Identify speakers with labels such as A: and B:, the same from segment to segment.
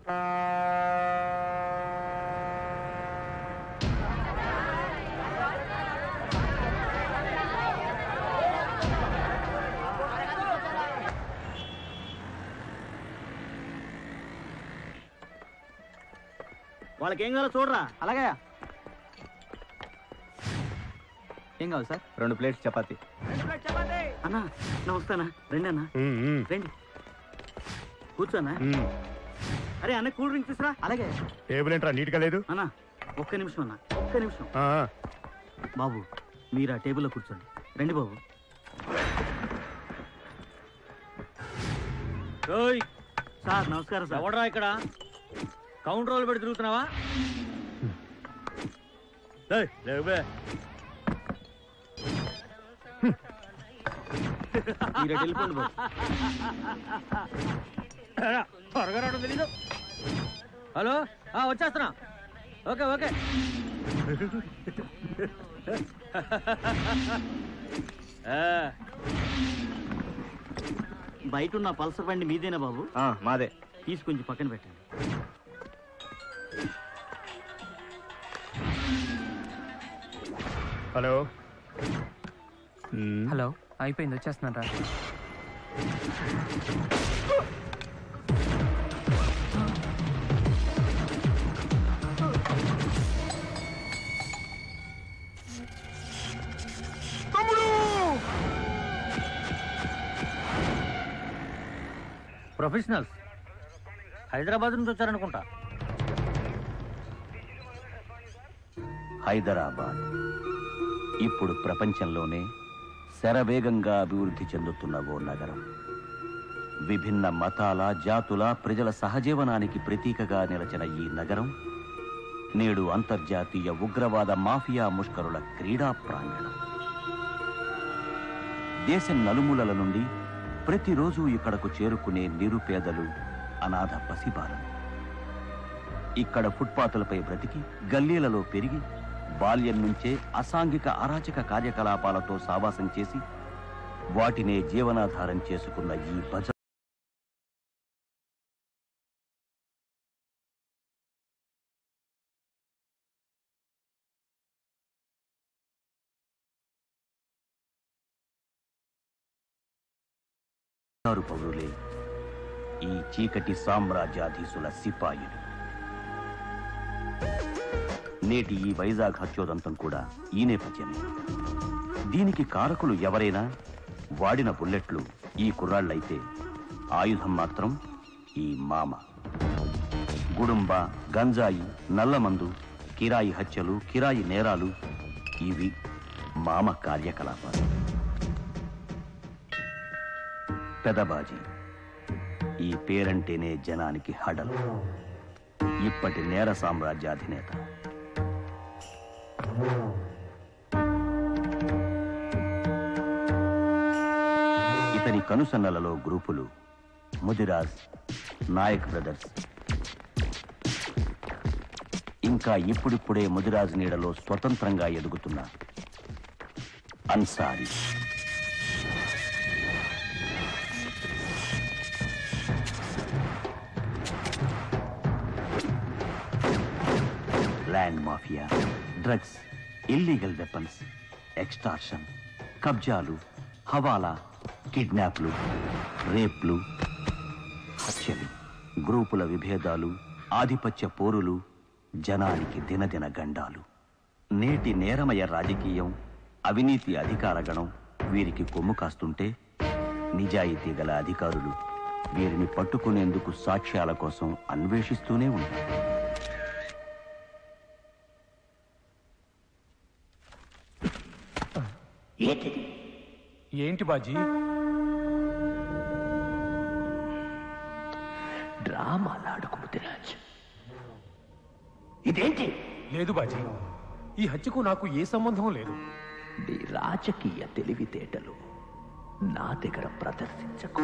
A: వాళ్ళకి ఏం కావాలో చూడరా
B: అలాగే ఏం కావాలి సార్
C: రెండు ప్లేట్స్ చపాతి
A: అన్నా నమస్తానా రండి అన్న రండి కూర్చోనా అరే అన్న కూల్ డ్రింక్ తీసురా
B: అలాగే
C: టేబుల్ ఏంట్రా నీట్ గా లేదు
A: అన్నా ఒక్క నిమిషం అన్న ఒక్క నిమిషం
C: ఆ, ఆ.
A: బాబు మీరు ఆ టేబుల్లో కూర్చోండి రండి బాబు ఓయ్ సార్ నమస్కారం సార్
D: ఎవడరా ఇక్కడ కౌంటర్ రోల్ పెట్టి తిరుగుతున్నావా ఏయ్, లేవే.
A: మీరు అటు వెళ్ళిపోండి బాబు
D: ఏరా, త్వరగా రావడం తెలీదు హలో ఆ, వచ్చేస్తున్నా ఓకే ఓకే ఆ,
A: బయట ఉన్న పల్సర్ బండి మీదేనా బాబు
C: ఆ, మాదే
A: తీసి కొంచెం పక్కన పెట్టండి
C: హలో మ్మ్.
B: హలో అయిపోయింది వచ్చేస్తున్నాను రా
D: ప్రొఫెషనల్స్ హైదరాబాద్ నుంచి వచ్చారనుకుంటా
E: హైదరాబాద్ ఇప్పుడు ప్రపంచంలోనే శరవేగంగా అభివృద్ధి చెందుతున్న ఓ నగరం విభిన్న మతాల జాతుల ప్రజల సహజీవనానికి ప్రతీకగా నిలచిన ఈ నగరం నేడు అంతర్జాతీయ ఉగ్రవాద మాఫియా ముష్కరుల క్రీడా ప్రాంగణం దేశం నలుమూలల నుండి ప్రతిరోజు ఇక్కడకు చేరుకునే నిరుపేదలు అనాథ పసిబాలలు ఇక్కడ ఫుట్పాతులపై బ్రతికి గల్లీలలో పెరిగి బాల్యం నుంచే అసాంఘిక అరాచక కార్యకలాపాలతో సావాసం చేసి వాటినే జీవనాధారం చేసుకున్న ఈ బజ ఆరు పౌరులే ఈ చీకటి సామ్రాజ్యాధీశుల సిపాయిలు నేటి ఈ వైజాగ్ హత్యోదంతం కూడా ఈ నేపథ్యమే దీనికి కారకులు ఎవరైనా వాడిన బుల్లెట్లు ఈ కుర్రాళ్ళైతే ఆయుధం మాత్రం ఈ మామ గుడుంబ గంజాయి నల్లమందు కిరాయి హత్యలు కిరాయి నేరాలు ఇవి మామ కార్యకలాపాలు పెదబాజీ ఈ పేరంటేనే జనానికి హడలు ఇప్పటి నేర సామ్రాజ్యాధినేత ఇతని కనుసన్నలలో గ్రూపులు ముదిరాజ్ నాయక్ బ్రదర్స్ ఇంకా ఇప్పుడిప్పుడే ముదిరాజ్ నీడలో స్వతంత్రంగా ఎదుగుతున్న Ansari land mafia drugs illegal weapons extortion కబ్జాలు హవాలా కిడ్నాప్లు రేప్లు హత్యలు గ్రూపుల విభేదాలు ఆధిపత్య పోరులు జనానికి దినదిన గండాలు నేటి నేరమయ రాజకీయం అవినీతి అధికారగణం వీరికి కొమ్ము కాస్తుంటే నిజాయితీ గల అధికారులు వీరిని పట్టుకునేందుకు సాక్ష్యాల కోసం అన్వేషిస్తూనే ఉంటారు
F: ఏంటి బాజీ
E: డ్రామాలాడుకు ముదిరాజ్ ఇదేంటి
F: లేదు బాజీ ఈ హత్యకు నాకు ఏ సంబంధం లేదు
E: నీ రాజకీయ తెలివితేటలు నా దగ్గర ప్రదర్శించకు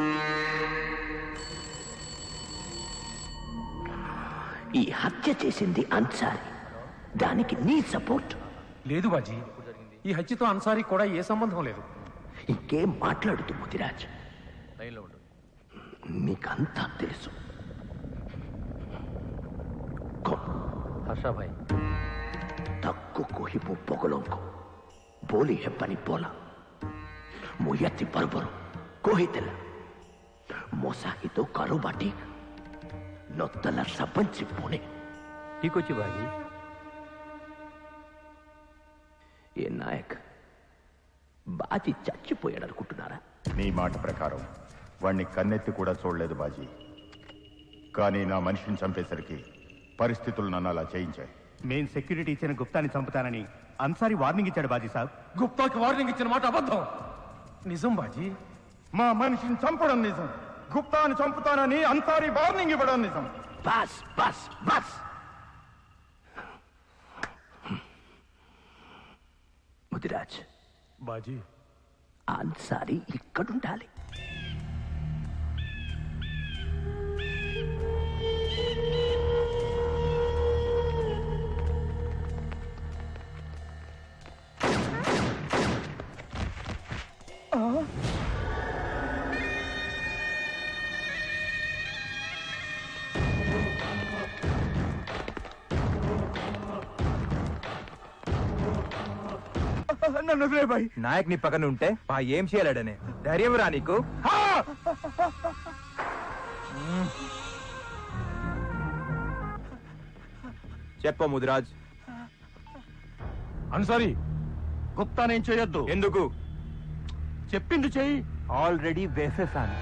E: ఈ హత్య చేసింది అన్సారి దానికి నీ సపోర్ట్
F: లేదు బాజీ ఈ హత్యతో అన్సారీ కూడా ఏ సంబంధం లేదు
E: ఇంకేం మాట్లాడుతూ ముదిరాజ్ నీకంతా తెలుసు
D: अच्छा भाई
E: तक्को को ही वो पगलों को बोली है बनी बोला मुयति बरबरो కోహితెల మోసాహితో కరుబాటి నొత్తల సబంచి పోనే
D: ठीक వచ్చి బాజీ
E: ఏ నాయక్ బాజీ చచ్చిపోయాడు అనుకుంటున్నారా
C: నీ మాట ప్రకారం వాణ్ణి కన్నెత్తి కూడా చూడలేదు బాజీ కానీ నా మనిషిని చంపేసరికి పరిస్థితులు నన్ను అలా చేయించాయి
G: మెయిన్ సెక్యూరిటీ ఇచ్చిన గుప్తాని చంపుతానని అన్సారీ వార్నింగ్ ఇచ్చాడు బాజీ సాబ్
F: గుప్తాకి వార్నింగ్ ఇచ్చిన మాట అబద్ధం నిజం బాజీ
C: మా మనిషిని చంపడం నిజం గుప్తాని చంపుతానని అన్సారీ వార్నింగ్ ఇవ్వడం నిజం
E: బస్ బస్ బస్ ముదిరాజ్
F: బాజీ
E: అన్సారీ ఇక్కడుండాలి
G: నన్ను వదిలే బాయ్
H: నాయక్ నీ పక్కన ఉంటే బా ఏం చేయలేడనే ధైర్యం రా నీకు చెప్ప ముదిరాజ్
F: అన్సారీ
G: గుప్తానేం చేయొద్దు
H: ఎందుకు
G: చెప్పింది చెయ్యి
H: ఆల్రెడీ వేసేసాను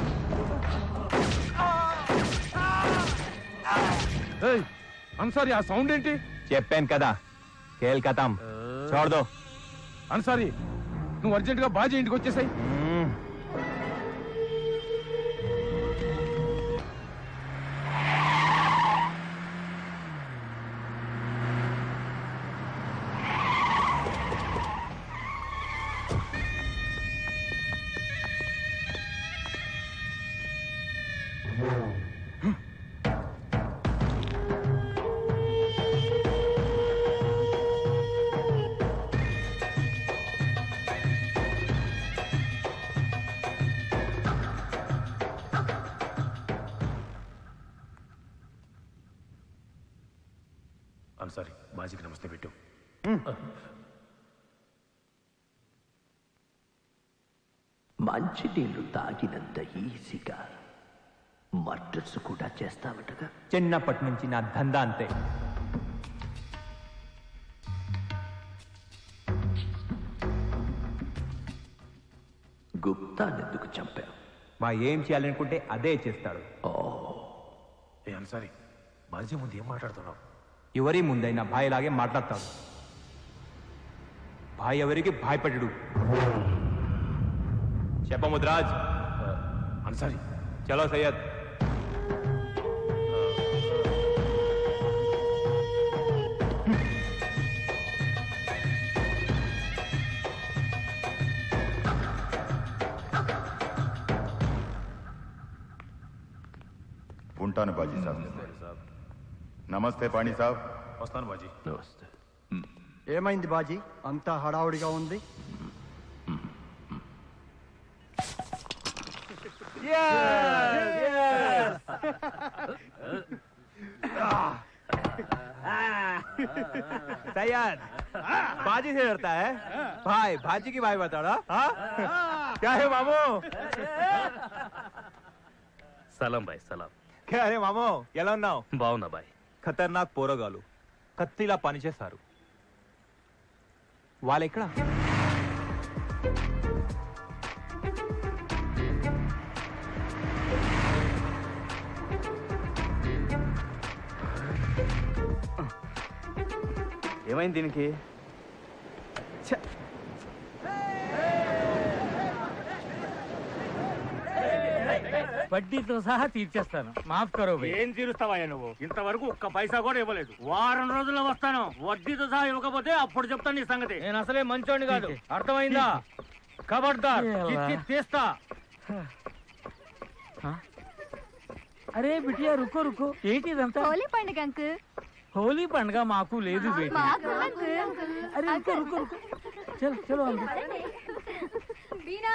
F: ఏయ్, అన్సారీ ఆ సౌండ్ ఏంటి
H: చెప్పాను కదా కేల్ కథం చూడదు
F: అన్సారీ నువ్వు అర్జెంట్ గా బాజీ ఇంటికి వచ్చేసాయి అన్సారీ బాజీకి నమస్తే పెట్టు
E: మంచి నీళ్లు తాగినంత ఈజీగా మర్డర్స్ కూడా చేస్తావటగా
H: చిన్నప్పటి నుంచి నా దందా అంతే
E: గుప్తానెందుకు చంపావు
H: బా ఏం చేయాలనుకుంటే అదే చేస్తాడు
F: ఏ అన్సారీ బాజీ ముందు ఏం మాట్లాడుతున్నావు
H: ఎవరి ముందైనా భాయ్లాగే మాట్లాడతాడు భాయ్ ఎవరికి భయపడడు చెప్ప ముద్రాజ్
F: అన్సారీ
H: చలో సయ్యద్
C: ఉంటాను బాజీ సాబ్ నమస్తే పాణి సాబ్
F: వస్తాను బాజీ
E: నమస్తే
G: ఏమైంది బాజీ అంతా హడావుడిగా ఉంది
H: सैयद बाजी से डरता है भाई भाजी की भाई बता रहा हाँ? क्या है मामू
D: సలాం బాయ్ సలాం
H: क्या है మామో ఎలా ఉన్నావు
D: బాగున్నా బాయ్
H: ఖతర్నాక్ పోరగాలు కత్తిలా పనిచేస్తారు వాళ్ళెక్కడ
A: ఏమైంది దీనికి
D: వడ్డీతో సహా తీర్చేస్తాను మాఫ్ కరో భయ్
I: ఏం తీరుస్తావయ్యా నువ్వు ఇంతవరకు ఒక్క పైసా కూడా ఇవ్వలేదు వారం రోజుల్లో వస్తాను వడ్డీతో సహా ఇవ్వకపోతే అప్పుడు చెప్తాను నీ సంగతి
D: నేను అసలే మంచోడిని కాదు అర్థమైందా ఖబర్దార్ చిచ్చి తీస్తా అరే బిటియా రుకో రుకో ఏంటి ఇదంతా
J: హోలీ పండుగ అంకుల్
D: హోలీ పండుగ మాకు లేదు బేటి
J: మాకు అంకుల్
D: అరే రుకో రుకో రుకో చలో చలో అంకుల్
J: వీణా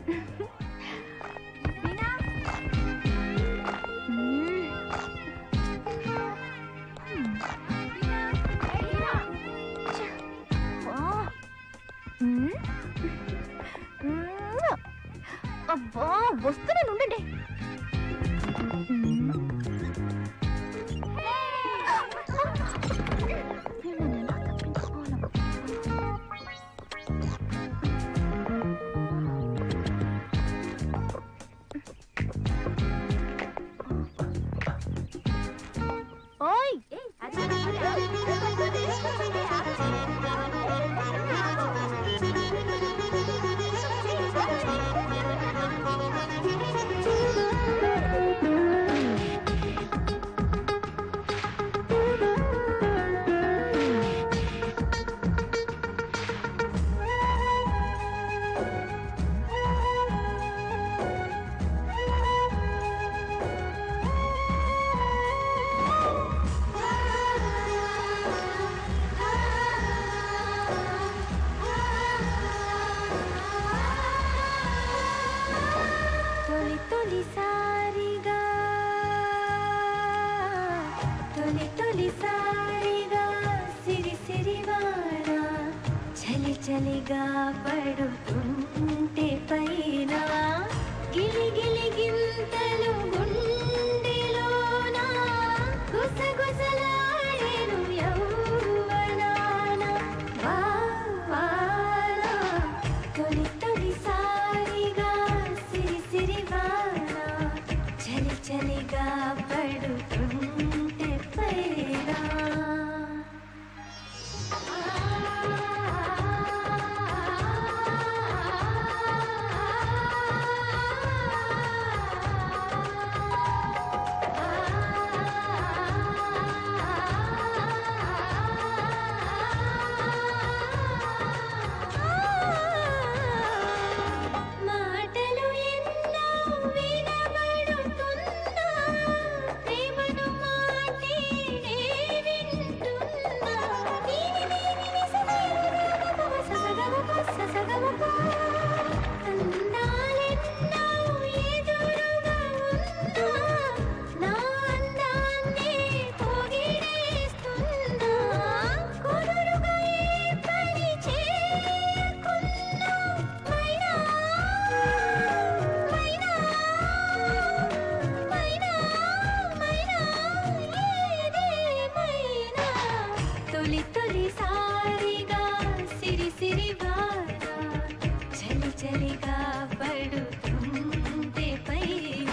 J: బీనా మ్మ్. బీనా. ఛ. ఆ. మ్మ్. మ్మ్. అబ్బా వస్తున్నాను ఉండండి మ్మ్. వీళ్ళని ఎలా తప్పించుకోవాలబ్బా? ఓయ్ తొలి తొలి సారిగా తొలి తొలి సారిగా సిరి సిరివాన చలి చలిగా పడుతుంటే పైన గిలి గిలి గింతలు గుండెలోన గుసగుసలాడెను యౌవనాన వా వాన తొలి తొలి సారిగా సిరి సిరివాన చలి చలిగా పడుతుంటే పైనా మాటలు ఎన్నో వినబడుతున్నా ప్రేమను మాటే నే వింటున్నా నీని నీని నిసగమ ససగమ ససగమ అందాలెన్నో ఎదురుగా ఉన్నా నా అందాన్నే పొగిడేస్తున్నా కుదురుగా ఏ పని చేయకున్నా మైనా మైనా మైనా మైనా ఏదేమైనా తొలి తొలి సారిగా సిరి సిరి వాన చలి చలిగా పడుతుంటే పైన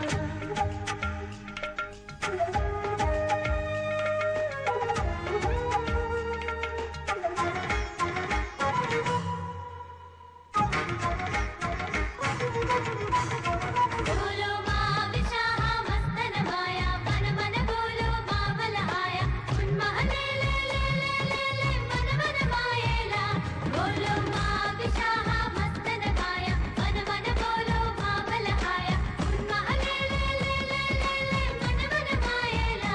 J: बोलो माँ शाह मस्तन माया मन मन बोलो मामल आया उन्महले ले ले ले ले ले मन मन मायेला बोलो माँ शाह मस्तन माया मन मन बोलो मामल आया उन्महले ले ले ले ले ले मन मन मायेला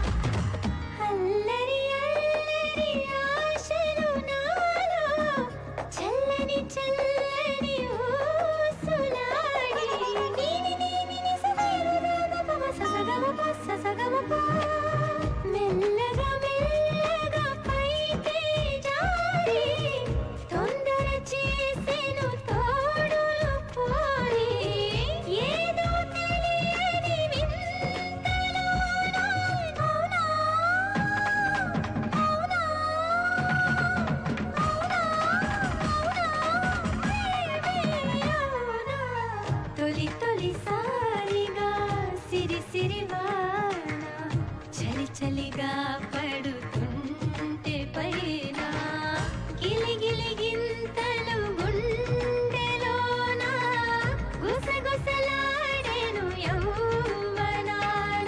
J: అల్లరి అల్లరి ఆశలు నాలో చల్లని చల్లని ఊసులాడి నీని నీని నిసగమ ససగమ ససగమ మెల్లగా మెల్లగా పైకి జారి తొందర చేసెను తోడులు పోయి ఏదో తెలియని వింతలోన అవునా తొలి తొలి సారిగా సిరి సిరి వాన చలి చలిగా పడుతుంటే పైన గిలి గిలి గింతలు గుండెలోన గుసగుసలాడెను యౌవనాన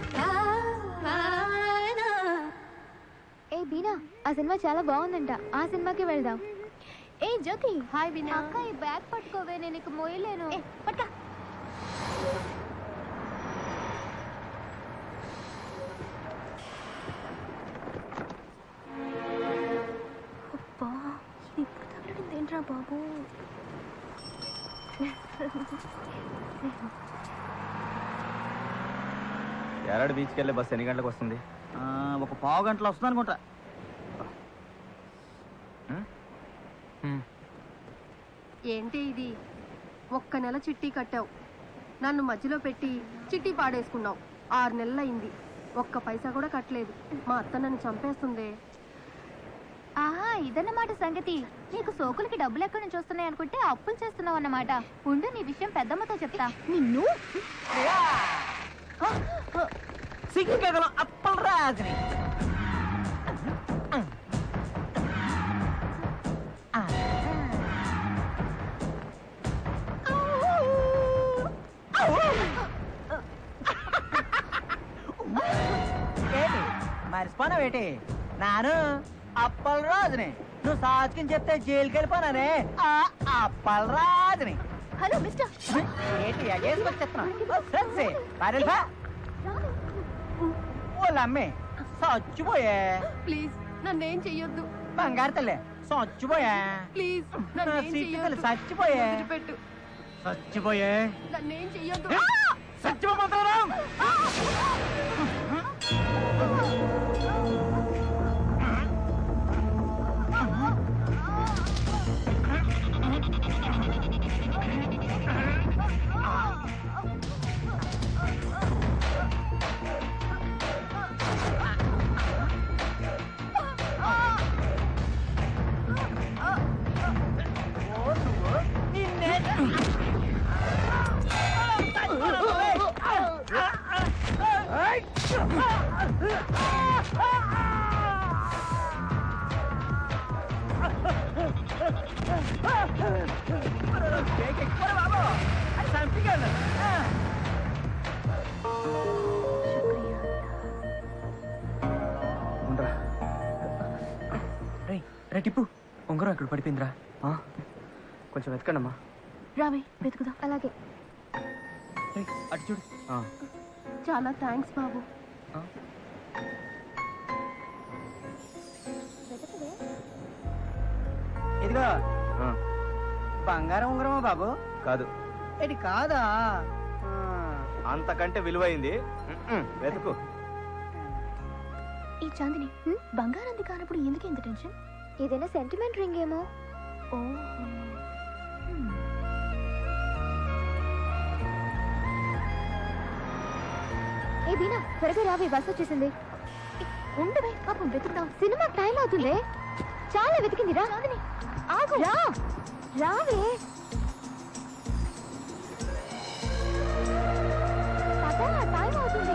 J: వాన
K: ఏ బీనా ఆ సినిమా చాలా బాగుందంట ఆ సినిమాకి వెళ్దాం ఏ జ్యోతి హాయ్ బీనా అక్క ఈ బ్యాగ్ పట్టుకోవే నేను ఇక మోయలేను పట్ట అబ్బా ఇది ఇప్పుడు తగలడింది ఏంట్రా బాబు
H: ఎరాడు బీచ్కి వెళ్ళే బస్ ఎన్ని గంటలకు వస్తుంది
A: ఆ, ఒక పావు గంటలో వస్తుంది అనుకుంటా
L: ఏంటి ఇది ఒక్క నెల చిట్టి కట్టావు నన్ను మధ్యలో పెట్టి చిట్టి పాడేసుకున్నావు ఆరు నెలలైంది ఒక్క పైసా కూడా కట్టలేదు మా అత్త నన్ను చంపేస్తుందే
K: ఆహా ఇదన్నమాట సంగతి నీకు సోకులకి డబ్బులు ఎక్కడి నుంచి వస్తున్నాయి అనుకుంటే అప్పులు చేస్తున్నావు అన్నమాట ఉండు నీ విషయం పెద్దమ్మతో చెప్తా నిన్ను
A: సిగ్గగల అప్పల్ రాజుని మర్చిపోనావు ఏంటి నాను అప్పల్ రాజుని నువ్వు సాచుకుని చెప్తే జైలుకి వెళ్ళిపోనానే ఆ అప్పల్ రాజుని
K: హలో మిస్టర్
A: ఏంటి ఎగేసుకొచ్చి చెప్తున్నా పారెల్ఫా ఓలమ్మే చచ్చిపోయే
L: ప్లీజ్ నన్నేం చెయ్యొద్దు
A: బంగారు తల్లి చచ్చిపోయా
L: ప్లీజ్
A: నా
L: నన్నేం
A: సీటు తల్లి
L: చెయ్యొద్దు
A: చచ్చిపోయే
L: పెట్టు
A: చచ్చిపోయే
L: నన్నేం చెయ్యొద్దు
A: చచ్చిపోతాం
B: రే టిప్పు ఉంగరం ఇక్కడ పడిపోయిందిరా ఆ, కొంచెం వెతకండమ్మా
K: రావే వెతుకుదాం అలాగే
B: రేయ్, అటు చూడు ఆ,
L: చాలా థ్యాంక్స్ బాబు
A: ఇదిగో
H: ఆ,
A: బంగారం ఉంగరమా బాబు
H: కాదు
A: ఇది కాదా ఆ,
H: అంతకంటే విలువైంది మ్మ్, వెతుకు
K: ఈ చాందిని బంగారంది కానప్పుడు ఎందుకు ఇంత టెన్షన్ ఏదైనా సెంటిమెంట్ రింగ్ ఏమో ఓ ఏ బీనా త్వరగా రావే బస్ వచ్చేసింది ఏ, ఉండవే పాపం వెతుకుతాం సినిమా టైం అవుతుంది చాలా వెతికింది రా ఆగు రా రావే పద, టైం అవుతుంది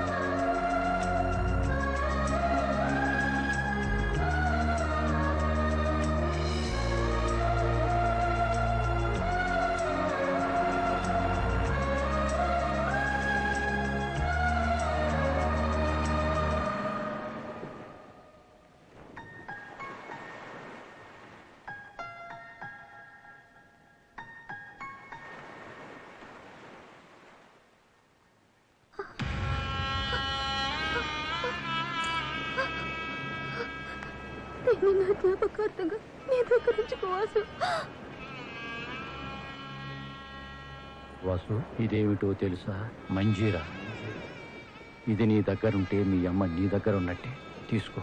K: నేను నా జ్ఞాపకార్థంగా నీ దగ్గర నుంచి పోవాల్సి
M: వాసు ఇదేమిటో తెలుసా మంజీరా ఇది నీ దగ్గరుంటే మీ అమ్మ నీ దగ్గర ఉన్నట్టే తీసుకో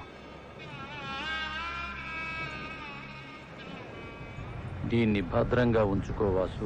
M: దీన్ని భద్రంగా ఉంచుకో వాసు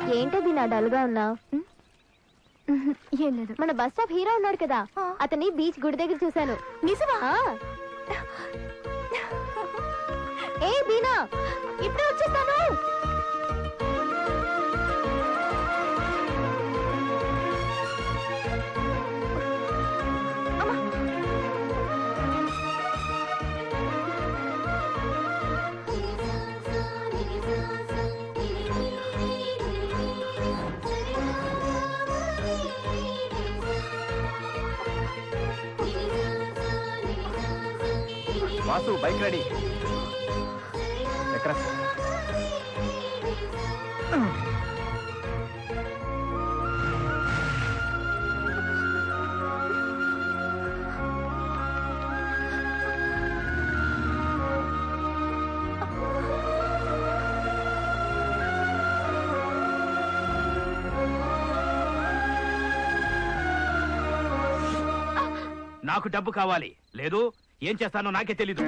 K: ఏంటో బీనా డల్గా ఉన్నావు ఏం లేదు మన బస్ స్టాప్ హీరో ఉన్నాడు కదా అతని బీచ్ గుడి దగ్గర చూశాను నిజమా ఏ బీనా ఇప్పుడే వచ్చేస్తాను
H: వాసు బైక్ రెడీ ఎక్కడ
N: నాకు డబ్బు కావాలి లేదు ఏం చేస్తానో నాకే తెలీదు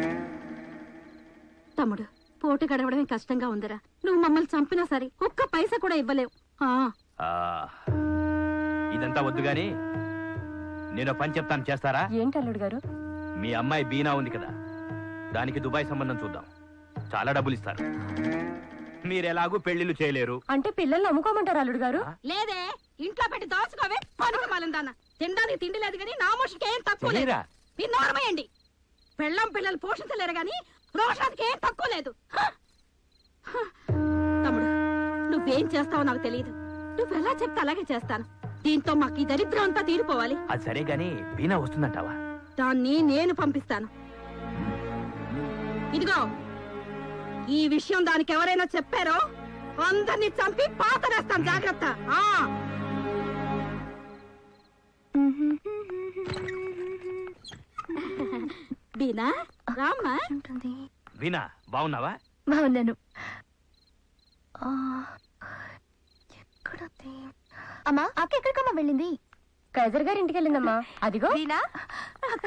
O: తమ్ముడు పోటు గడవడమే కష్టంగా ఉందిరా నువ్వు మమ్మల్ని చంపినా సరే ఒక్క పైసా కూడా ఇవ్వలేవు ఆ,
N: ఆ, ఇదంతా వద్దు గాని నేను పని చెప్తాను చేస్తారా
P: ఏంటి అల్లుడు గారు
N: మీ అమ్మాయి బీనా ఉంది కదా దానికి దుబాయ్ సంబంధం చూద్దాం చాలా డబ్బులు ఇస్తారు మీరు ఎలాగూ పెళ్లిళ్ళు చేయలేరు
P: అంటే పిల్లల్ని అమ్ముకోమంటారు అల్లుడు గారు
O: లేదే ఇంట్లో పెట్టి దోచుకోవే పనుకు మాలిందాన్న తినడానికి తిండి లేదు కానీ నా మోషకి ఏం తక్కువ లేదు
N: తెలీరా?
O: మీరు నోరమేయండి పెళ్ళం పిల్లలు పోషించలేరు గాని రోషానికి ఏం తక్కువ లేదు హ! హ! తమ్ముడు నువ్వేం చేస్తావో నాకు తెలియదు నువ్వు ఎలా చెప్తే అలాగే చేస్తాను దీంతో మాకు ఈ దరిద్రం అంతా తీరిపోవాలి
N: అది సరే గాని బీనా వస్తుందంటావా
O: దాన్ని నేను పంపిస్తాను ఇదిగో ఈ విషయం దానికి ఎవరైనా చెప్పారో అందరినీ చంపి పాతరేస్తాను జాగ్రత్త ఆ బీనా రామ్మా
N: బీనా బాగున్నావా
K: బాగున్నాను అమ్మా అక్క ఎక్కడికమ్మా వెళ్ళింది
P: కైజర్ గారి ఇంటికి వెళ్ళిందమ్మా అదిగో
K: అక్క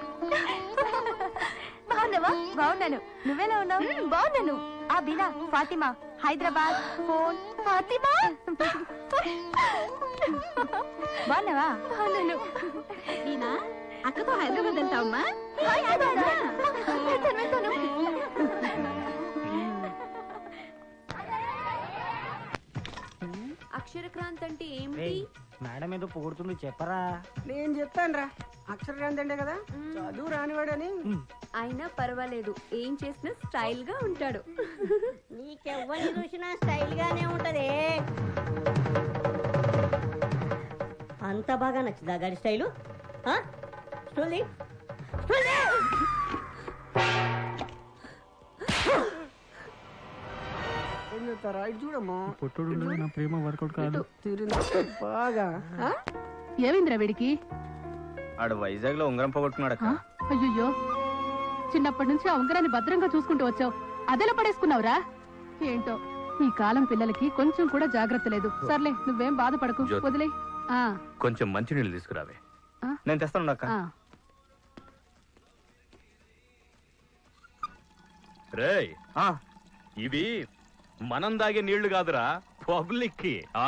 K: బాగున్నావా బాగున్నాను నువ్వెలా ఉన్నావు బాగున్నాను ఆ బీనా ఫాతిమా హైదరాబాద్ ఫోన్ ఫాతిమా బాగున్నావా బాగున్నాను
O: బీనా అక్కతో హైదరాబాద్ వెళ్తావమ్మా
Q: అక్షరక్రాంత్ అంటే ఏమిటి
A: మేడం ఏదో పొగుడుతుంది చెప్పరా
R: నేను చెప్పాను రా అక్షరక్రాంతి అంటే కదా చదువు రానివాడని
Q: అయినా పర్వాలేదు ఏం చేసినా స్టైల్ గా ఉంటాడు
S: నీకెవ్వరిని చూసినా స్టైల్ గానే ఉంటది అంత బాగా నచ్చిందా గారి స్టైలు ఆ? స్టూల్ తీ. స్టూల్ తీ.
R: ఏం చెప్తారా ఇటు చూడమ్మా
B: పొట్టుడు నా ప్రేమ వర్కౌట్ కాదు
R: తిరిగి బాగా ఆ?
T: ఏమైందిరా వీడికి
H: ఆడు వైజాగ్ లో ఉంగరం పోగొట్టుకున్నాడు అక్క
T: అయ్యయ్యో చిన్నప్పటి నుంచి ఆ ఉంగరాన్ని భద్రంగా చూసుకుంటూ వచ్చావు అదెలా పడేసుకున్నావురా ఏంటో ఈ కాలం పిల్లలకి కొంచెం కూడా జాగ్రత్త లేదు సర్లే నువ్వేం బాధపడకు
N: జ్యోతి.
T: వదిలే ఆ
N: కొంచెం మంచినీళ్ళు తీసుకురావే
H: నేను తెస్తాను అక్క
T: ఆ.
N: రేయ్ ఇవి మనం దాగే నీళ్లు కాదురా పబ్లిక్ కి ఆ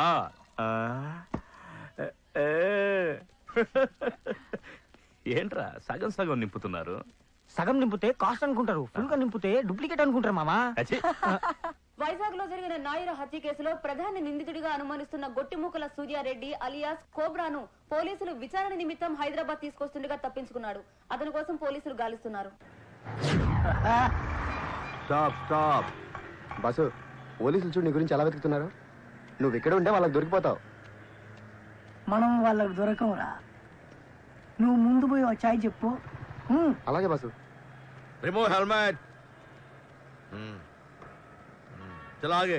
N: ఏంట్రా సగం సగం నింపుతున్నారు
A: సగం నింపితే కాస్ట్ అనుకుంటారు ఫుల్ గా నింపితే డూప్లికేట్ అనుకుంటారు మామా
N: అచ్చి.
Q: వైజాగ్ లో జరిగిన నాయుర హత్య కేసులో ప్రధాన నిందితుడిగా అనుమానిస్తున్న గొట్టిమూకల సూర్యారెడ్డి అలియాస్ కోబ్రాను పోలీసులు విచారణ నిమిత్తం హైదరాబాద్ తీసుకొస్తుండగా తప్పించుకున్నాడు అతని కోసం పోలీసులు గాలిస్తున్నారు
U: స్టాప్ స్టాప్ బస్సు పోలీసులు చూడు నీ గురించి ఎలా వెతుకుతున్నారు నువ్వు ఇక్కడ ఉంటే వాళ్ళకి దొరికిపోతావు
R: మనం వాళ్ళకి దొరకవురా నువ్వు ముందు పోయి ఒక చాయ్ చెప్పు ఉమ్.
U: అలాగే బస్సు
V: रिमूव हेलमेट चला आगे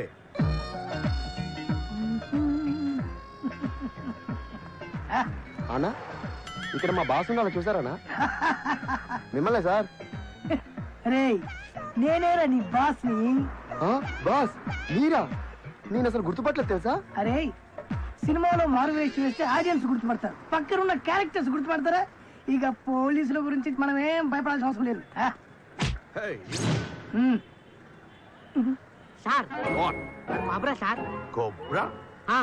U: అన్నా ఇక్కడ మా బాస్ ఉన్నా చూసారానా మిమ్మల్నే సార్
R: రేయ్ నేనేరా నీ బాస్ ని
U: ఆ, బాస్ మీరా నేను అసలు గుర్తుపట్టలేదు తెలుసా
R: అరే సినిమాలో మారు వేసి వేస్తే ఆడియన్స్ గుర్తుపడతారు పక్కన ఉన్న క్యారెక్టర్స్ గుర్తుపడతారా ఇక పోలీసుల గురించి మనం ఏం భయపడాల్సిన అవసరం లేదు ఆ? ఉమ్.
C: సార్ బాబరా సార్
V: కోబ్రా
C: ఆ,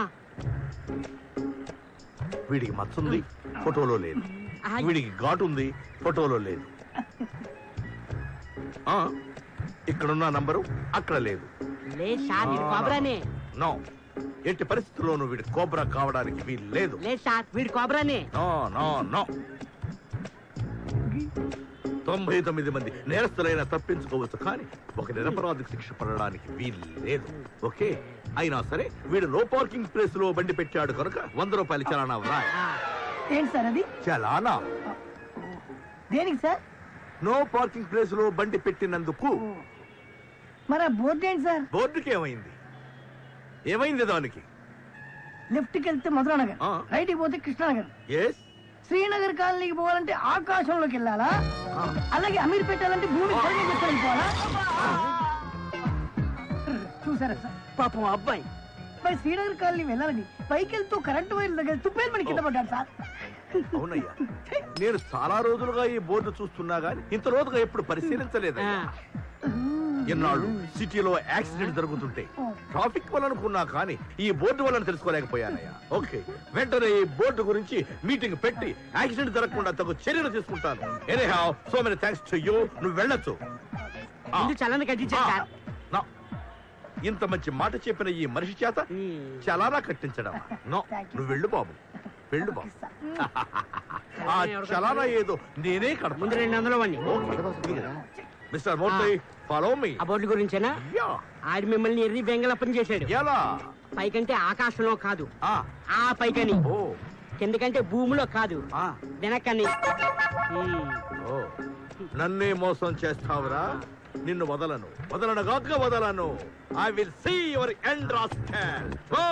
V: వీడికి మచ్చుంది ఫోటోలో లేదు వీడికి ఘాటు ఉంది ఫోటోలో లేదు ఆ, ఇక్కడున్న నంబరు అక్కడ లేదు
C: లేదు సార్ వీడు కోబ్రానే
V: నో ఎట్టి పరిస్థితుల్లోనూ వీడి కోబ్రా కావడానికి వీలు లేదు
C: లేదు సార్ వీడు కోబ్రానే
V: నో నో నో తొంభై తొమ్మిది మంది నేరస్తులైన తప్పించుకోవచ్చు కానీ ఒక నిరపరాధికి శిక్ష పడడానికి వీలు లేదు ఓకే అయినా సరే వీడు నో పార్కింగ్ ప్లేస్ లో బండి పెట్టాడు కనుక వంద రూపాయలు చలానా వ్రాయ్
R: ఏంటి సార్ అది
V: చలానా
R: దేనికి సార్
V: నో పార్కింగ్ ప్లేస్ లో బండి పెట్టినందుకు
R: మరి ఆ బోర్డు ఏంటి సార్
V: బోర్డుకి ఏమైంది ఏమైంది దానికి
R: లెఫ్ట్కి వెళ్తే మధురానగర్ రైట్కి పోతే కృష్ణానగర్
V: ఎస్
R: శ్రీనగర్ కాలనీకి పోవాలంటే ఆకాశంలోకి వెళ్ళాలా అలాగే అమీర్ పెట్టాలంటే భూమి పైన పెట్టుకొని పోవాలా చూసారా సార్ పాపం ఆ అబ్బాయి మరి శ్రీనగర్ కాలనీ వెళ్ళాలని పైకి వెళ్తూ కరెంటు వైర్ల దగ్గర తుప్పేలు మన కింద పడ్డాడు సార్
V: అవునయ్యా నేను చాలా రోజులుగా ఈ బోర్డు చూస్తున్నా గానీ ఇంత రోజుగా ఎప్పుడు పరిశీలించలేదయ్యా ఇన్నాళ్ళు సిటీలో యాక్సిడెంట్ జరుగుతుంటే ట్రాఫిక్ వల్ల అనుకున్నా కానీ ఈ బోర్డు వల్ల తెలుసుకోలేకపోయానయ్యా ఓకే వెంటనే ఈ బోర్డు గురించి మీటింగ్ పెట్టి యాక్సిడెంట్ జరగకుండా తగు చర్యలు తీసుకుంటాను anyhow so many thanks to you నువ్వు వెళ్ళొచ్చు ఆ.
C: ముందు చలాన్ని కట్టించాను సార్
V: నా. ఇంత మంచి మాట చెప్పిన ఈ మనిషి చేత చలానా కట్టించడం నో నువ్వు వెళ్ళు బాబు వెళ్ళు బాబు ఆ చలానా ఏదో నేనే కడతా
C: ముందు రెండు వందలు ఇవ్వండి
V: మిస్టర్ మూర్తి ఫాలో మీ
C: ఆ బోర్డు గురించేనా ఆడి మిమ్మల్ని ఎర్రి బెంగళప్పని చేశాడు
V: ఎలా
C: పైకంటే ఆకాశంలో కాదు ఆ పైకని కిందకంటే భూమిలో కాదు వెనకని ఉమ్.
V: ఓ నన్నే మోసం చేస్తావురా నిన్ను వదలను వదలను గాక వదలను I will see your end rascal go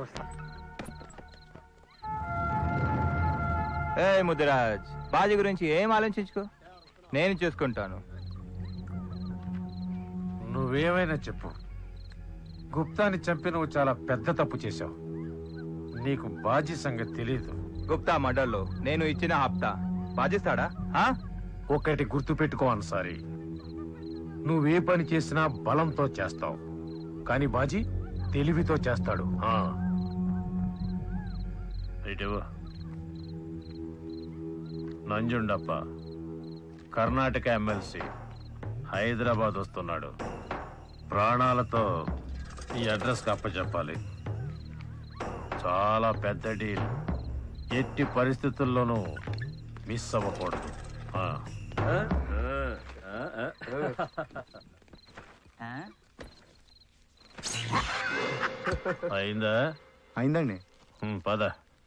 H: ఏ ముదిరాజ్ బాజీ గురించి ఏం ఆలోచించుకో నేను చూసుకుంటాను
F: నువ్వేమైనా చెప్పు గుప్తాని చంపి నువ్వు చాలా పెద్ద తప్పు చేశావు నీకు బాజీ సంగతి తెలీదు
H: గుప్తా మర్డర్లో నేను ఇచ్చిన హప్తా బాజిస్తాడా ఆ?
F: ఒకటి గుర్తుపెట్టుకో అన్సారి నువ్వే పని చేసినా బలంతో చేస్తావు కానీ బాజీ తెలివితో చేస్తాడు ఆ. ఇటు నంజుండప్ప కర్ణాటక ఎమ్మెల్సీ హైదరాబాద్ వస్తున్నాడు ప్రాణాలతో ఈ అడ్రస్కి అప్పచెప్పాలి చాలా పెద్ద డీల్ ఎట్టి పరిస్థితుల్లోనూ మిస్ అవ్వకూడదు ఆ. అయిందా
U: అయిందండి
F: ఉమ్, పద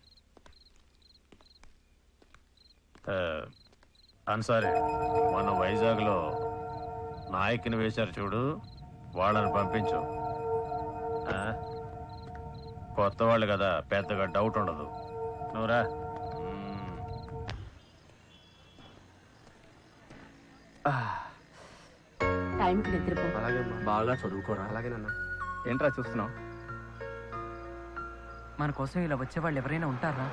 F: ఆ, అన్సారీ మన వైజాగ్లో నాయకుని వేశారు చూడు వాళ్ళని పంపించు ఆ? కొత్త వాళ్ళు కదా పెద్దగా డౌట్ ఉండదు నువ్వురా ఉమ్.
T: టైంకి నిద్రపో
B: అలాగే బాగా చదువుకోరా
U: అలాగే నాన్న
H: ఏంట్రా చూస్తున్నావు
B: మన కోసం ఇలా వచ్చే వాళ్ళు ఎవరైనా ఉంటారా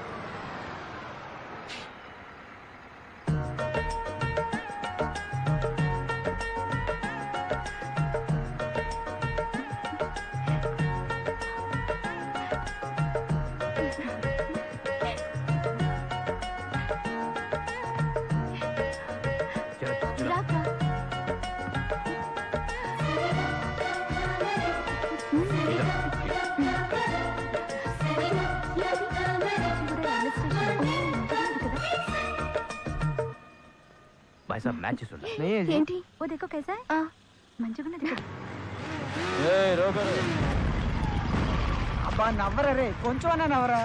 N: भाई साहब मैच सुन
K: ఏంటి ఓ देखो कैसा है మంచిగున్నది కదా
A: అబ్బా నవ్వరా రే కొంచెం అన్నా నవ్వరా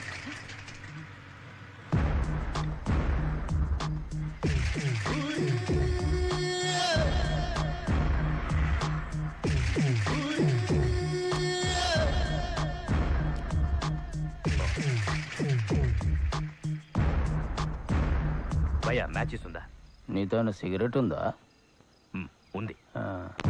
N: భయ్యా మ్యాచ్ ఉందా
M: నీతో సిగరెట్ ఉందా
N: మ్, ఉంది
M: ఆ.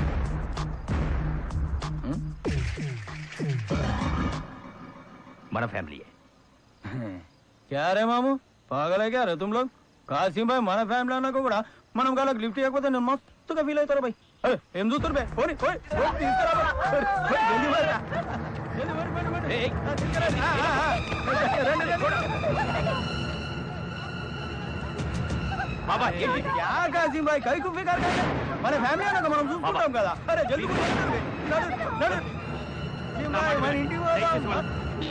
N: మన ఫ్యామిలీ
B: क्या रे मामू पागल है क्या रे तुम लोग कासिम भाई మన ఫ్యామిలీ అన్నాక కూడా మనం వాళ్ళకి లిఫ్ట్ ఇవ్వకపోతే నేను మస్తుగా ఫీల్ అవుతారు భాయ్
H: ఏం చూస్తారు బే పోనీ పోనీ పోనీ, తీసుకురా బా. పోనీ, పోనీ, జల్దీ పోరా. జల్దీ పోనీ, పోనీ, పోనీ. ఆ, తీసుకురండి. ఆ, ఆ, ఆ. రండి, రండి.
N: బాబా ఏంటి
H: क्या कासिम भाई कई कुफे कर गए మన ఫ్యామిలీ అన్నాక మనం చూసుకుంటాం కదా అరే జల్దీ పోనీ, నడు నడు కాసిం భాయ్ మన ఇంటికి పోదాం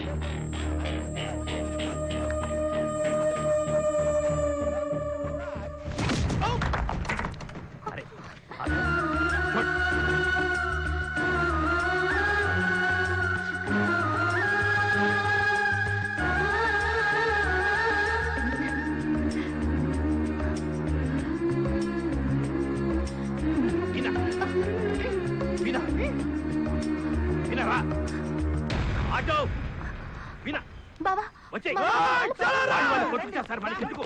N: వినా వినరా ఆటో వినా
K: బావా
N: వచ్చే
K: బావా,
N: కొట్టుకుంటారు మనకి ఎందుకు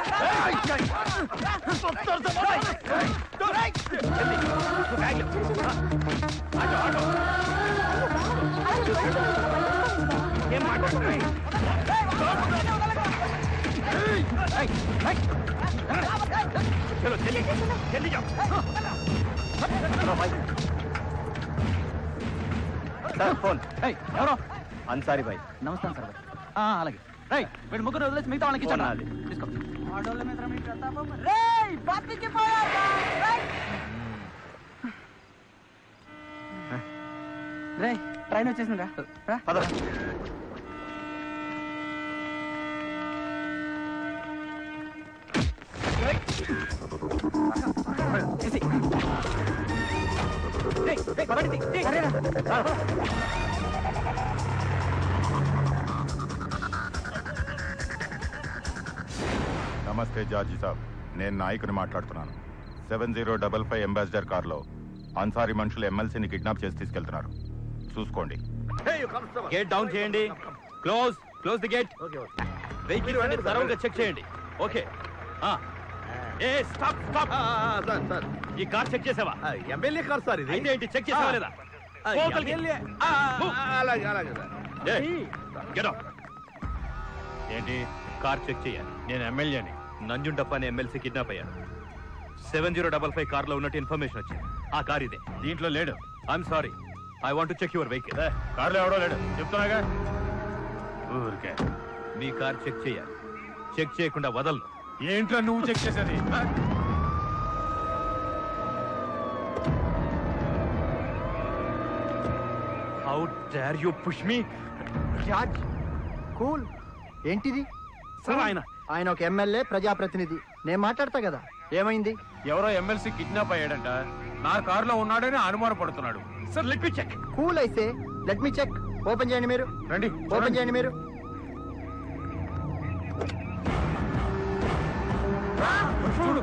N: ఏం మాట్లాడుతున్నాయి చలో జల్దీ జల్దీ జాओ
H: సార్ ఫోన్ ఏయ్, ఎవరో అన్సారీ భాయ్ నమస్తే సార్ భాయ్ అలాగే రై వీడు ముగ్గురు వదిలేసి మిగతా వాళ్ళకి ఇచ్చాను తీసుకో
A: ఆడోళ్ళ మీద మీ ప్రతాపం రేయ్ బతికిపోయావా రేయ్
B: రే ట్రైన్ వచ్చేసిందిరా రా
H: పదరా
E: నమస్తే జార్జి సాబ్ నేను నాయకుని మాట్లాడుతున్నాను seven zero double five Ambassador కార్లో అన్సారీ మనుషులు ఎమ్మెల్సీని కిడ్నాప్ చేసి తీసుకెళ్తున్నారు చూసుకోండి
N: గేట్ డౌన్ చేయండి close close the gate vehicle అన్ని థరోగా చెక్ చేయండి ఓకే ఆ. ఏ స్టాప్ స్టాప్
V: సార్ సార్
N: ఈ కార్ చెక్ చేసావా
V: ఎమ్మెల్యే కార్ సార్ ఇది
N: అయితే ఏంటి చెక్ చేసావా లేదా
V: ఆ,
N: లోపలికి.
V: ఎమ్మెల్యే. ఆ,
N: Move.
V: ఆ, అలాగే అలాగే సార్
N: ఏయ్, get out. ఏంటి కార్ చెక్ చేయాలి
F: నేను ఎమ్మెల్యేని
N: నంజుండప్ప అనే ఎమ్మెల్సీ కిడ్నాప్ అయ్యారు seven zero double five car లో ఉన్నట్టు ఇన్ఫర్మేషన్ వచ్చింది ఆ కార్ ఇదే
F: దీంట్లో లేడు
N: I'm sorry I want check your vehicle
F: కార్లో ఎవడో లేడు చెప్తున్నాగా ఊరికే
N: మీ కార్ చెక్ చేయాలి చెక్ చేయకుండా వదలను
F: ఏంట్రా నువ్వు చెక్ చేసేది
N: how dare you push me
U: జార్జ్ కూల్ ఏంటిది
N: సార్ ఆయన
U: ఆయన ఒక ఎమ్మెల్యే ప్రజాప్రతినిధి నేను మాట్లాడతా కదా ఏమైంది
F: ఎవరో ఎమ్మెల్సీ కిడ్నాప్ అయ్యాడంట నా కారులో ఉన్నాడని అనుమానపడుతున్నాడు
N: sir let me check
U: cool అయితే లెట్ మీ చెక్ ఓపెన్ చేయండి మీరు
F: రండి
U: ఓపెన్ చేయండి మీరు
F: చూడు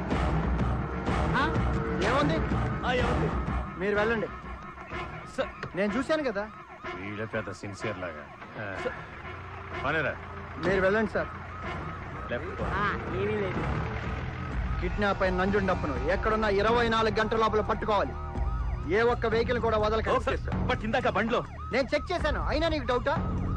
U: ఏముంది మీరు వెళ్ళండి నేను చూశాను కదా
F: వీళ్ళ పెద్ద సిన్సియర్ లాగా ఆ. పనేరా
U: మీరు వెళ్ళండి సార్
F: లెఫ్ట్
C: ఏమీ లేదు
U: కిడ్నాప్ అయిన నంజుండప్పను ఎక్కడున్నా ఇరవై నాలుగు గంటల లోపల పట్టుకోవాలి ఏ ఒక్క వెహికల్ కూడా వదలకండి
N: బట్ ఇందాక బండ్లో
U: నేను చెక్ చేశాను అయినా నీకు డౌటా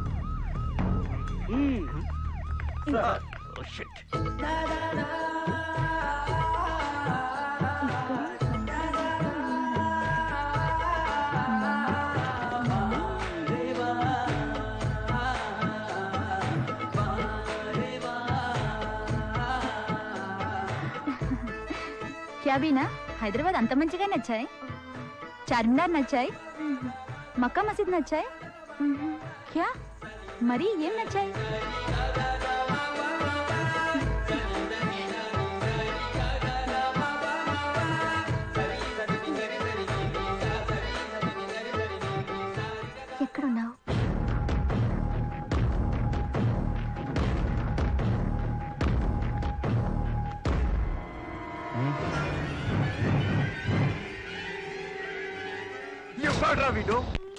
K: క్యా బీనా హైదరాబాద్ అంత మంచిగా నచ్చాయి చార్మినార్ నచ్చాయి మక్కా మసీద్ నచ్చాయి క్యా మరి ఏం నచ్చాయి ఎక్కడున్నావు
H: ఎవడ్రా వీడు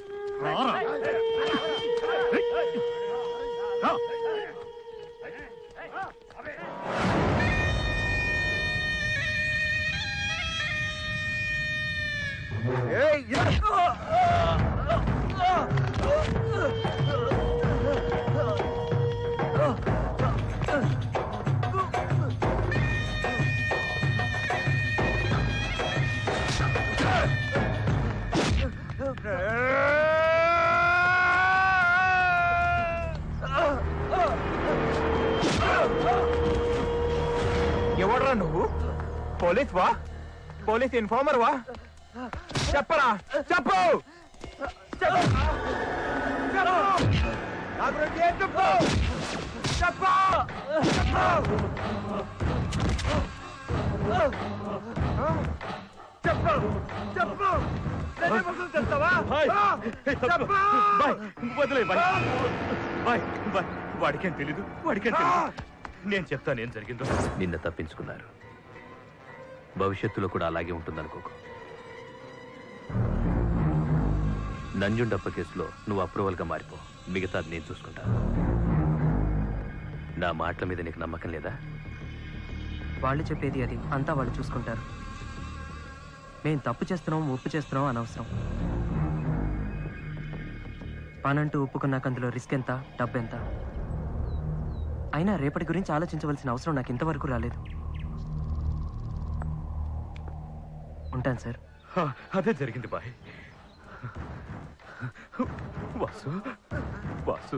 H: ఏయ్, ఎవడ్రా నువ్వు పోలీస్ వా పోలీస్ ఇన్ఫార్మర్ వా చెప్పరా చెప్పు చెప్పు చెప్పు నా గురించి ఏం చెప్పు చెప్పు చెప్పు చెప్పు చెప్పు నిజం కోసం చెప్తావా చెప్పు
N: వదిలే బాయ్ బాయ్ బాయ్ వాడికేం తెలీదు వాడికేం తెలీదు నేను చెప్తాను ఏం జరిగిందో నిన్న తప్పించుకున్నారు భవిష్యత్తులో కూడా అలాగే ఉంటుందనుకోకు నంజుండప్ప కేసులో నువ్వు అప్రూవల్గా మారిపో మిగతాది నేను చూసుకుంటాను నా మాటల మీద నీకు నమ్మకం లేదా
B: వాళ్ళు చెప్పేది అది అంతా వాళ్ళు చూసుకుంటారు మేము తప్పు చేస్తున్నాం ఉప్పు చేస్తున్నాం అనవసరం పనంటూ ఒప్పుకున్నాక అందులో రిస్క్ ఎంత డబ్బు ఎంత అయినా రేపటి గురించి ఆలోచించవలసిన అవసరం నాకు ఇంతవరకు రాలేదు ఉంటాను సార్
N: హా, అదే జరిగింది బాయ్ వాసు వాసు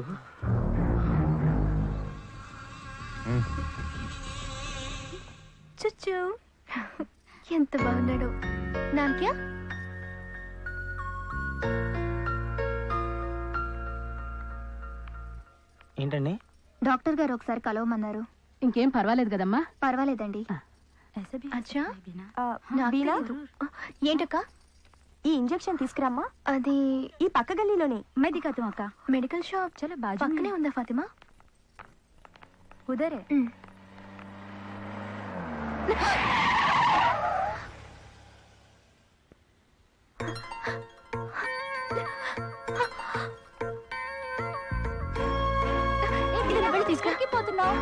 K: చుచ్చు ఎంత బాగున్నాడు నాక్యా
A: ఏంటండి
K: డాక్టర్ గారు ఒకసారి కలవమన్నారు
T: ఇంకేం పర్వాలేదు కదమ్మా
K: పర్వాలేదండి అచ్చా నాకు తెలీదు. ఏంటక్క ఈ ఇంజెక్షన్ తీసుకురామ్మా అది ఈ పక్క గల్లీలోనే మెడికల్ అక్క మెడికల్ షాప్ చాలా బాగా పక్కనే ఉందా ఫాతిమా ఉదరే తీసుకెళ్ళి పోతున్నావు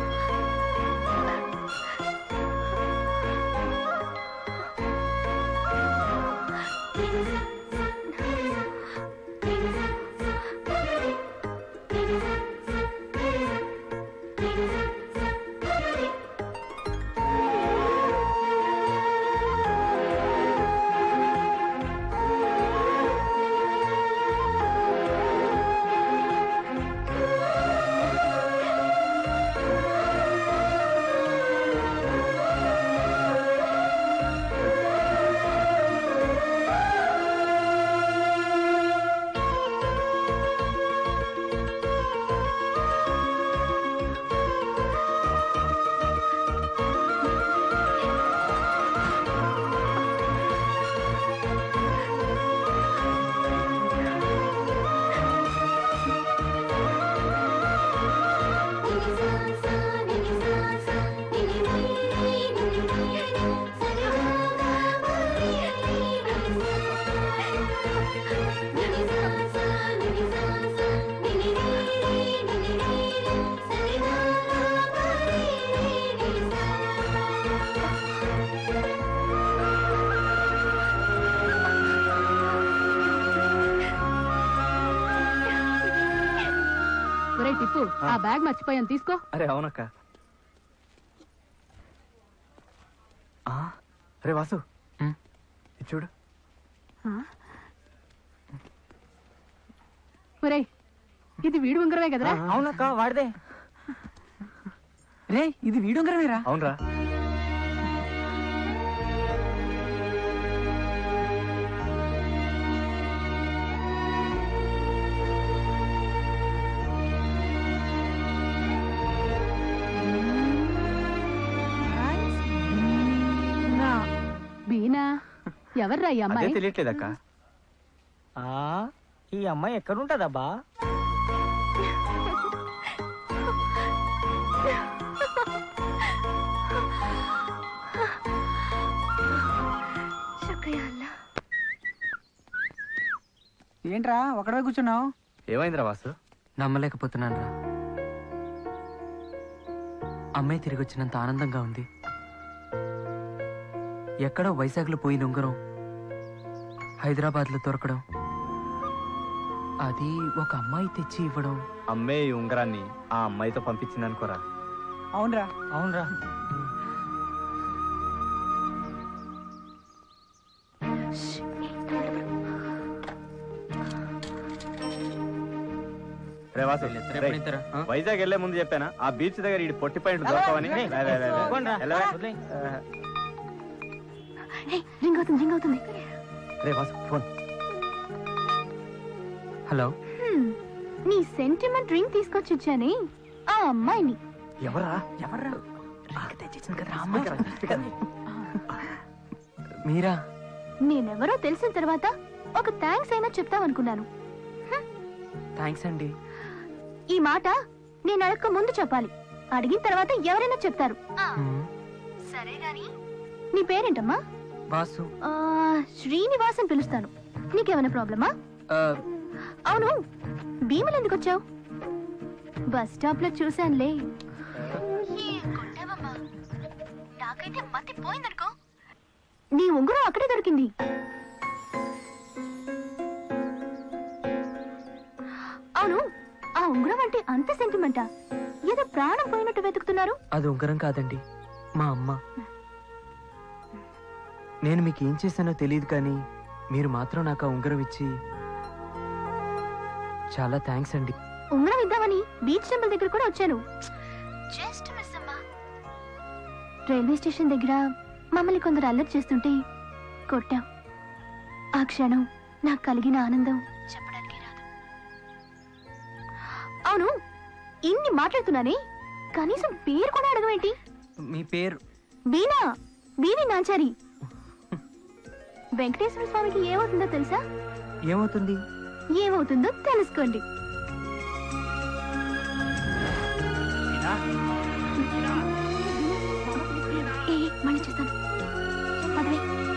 T: ఒరే టిప్పు ఆ బ్యాగ్ మర్చిపోయాను తీసుకో
B: అరే అవునక్క ఆ, అరే వాసు ఇది చూడు
T: ఒరే ఇది వీడు ఉంగరమే కదరా
A: అవునక్క వాడిదే రే ఇది వీడుంగరమేరా
B: అవునరా
T: బీనా ఎవర్రా ఈ
B: అదే
T: అమ్మాయి
B: తెలియట్లేదక్క
A: ఆ, ఈ అమ్మాయి ఎక్కడుంటదబ్బా ఏంట్రా ఒకడే కూర్చున్నావు
B: ఏమైందిరా వాసు నమ్మలేకపోతున్నాను రా అమ్మాయి తిరిగి వచ్చినంత ఆనందంగా ఉంది ఎక్కడో వైజాగ్లో పోయిన ఉంగరం హైదరాబాద్లో దొరకడం అది ఒక అమ్మాయి తెచ్చి ఇవ్వడం
G: అమ్మే ఈ ఉంగరాన్ని ఆ అమ్మాయితో పంపించింది అనుకోరా
A: అవునరా అవునరా
G: రే వాసు
B: వీళ్ళిద్దరు
G: రేయ్,
B: ఎప్పుడు ఇంతరా? ఆ?
G: వైజాగ్ వెళ్లే ముందు చెప్పానా ఆ బీచ్ దగ్గర ఈ పొట్టి పాయింట్ దొరకవని
B: ఏయ్,
G: రే, రే, రే, రే.
B: పోండ్రా.
G: వెళ్ళవే.
B: వదిలేయ్.
K: రింగ్ అవుతుంది రింగ్ అవుతుంది
G: రే వాసు ఫోన్
B: హలో
K: హ్మ్, నీ సెంటిమెంట్ రింగ్ తీసుకొచ్చి ఇచ్చానే ఆ అమ్మాయిని
G: ఎవరా
B: ఎవర్రా మీరా
K: నేనెవరో తెలిసిన తర్వాత ఒక థ్యాంక్స్ అయినా చెప్తావనుకున్నాను
B: థ్యాంక్స్ అండి
K: ఈ మాట నేను అడగక ముందు చెప్పాలి అడిగిన తర్వాత ఎవరైనా చెప్తారు సరే గాని నీ పేరేంటమ్మా
B: వాసు
K: ఆ, శ్రీనివాస్ అని పిలుస్తాను నీకేమైనా ప్రాబ్లమా
B: ఆ,
K: అవును భీమలు ఎందుకు వచ్చావు బస్ స్టాప్ లో చూశానులే నాకైతే మతి పోయిందనుకో నీ ఉంగరం అక్కడే దొరికింది అవును ఆ ఉంగరం అంటే అంత సెంటిమెంటా ఏదో ప్రాణం పోయినట్టు వెతుకుతున్నారు
B: అది ఉంగరం కాదండి మా అమ్మ నేను మీకు ఏం చేశానో తెలియదు కానీ మీరు మాత్రం నాకు ఆ ఉంగరం ఇచ్చి చాలా థ్యాంక్స్ అండి
K: ఉంగరం ఇద్దామని బీచ్ టెంపుల్ దగ్గర కూడా వచ్చాను జస్ట్ మిస్ అమ్మా రైల్వే స్టేషన్ దగ్గర మమ్మల్ని కొందరు అల్లరి చేస్తుంటే కొట్టాం ఆ క్షణం నాకు కలిగిన ఆనందం చెప్పడానికి రాదు అవును ఇన్ని మాట్లాడుతున్నానే కనీసం పేరు కూడా అడగవేంటి
B: మీ పేరు
K: బీనా బీవి నాచారి వెంకటేశ్వర స్వామికి ఏమవుతుందో తెలుసా
B: ఏమవుతుంది
K: ఏమవుతుందో తెలుసుకోండి ఏ, మళ్ళీ చూస్తాను పదవే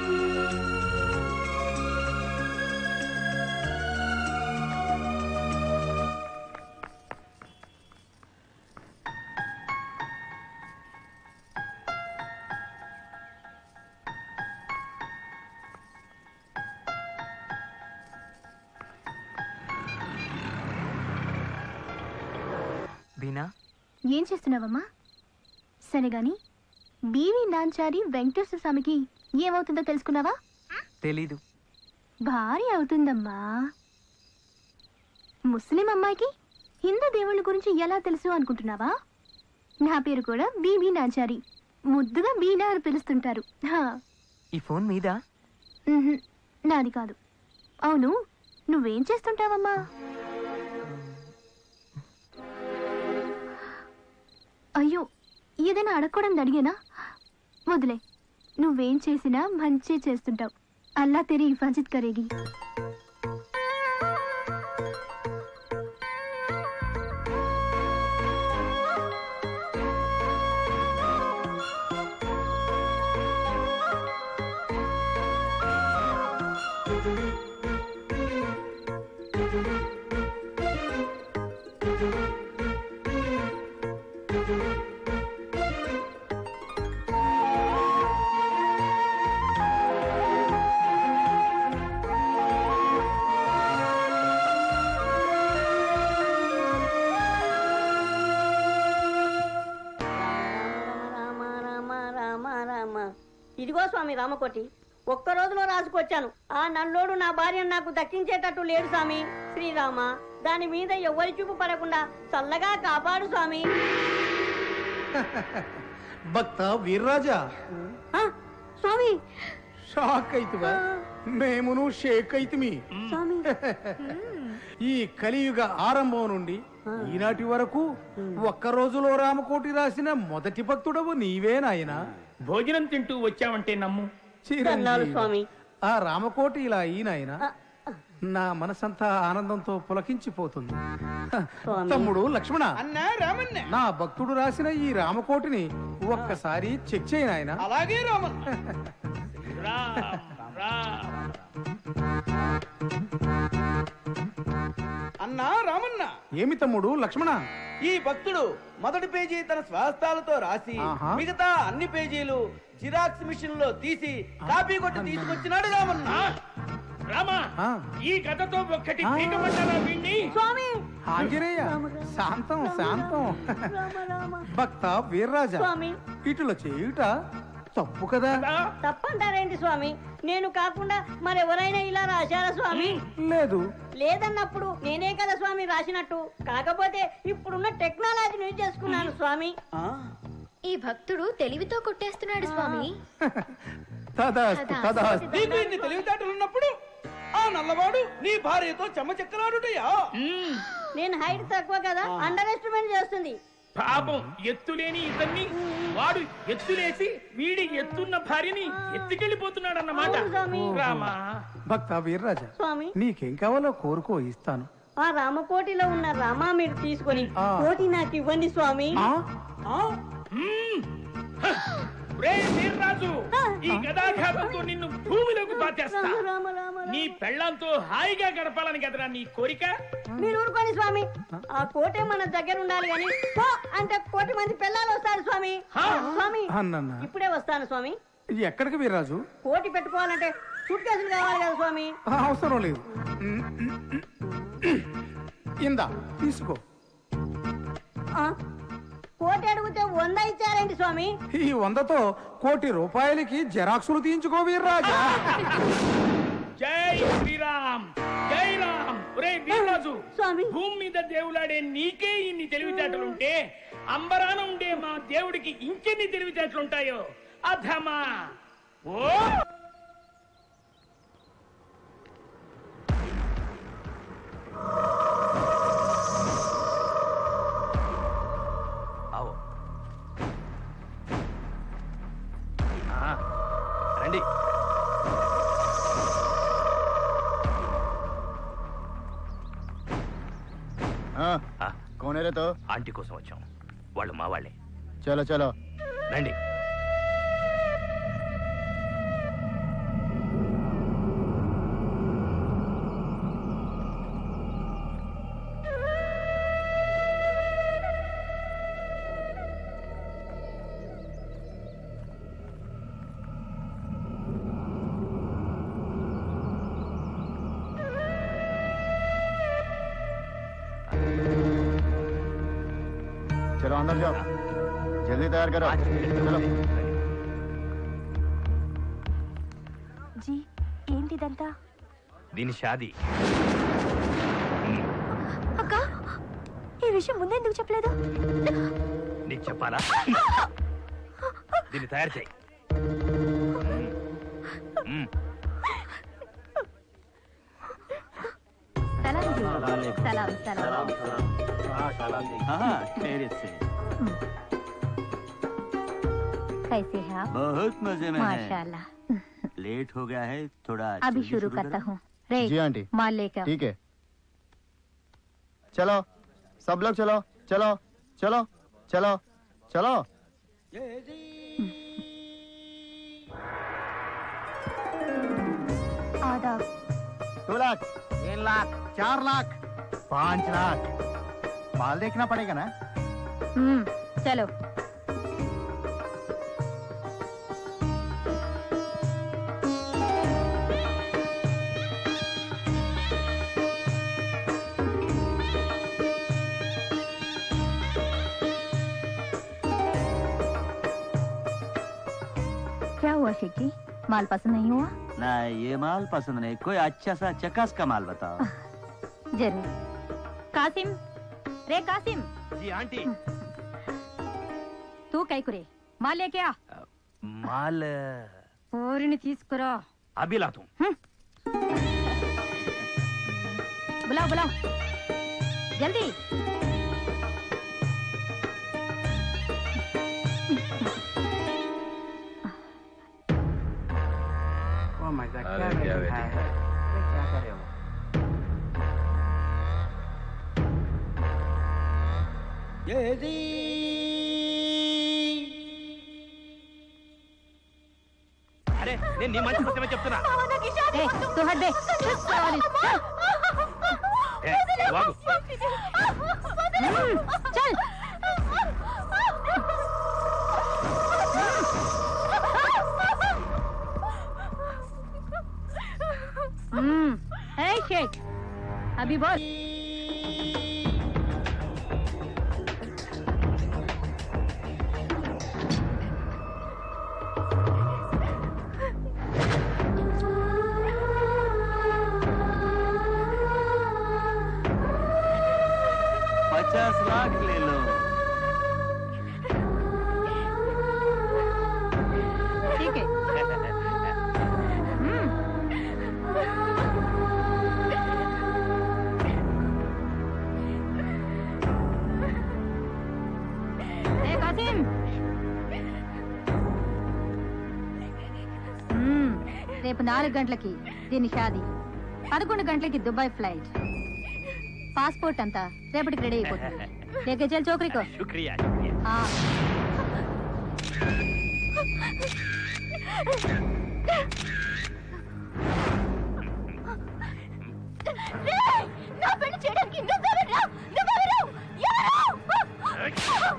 B: బీనా
K: ఏం చేస్తున్నావమ్మా సరే గాని బీవి నాంచారి వెంకటేశ్వర స్వామికి ఏమవుతుందో తెలుసుకున్నావా
B: తెలీదు
K: భార్య అవుతుందమ్మా ముస్లిం అమ్మాయికి హిందూ దేవుళ్ళ గురించి ఎలా తెలుసు అనుకుంటున్నావా నా పేరు కూడా బీబీ నాచారి ముద్దుగా బీనా అని పిలుస్తుంటారు హా,
B: ఈ ఫోన్ మీదా
K: ఉహుం, నాది కాదు అవును నువ్వేం చేస్తుంటావమ్మా అయ్యో ఏదైనా అడగకూడదు అడిగానా వదిలే నువ్వేం చేసినా మంచి చేస్తుంటావు అల్లా తెరి హిఫాజత్ కరేగి
S: రామ రామ రామ రామ ఇదిగో స్వామి రామకోటి ఒక్క రోజులో రాసుకొచ్చాను ఆ నల్లోడు నా భార్యను నాకు దక్కించేటట్టు లేడు స్వామి శ్రీరామ దాని మీద ఎవరి చూపు పడకుండా చల్లగా కాపాడు స్వామి
D: భక్త వీర్రాజా
S: స్వామి
D: షాక్ అయితువా మేమును షేక్ అయితిమి
S: స్వామి
D: ఈ కలియుగ ఆరంభం నుండి ఈనాటి వరకు ఒక్క రోజులో రామకోటి రాసిన మొదటి భక్తుడవు నీవే నాయనా
H: భోజనం తింటూ వచ్చావంటే నమ్ము
S: ధన్యాలు స్వామి
D: ఆ రామకోటి ఇలా ఈ నాయన నా మనసంతా ఆనందంతో పులకించిపోతుంది
S: స్వామి.
D: తమ్ముడు లక్ష్మణ
H: అన్నా రామన్న
D: నా భక్తుడు రాసిన ఈ రామకోటిని ఒక్కసారి చెక్ చేయి నాయన
H: అలాగే రామన్న రామ్ రామ్ అన్నా రామన్న
D: ఏమి తమ్ముడు లక్ష్మణ
H: ఈ భక్తుడు మొదటి పేజీ తన స్వహస్తాలతో రాసి
D: ఆహా.
H: మిగతా అన్ని పేజీలు జిరాక్స్ మిషన్ లో తీసి కాపీ కొట్టి తీసుకొచ్చినాడు రామన్న రామా ఈ గదతో ఒక్కటి పీకమంటారా వీణ్ణి
S: స్వామి
D: ఆంజనేయ శాంతం శాంతం భక్త వీర్రాజా
S: స్వామి.
D: ఇటుల చేయుట తప్పు కదా
S: తప్పంటారేంటి స్వామి నేను కాకుండా మరెవరైనా ఇలా రాశారా స్వామి
D: లేదు
S: లేదన్నప్పుడు నేనే కదా స్వామి రాసినట్టు కాకపోతే ఇప్పుడున్న టెక్నాలజీని యూజ్ చేసుకున్నాను స్వామి
K: ఈ భక్తుడు తెలివితో కొట్టేస్తున్నాడు స్వామి
D: తదాస్తు తదాస్తు
H: నీకు ఇన్ని తెలివితేటలు ఉన్నప్పుడు ఆ నల్లవాడు నీ భార్యతో చెమ్మచెక్కలాడుటయా
S: నేను హైట్ తక్కువ కదా అండర్ ఎస్టిమేట్ చేస్తుంది
H: పాపం ఎత్తులేని ఇతన్ని వాడు ఎత్తులేసి వీడి ఎత్తున్న భార్యని ఎత్తుకెళ్ళిపోతున్నాడన్నమాట
S: అవును స్వామి.
H: రామా
D: భక్త వీర్రాజా
S: స్వామి
D: నీకేం కావాలో కోరుకో ఇస్తాను
S: ఆ రామకోటిలో ఉన్న రామా మీరు తీసుకొని
D: ఆ.
S: కోటి నాకు ఇవ్వండి స్వామి
D: ఆ?
H: రే వీర్రాజు ఈ గదాఘాతంతో నిన్ను భూమిలోకి పాతేస్తా
S: రామ రామ
H: నీ పెళ్ళంతో హాయిగా గడపాలని కదరా నీ కోరిక
S: మీరు ఊరుకోండి స్వామి ఆ కోటే మన దగ్గర ఉండాలి కానీ పో అంటే కోటి మంది పిల్లలు వస్తారు స్వామి స్వామి
D: అన్నన్న
S: ఇప్పుడే వస్తాను స్వామి
D: ఎక్కడికి వీర్రాజు
S: కోటి పెట్టుకోవాలంటే సూట్ కేసులు కావాలి కదా స్వామి
D: ఆ, అవసరం లేదు ఇందా తీసుకో
S: ఆ, కోటి అడిగితే వంద ఇచ్చారేంటి స్వామి
D: ఈ వందతో కోటి రూపాయలకి జెరాక్సులు తీయించుకో వీర్రాజా
H: జై శ్రీరామ్ జై రామ్ ఒరే వీర్రాజు
S: స్వామి
H: భూమి మీద దేవులాడే నీకే ఇన్ని తెలివితేటలుంటే అంబరాన ఉండే మా దేవుడికి ఇంకెన్ని తెలివితేటలుంటాయో అధమా ఓ
N: ఆవో ఆ, రండి
U: कौन है रे तो
N: ఆంటీ కోసం వచ్చాం వాళ్ళు మా వాళ్ళే
U: चलो चलो
N: రండి
U: चलो अंदर जाओ जल्दी तैयार करो चलो
K: జీ ఏంటిదంతా
N: దీని షాది
K: అక్క ఈ విషయం ముందే ఎందుకు చెప్పలేదు
N: నీకు చెప్పాలా దీన్ని తయారు చేయి మ్మ్.
K: సలాం జీ సలాం సలాం कैसे हैं आप
I: बहुत मजे में है
K: माशाल्लाह
I: लेट हो गया है थोड़ा
K: अभी
I: जल्दी
K: शुरू करता
I: करो।
K: हूँ रे
U: जी आंटी
K: माल लेके आओ
U: ठीक है चलो सब लोग चलो चलो चलो चलो चलो
K: आदाब
U: दो लाख तीन लाख चार लाख पाँच लाख माल देखना पड़ेगा ना
K: हम्म चलो क्या हुआ शेख जी माल पसंद नहीं हुआ
I: ना ये माल पसंद नहीं कोई अच्छा सा चकास का माल बताओ
K: जरूर कासिम रे कासिम
N: जी आंटी
K: तू कई कुरे माल लेके आ
N: మాల్
K: ఊరిని తీసుకురా
N: అభి లాతూ
K: बुलाओ बुलाओ जल्दी
C: ओ माय गॉड
N: अरे
C: क्या
N: क्या
C: बैठा
N: बैठा
C: है क्या कर रहे हो
N: అరే నేను నీ మంచి కోసమే చెప్తున్నా
K: ए, तू हट बे सॉरी
N: ఏ, వాగు.
K: चल हम्म ए शेख अभी बोल
I: पचास लाख ले लो
T: ठीक है ఏ కాసిం మ్మ్. రేపు నాలుగు గంటలకి దీని షాది పదకొండు గంటలకి దుబాయ్ ఫ్లైట్ పాస్పోర్ట్ అంతా రేపటికి రెడీ అయిపోతుంది లేకే చల్ చోకరికో
N: शुक्रिया शुक्रिया
T: ఆ.
K: నా పెళ్లి చేయడానికి నువ్వెవరు నువ్వెవరు ఎవరు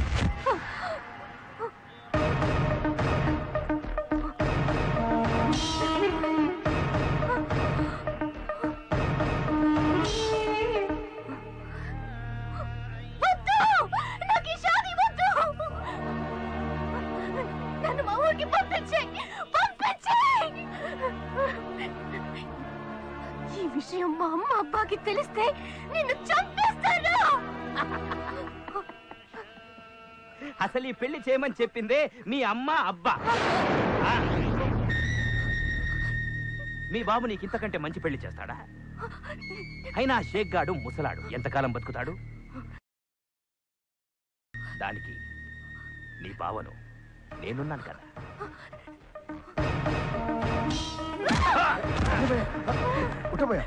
K: వద్దు నాకు ఈ షాదీ వద్దు నన్ను మా ఊరికి పంపించేయ్ పంపించేయ్ ఈ విషయం మా అమ్మ అబ్బాకి తెలిస్తే నిన్ను చంపేస్తాను
N: అసలు ఈ పెళ్లి చేయమని చెప్పిందే మీ అమ్మ అబ్బా ఆ. మీ బాబు నీకు ఇంతకంటే మంచి పెళ్లి చేస్తాడా అయినా ఆ షేక్ గాడు ముసలాడు ఎంతకాలం బతుకుతాడు దానికి నీ బావను నేనున్నాను కదా
U: उठो भैया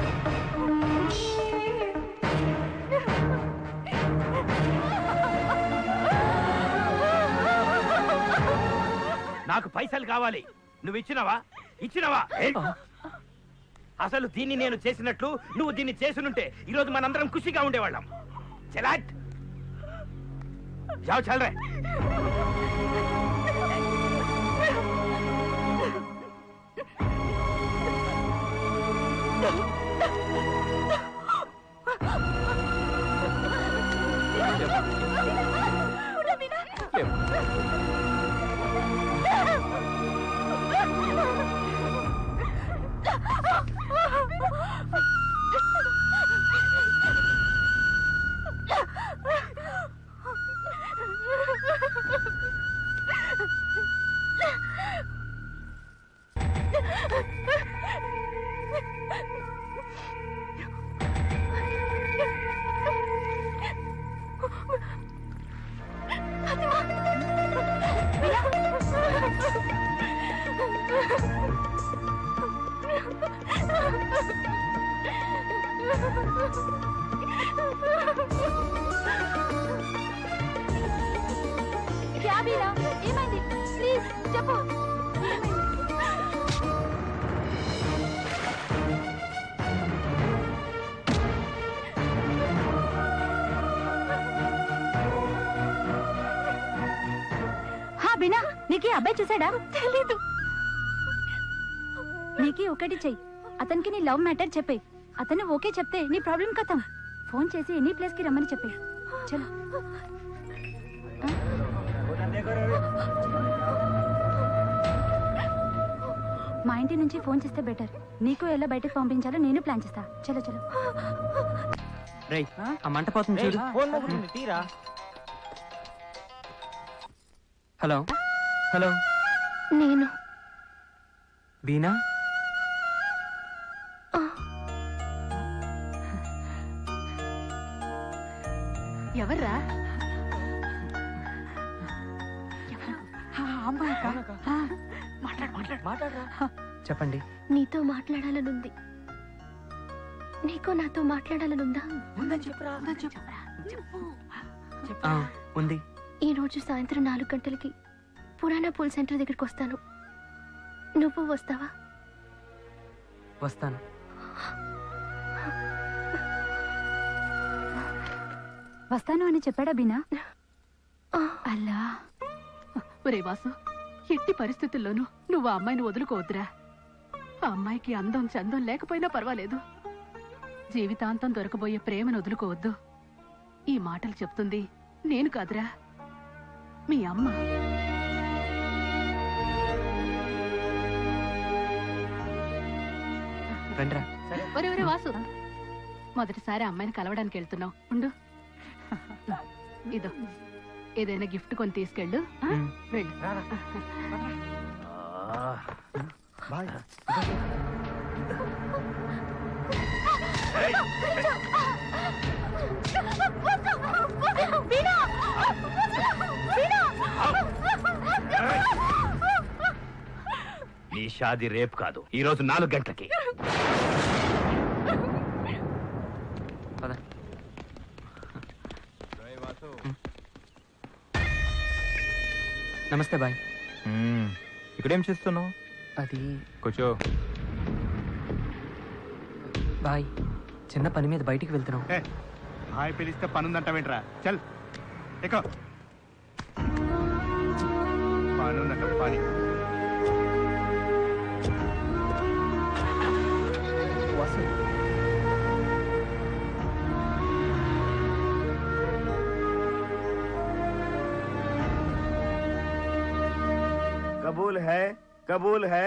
N: నాకు పైసలు కావాలి నువ్వు ఇచ్చినవా ఇచ్చినవా ఏయ్! అసలు దీన్ని నేను చేసినట్లు నువ్వు దీన్ని చేసునుంటే ఈరోజు మనందరం ఖుషిగా ఉండేవాళ్ళం చలాట్ జావ్ చల్ రే
K: క్యాబీరా ఏమైంది ప్లీజ్ చెప్పు
T: హా బినా నీకు అబ్బాయి చూసాడా తెలీదు నీకి ఒకటి చెయ్యి అతనికి నీ లవ్ మ్యాటర్ చెప్పే అతను ఓకే చెప్తే నీ ప్రాబ్లం కథం ఫోన్ చేసి ఎనీ ప్లేస్ కి రమ్మని చెప్పే చలో మా ఇంటి నుంచి ఫోన్ చేస్తే బెటర్ నీకు ఎలా బయటకు పంపించాలో నేను ప్లాన్ చేస్తా చలో చలో
B: రేయ్ ఆ మంట పోతుంది చూడు
A: ఫోన్ మొగుతుంది తీరా
B: హలో హలో
K: నేను
B: బీనా
T: ఎవర్రా
A: మాట్లాడు మాట్లాడు మాట్లాడరా
B: చెప్పండి
K: నీతో మాట్లాడాలనుంది నీకు నాతో మాట్లాడాలనుందా
A: ఉందని చెప్పురా ఉందని చెప్పురా చెప్పు
B: ఆ, ఉంది
K: ఈ రోజు సాయంత్రం నాలుగు గంటలకి పురాణ పూల్ సెంటర్ దగ్గరికి వస్తాను నువ్వు వస్తావా
B: వస్తాను
T: వస్తాను అని చెప్పాడా బీనా అల్లా ఒరే వాసు ఎట్టి పరిస్థితుల్లోనూ నువ్వు ఆ అమ్మాయిని వదులుకోవద్దురా ఆ అమ్మాయికి అందం చందం లేకపోయినా పర్వాలేదు జీవితాంతం దొరకబోయే ప్రేమను వదులుకోవద్దు ఈ మాటలు చెప్తుంది నేను కాదురా మీ అమ్మ
B: రండ్రా
T: ఒరే ఒరే వాసు మొదటిసారి ఆ అమ్మాయిని కలవడానికి వెళ్తున్నావు ఉండు ఇదో ఏదైనా గిఫ్ట్ కొని తీసుకెళ్ళు ఆ? వెళ్ళు
N: నీ షాది రేపు కాదు ఈ రోజు నాలుగు గంటలకి
B: నమస్తే బాయ్
G: ఇక్కడేం చేస్తున్నావు
B: అది
G: కూర్చో
B: బాయ్ చిన్న పని మీద బయటికి వెళ్తున్నాం
J: హాయ్ పిలిస్తే పనుందంటావేంట్రా చల్ ఎక్కువ పనుందంట పని
L: कबूल है कबूल है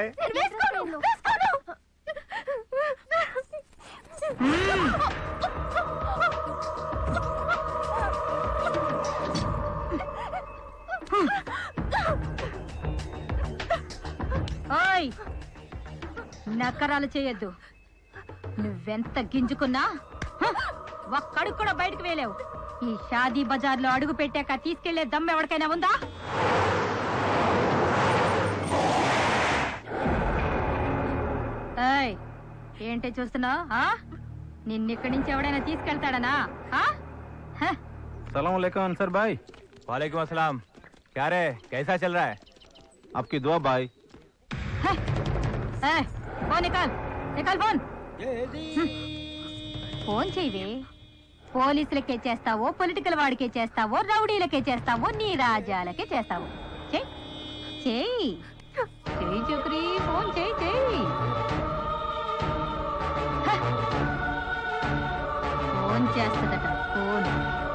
O: ఓయ్ నకరాలు చేయొద్దు నువ్వెంత గింజుకున్నా హ, ఒక్కడికి కూడా బయటకు వేలేవు ఈ షాదీ బజార్లో అడుగు పెట్టాక తీసుకెళ్లే దమ్ ఎవరికైనా ఉందా ఏయ్ ఏంటి చూస్తున్నావు నిన్నిక్కడి నుంచి ఎవడైనా తీసుకెళ్తాడనా ఆ? హ,
G: सलाम वालेकुम अंसर भाई वालेकुम अस्सलाम क्या रे कैसा चल रहा है आपकी दुआ भाई
O: ఏయ్, ఫోన్ నికాల్ నికాల్ ఫోన్ ఫోన్ చేయవే పోలీసులకే చేస్తావో పొలిటికల్ వాడికే చేస్తావో రౌడీలకే చేస్తావో నీ రాజాలకే చేస్తావో చెయ్ చెయ్యి చెయ్యి చుక్రీ ఫోన్ చెయ్యి చెయ్యి హ. ఫోన్ చేస్తుందట ఫోన్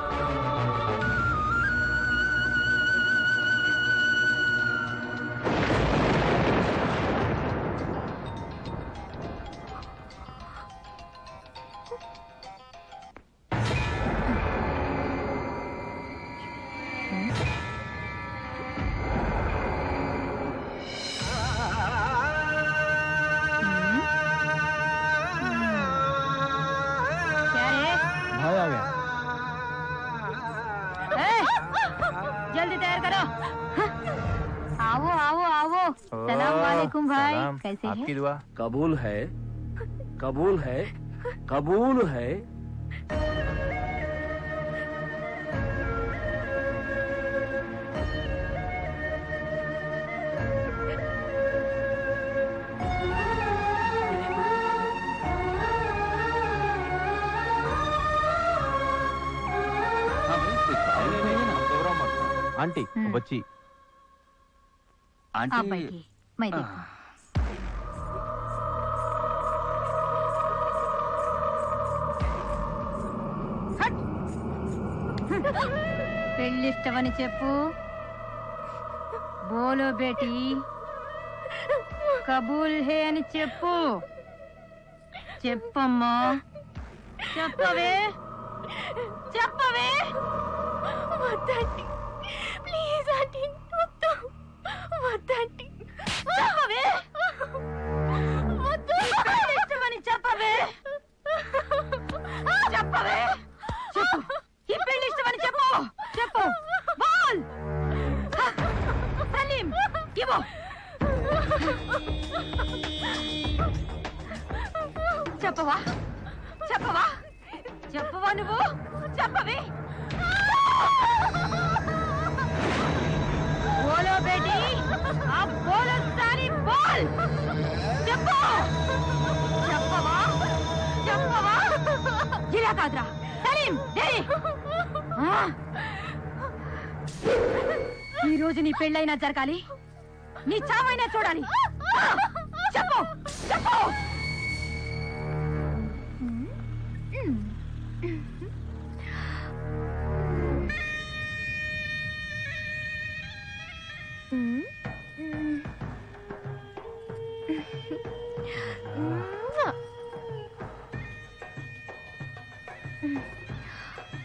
O: क्या रे
G: भाई आ गया
O: ए, जल्दी तैयार करो आओ आओ आओ सलाम वालेकुम भाई
G: सलाम।
O: कैसे
G: आपकी
O: हैं
G: दुआ
M: कबूल है कबूल है कबूल है
G: आंटी बच्ची
O: आप बैठिए मैं देखूं హట్! పెళ్ళిష్టమని చెప్పు బోలో బేటీ కబూల్ హే అని చెప్పు చెప్పమ్మా చెప్పవే చెప్పవే వద్దండి ప్లీజ్ ఆంటీ వద్దు వద్దండి చెప్పవే వద్దు ఇష్టమని చెప్పవే చెప్పవే చెప్పు ఈ పెళ్లి ఇష్టమని చెప్పు చెప్పు బాల్ సలీం ఇవ్వు చెప్పవా చెప్పవా చెప్పవా నువ్వు చెప్పవే బోలో బేటీ ఆ బోలో సారీ బోల్ చెప్పు చెప్పవా చెప్పవా ఇలా కాదురా సలీం డేయ్ ఈ రోజు నీ పెళ్ళైనా జరగాలి నీ చావైనా చూడాలి ఆ! చెప్పు చెప్పు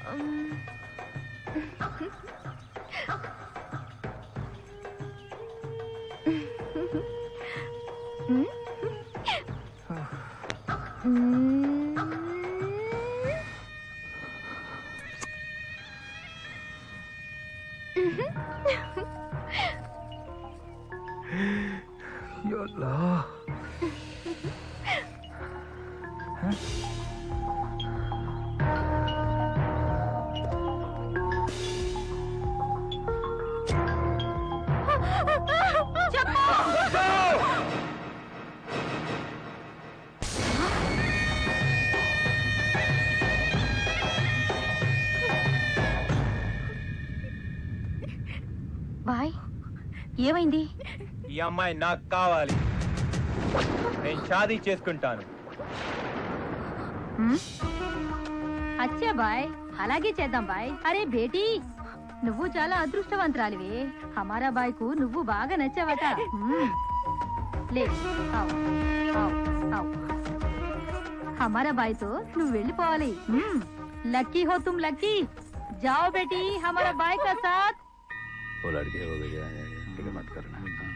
K: బాయ్ ఏమైంది
G: ఈ అమ్మాయి నాకు కావాలి నేను షాదీ చేసుకుంటాను
P: హ్మ్? అచ్చా బాయ్ అలాగే చేద్దాం బాయ్ అరే బేటీ నువ్వు చాలా అదృష్టవంతురాలివి హమారా బాయ్కు నువ్వు బాగా నచ్చావట హ్మ్. లే ఆవ్, ఆవ్, ఆవ్. హమారా బాయ్తో నువ్వు వెళ్ళిపోవాలి హ్మ్. లక్కీ హో తుమ్ లక్కీ జాओ బేటీ హమారా బాయ్ కా సాత్
N: वो लड़के हो गए ठीक है मत करना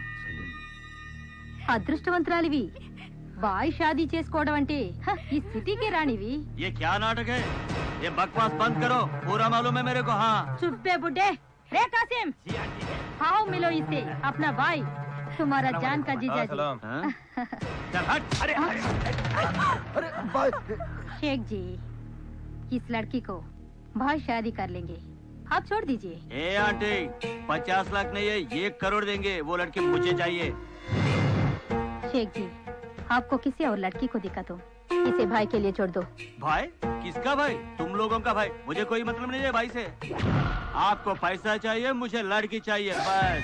P: అదృష్టవంతురాలివి బాయ్ షాదీ చేసుకోవడం అంటే హ, ఈ సిటీకి రానివి
I: ये क्या नाटक है ये बकवास बंद करो पूरा मालूम है मेरे को हाँ
P: चुप्पे बुड्ढे रे कासिम आओ मिलो इससे अपना भाई तुम्हारा जान का जीजा जी
G: सलाम
P: शेख जी इस लड़की को भाई शादी कर लेंगे आप छोड़ दीजिए
I: ए आंटी पचास लाख नहीं है एक करोड़ देंगे वो लड़की मुझे चाहिए
P: शेख जी आपको किसी और लड़की को दिखा दो इसे भाई के लिए छोड़ दो
I: भाई किसका भाई तुम लोगों का भाई मुझे कोई मतलब नहीं है भाई से आपको पैसा चाहिए मुझे लड़की चाहिए बस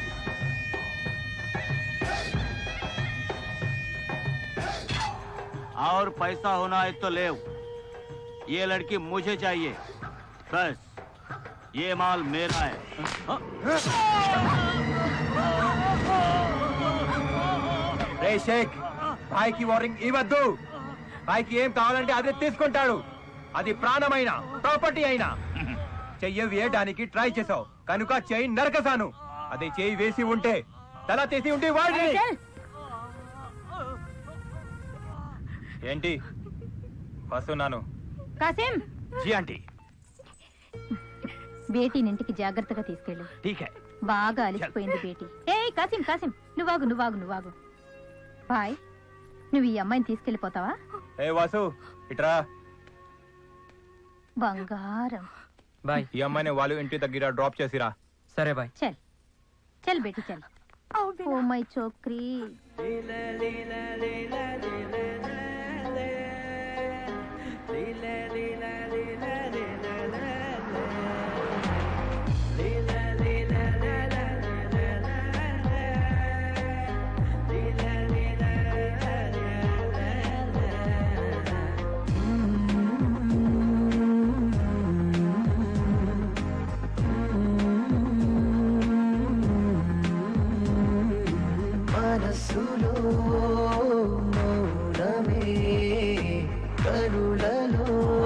I: और पैसा होना है तो ले ये लड़की मुझे चाहिए बस ये माल मेरा है
G: రే షేక్ భాయ్కి వార్నింగ్ ఇవ్వద్దు భాయ్కి ఏం కావాలంటే అదే తీసుకుంటాడు అది ప్రాణమైన ప్రాపర్టీ అయినా చెయ్యి వేయడానికి ట్రై చేసావు కనుక చెయ్యి నరకసాను అదే చెయ్యి వేసి ఉంటే తల తీసి ఉంటే వాడిని ఏంటి వస్తున్నాను
P: కాసిం
G: జీ ఆంటీ
P: బేటీని ఇంటికి జాగ్రత్తగా తీసుకెళ్ళు
G: ఠీక్ హై
P: బాగా అలిసిపోయింది బేటీ ఏ కాసిం కాసిం నువ్వాగు నువ్వాగు నువ్వాగు బాయ్ నువ్వు ఈ అమ్మాయిని తీసుకెళ్ళిపోతావా
G: ఏ వాసు ఇట్రా
P: బంగారం
B: బాయ్
G: ఈ అమ్మాయిని వాళ్ళు ఇంటి దగ్గర డ్రాప్ చేసిరా
B: సరే బాయ్
P: చల్ చల్ బేటీ చల్ ఓ మై చోక్రీ
Q: మనసులో మౌనమే కనులలో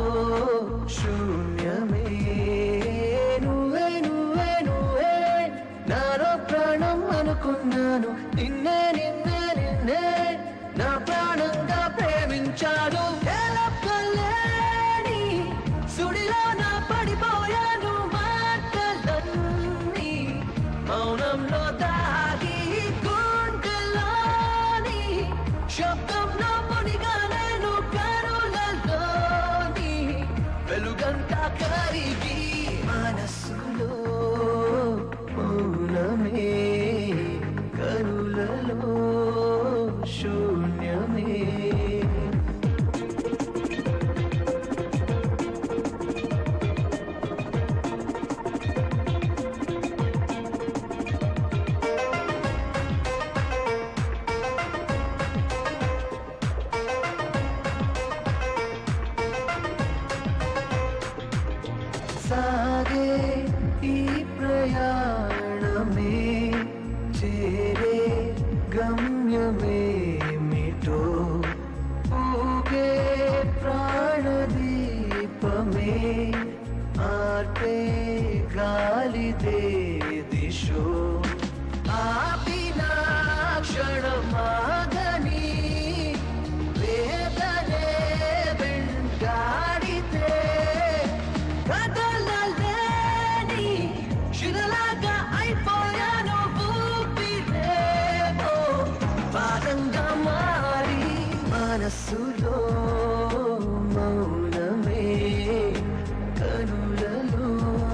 Q: శూన్యమే నువ్వే నువ్వే నువ్వే నాలో ప్రాణం అనుకున్నాను నిన్నే నిన్నే నిన్నే నా ప్రాణంగా ప్రేమించాను ఎలపలేని సుడిలో నా పడిపోయాను మాటలన్నీ మౌనంలో దాగి గుండెలోని శబ్దంలో మునిగా నేను కరులలోని వెలుగంతా కరిగి మనసులో మౌనమే కరులలో శూన్యమే సాగే ఈ ప్రయాణమే చేరే గమ్యమేమిటో ఊగే ప్రాణదీపమే ఆ మార్పే గాలిదే దిశో ఆపిన క్షణమాగని వేదనే వెంటాడితే కదలలేని శిలలాగా అయిపోయాను ఊపిరేమో భారంగా మారి మనస్సులో మౌనమే కనులలో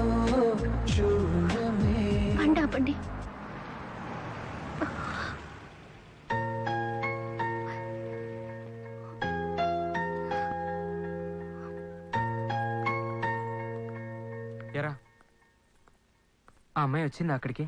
Q: శూన్యమే
K: బండి ఆపండి
B: ఎరా ఆ అమ్మాయి వచ్చిందా అక్కడికి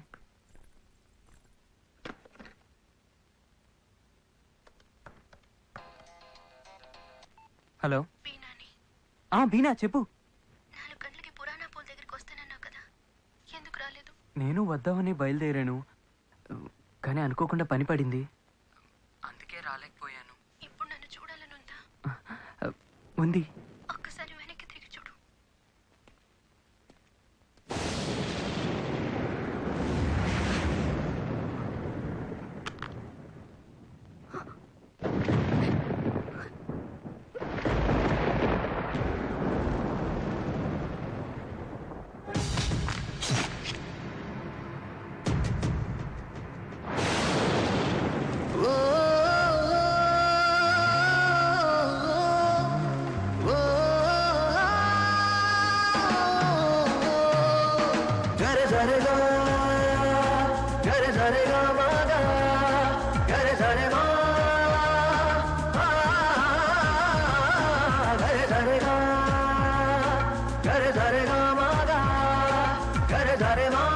B: హలో ఆ బీనా చెప్పు
K: నాలుగు గంటలకి పురాణా పూల్ దగ్గరికి వస్తానన్నావు కదా ఎందుకు రాలేదు
B: నేను వద్దామని బయలుదేరాను కానీ అనుకోకుండా పని పడింది అందుకే రాలేకపోయాను
K: ఇప్పుడు నన్ను చూడాలని ఉందా
B: ఉంది
K: ఒక్కసారి వెనక్కి తిరిగి చూడు
Q: గరే సరే గా గరే సరే గా మా గా గరే సరే మా గరే సరే గా గరే సరే గా మా గా గరే సరే మా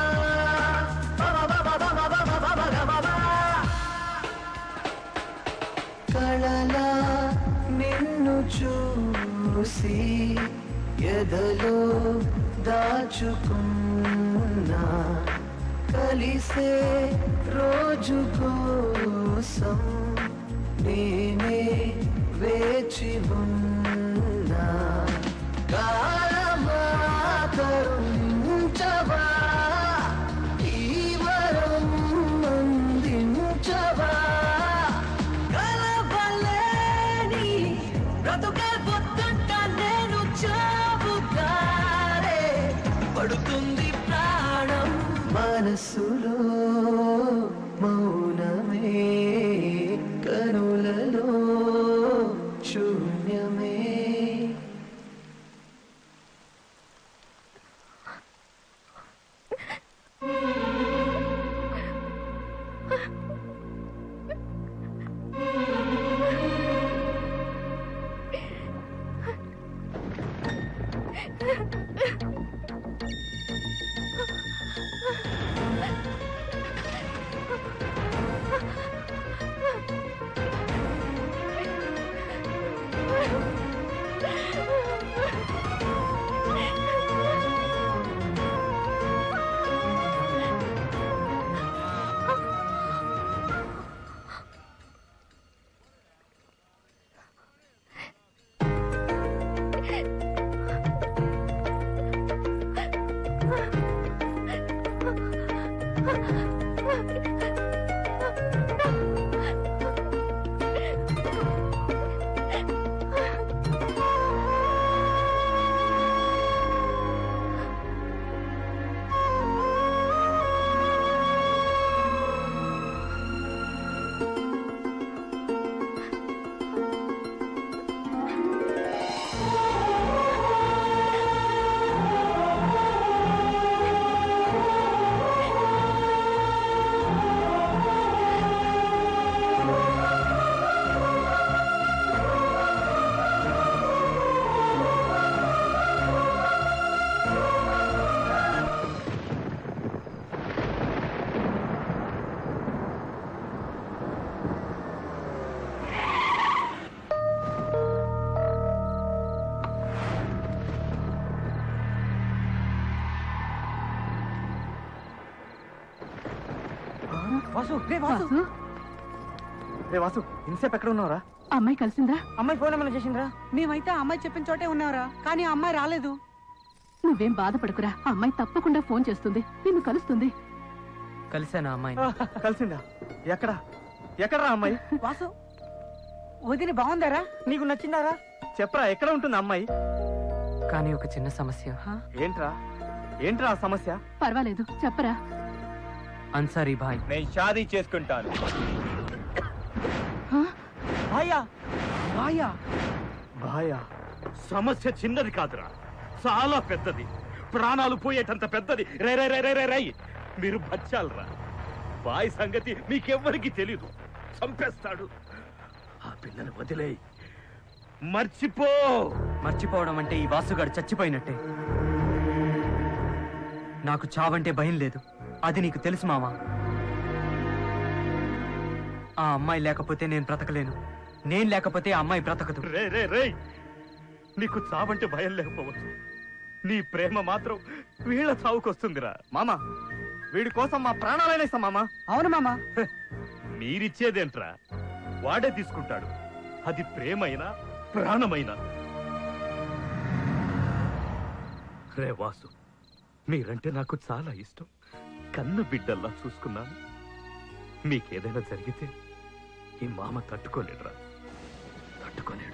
Q: కళలా నిన్ను చూసి ఎదలో దాచుకున్నా కలిసే రోజు కోసం నేనే వేచి ఉన్నా కాలమా కరుణించవా ఈ వరం అందించవా కలవలేని బ్రతుకే పొద్దుంట నేను చావుతారే పడుతుంది ప్రాణం మనసులో మౌనమే కనులలో శూన్యమే
A: వాసు రే వాసు
T: వాసు
A: రే వాసు ఇంతసేపు ఎక్కడ ఉన్నావురా
T: అమ్మాయి కలిసిందా
A: అమ్మాయి ఫోన్ ఏమైనా చేసిండ్రా
E: మేమైతే ఆ అమ్మాయి చెప్పిన చోటే ఉన్నారా కానీ ఆ అమ్మాయి రాలేదు
T: నువ్వేం బాధపడకురా ఆ అమ్మాయి తప్పకుండా ఫోన్ చేస్తుంది నిన్ను కలుస్తుంది
B: కలిసానా అమ్మాయిని
E: కలిసిందా ఎక్కడ ఎక్కడరా అమ్మాయి
A: వాసు వదిలి బాగుందారా నీకు నచ్చిందారా
E: చెప్పరా ఎక్కడ ఉంటుంది అమ్మాయి
B: కానీ ఒక చిన్న సమస్య
E: ఏంట్రా ఏంట్రా ఆ సమస్య
T: పర్వాలేదు చెప్పరా
B: అన్సారీ భాయ్
G: నేను షాదీ చేసుకుంటాను
A: భాయ్యా
E: భాయ్యా
I: భాయా సమస్య చిన్నది కాదురా చాలా పెద్దది ప్రాణాలు పోయేటంత పెద్దది రే రే రే రే రే రై మీరు బచ్చాలరా బాయ్ సంగతి మీకెవ్వరికి తెలీదు చంపేస్తాడు ఆ పిల్లని వదిలే మర్చిపో
B: మర్చిపోవడం అంటే ఈ వాసుగాడు చచ్చిపోయినట్టే నాకు చావంటే భయం లేదు అది నీకు తెలుసు మావా ఆ అమ్మాయి లేకపోతే నేను బ్రతకలేను నేను లేకపోతే ఆ అమ్మాయి బ్రతకదు
I: రే రే రే నీకు చావంటే భయం లేకపోవచ్చు నీ ప్రేమ మాత్రం వీళ్ళ చావుకొస్తుందిరా
E: మామా వీడి కోసం మా ప్రాణాలైనా ఇస్తాం మామా
A: అవును మామా
I: మీరిచ్చేదేంట్రా వాడే తీసుకుంటాడు అది ప్రేమైనా ప్రాణమైనా రే వాసు మీరంటే నాకు చాలా ఇష్టం కన్న బిడ్డల్లా చూసుకున్నాను మీకేదైనా జరిగితే ఈ మామ తట్టుకోలేడురా తట్టుకోలేడు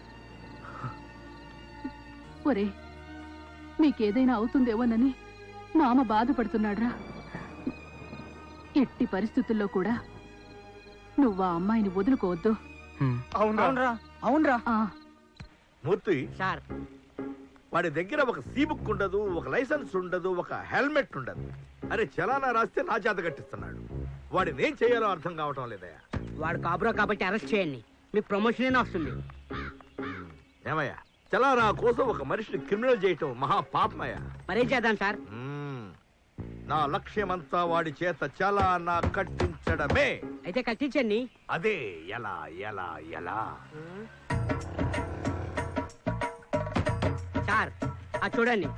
T: ఒరే మీకేదైనా అవుతుందేమోనని మామ బాధపడుతున్నాడ్రా ఎట్టి పరిస్థితుల్లో కూడా నువ్వు ఆ అమ్మాయిని వదులుకోవద్దు
E: అవునరా
A: అవునరా
V: మూర్తి
H: సార్
V: వాడి దగ్గర ఒక సీ బుక్ ఉండదు ఒక లైసెన్స్ ఉండదు ఒక హెల్మెట్ ఉండదు అరే చలానా రాస్తే నా చేత కట్టిస్తున్నాడు వాడిని ఏం చేయాలో అర్థం కావటం లేదయ్యా
C: వాడు కాబరా కాబట్టి అరెస్ట్ చేయండి మీకు ప్రమోషన్ వస్తుంది
V: ఏమయ్యా చలానా కోసం ఒక మనిషిని క్రిమినల్ చేయటం మహా పాపమయ్యా
C: మరేం చేద్దాం సార్
V: మ్మ్. నా లక్ష్యమంతా వాడి చేత చలానా కట్టించడమే
C: అయితే కట్టించండి
V: అదే ఎలా ఎలా ఎలా
C: సార్ అది చూడండి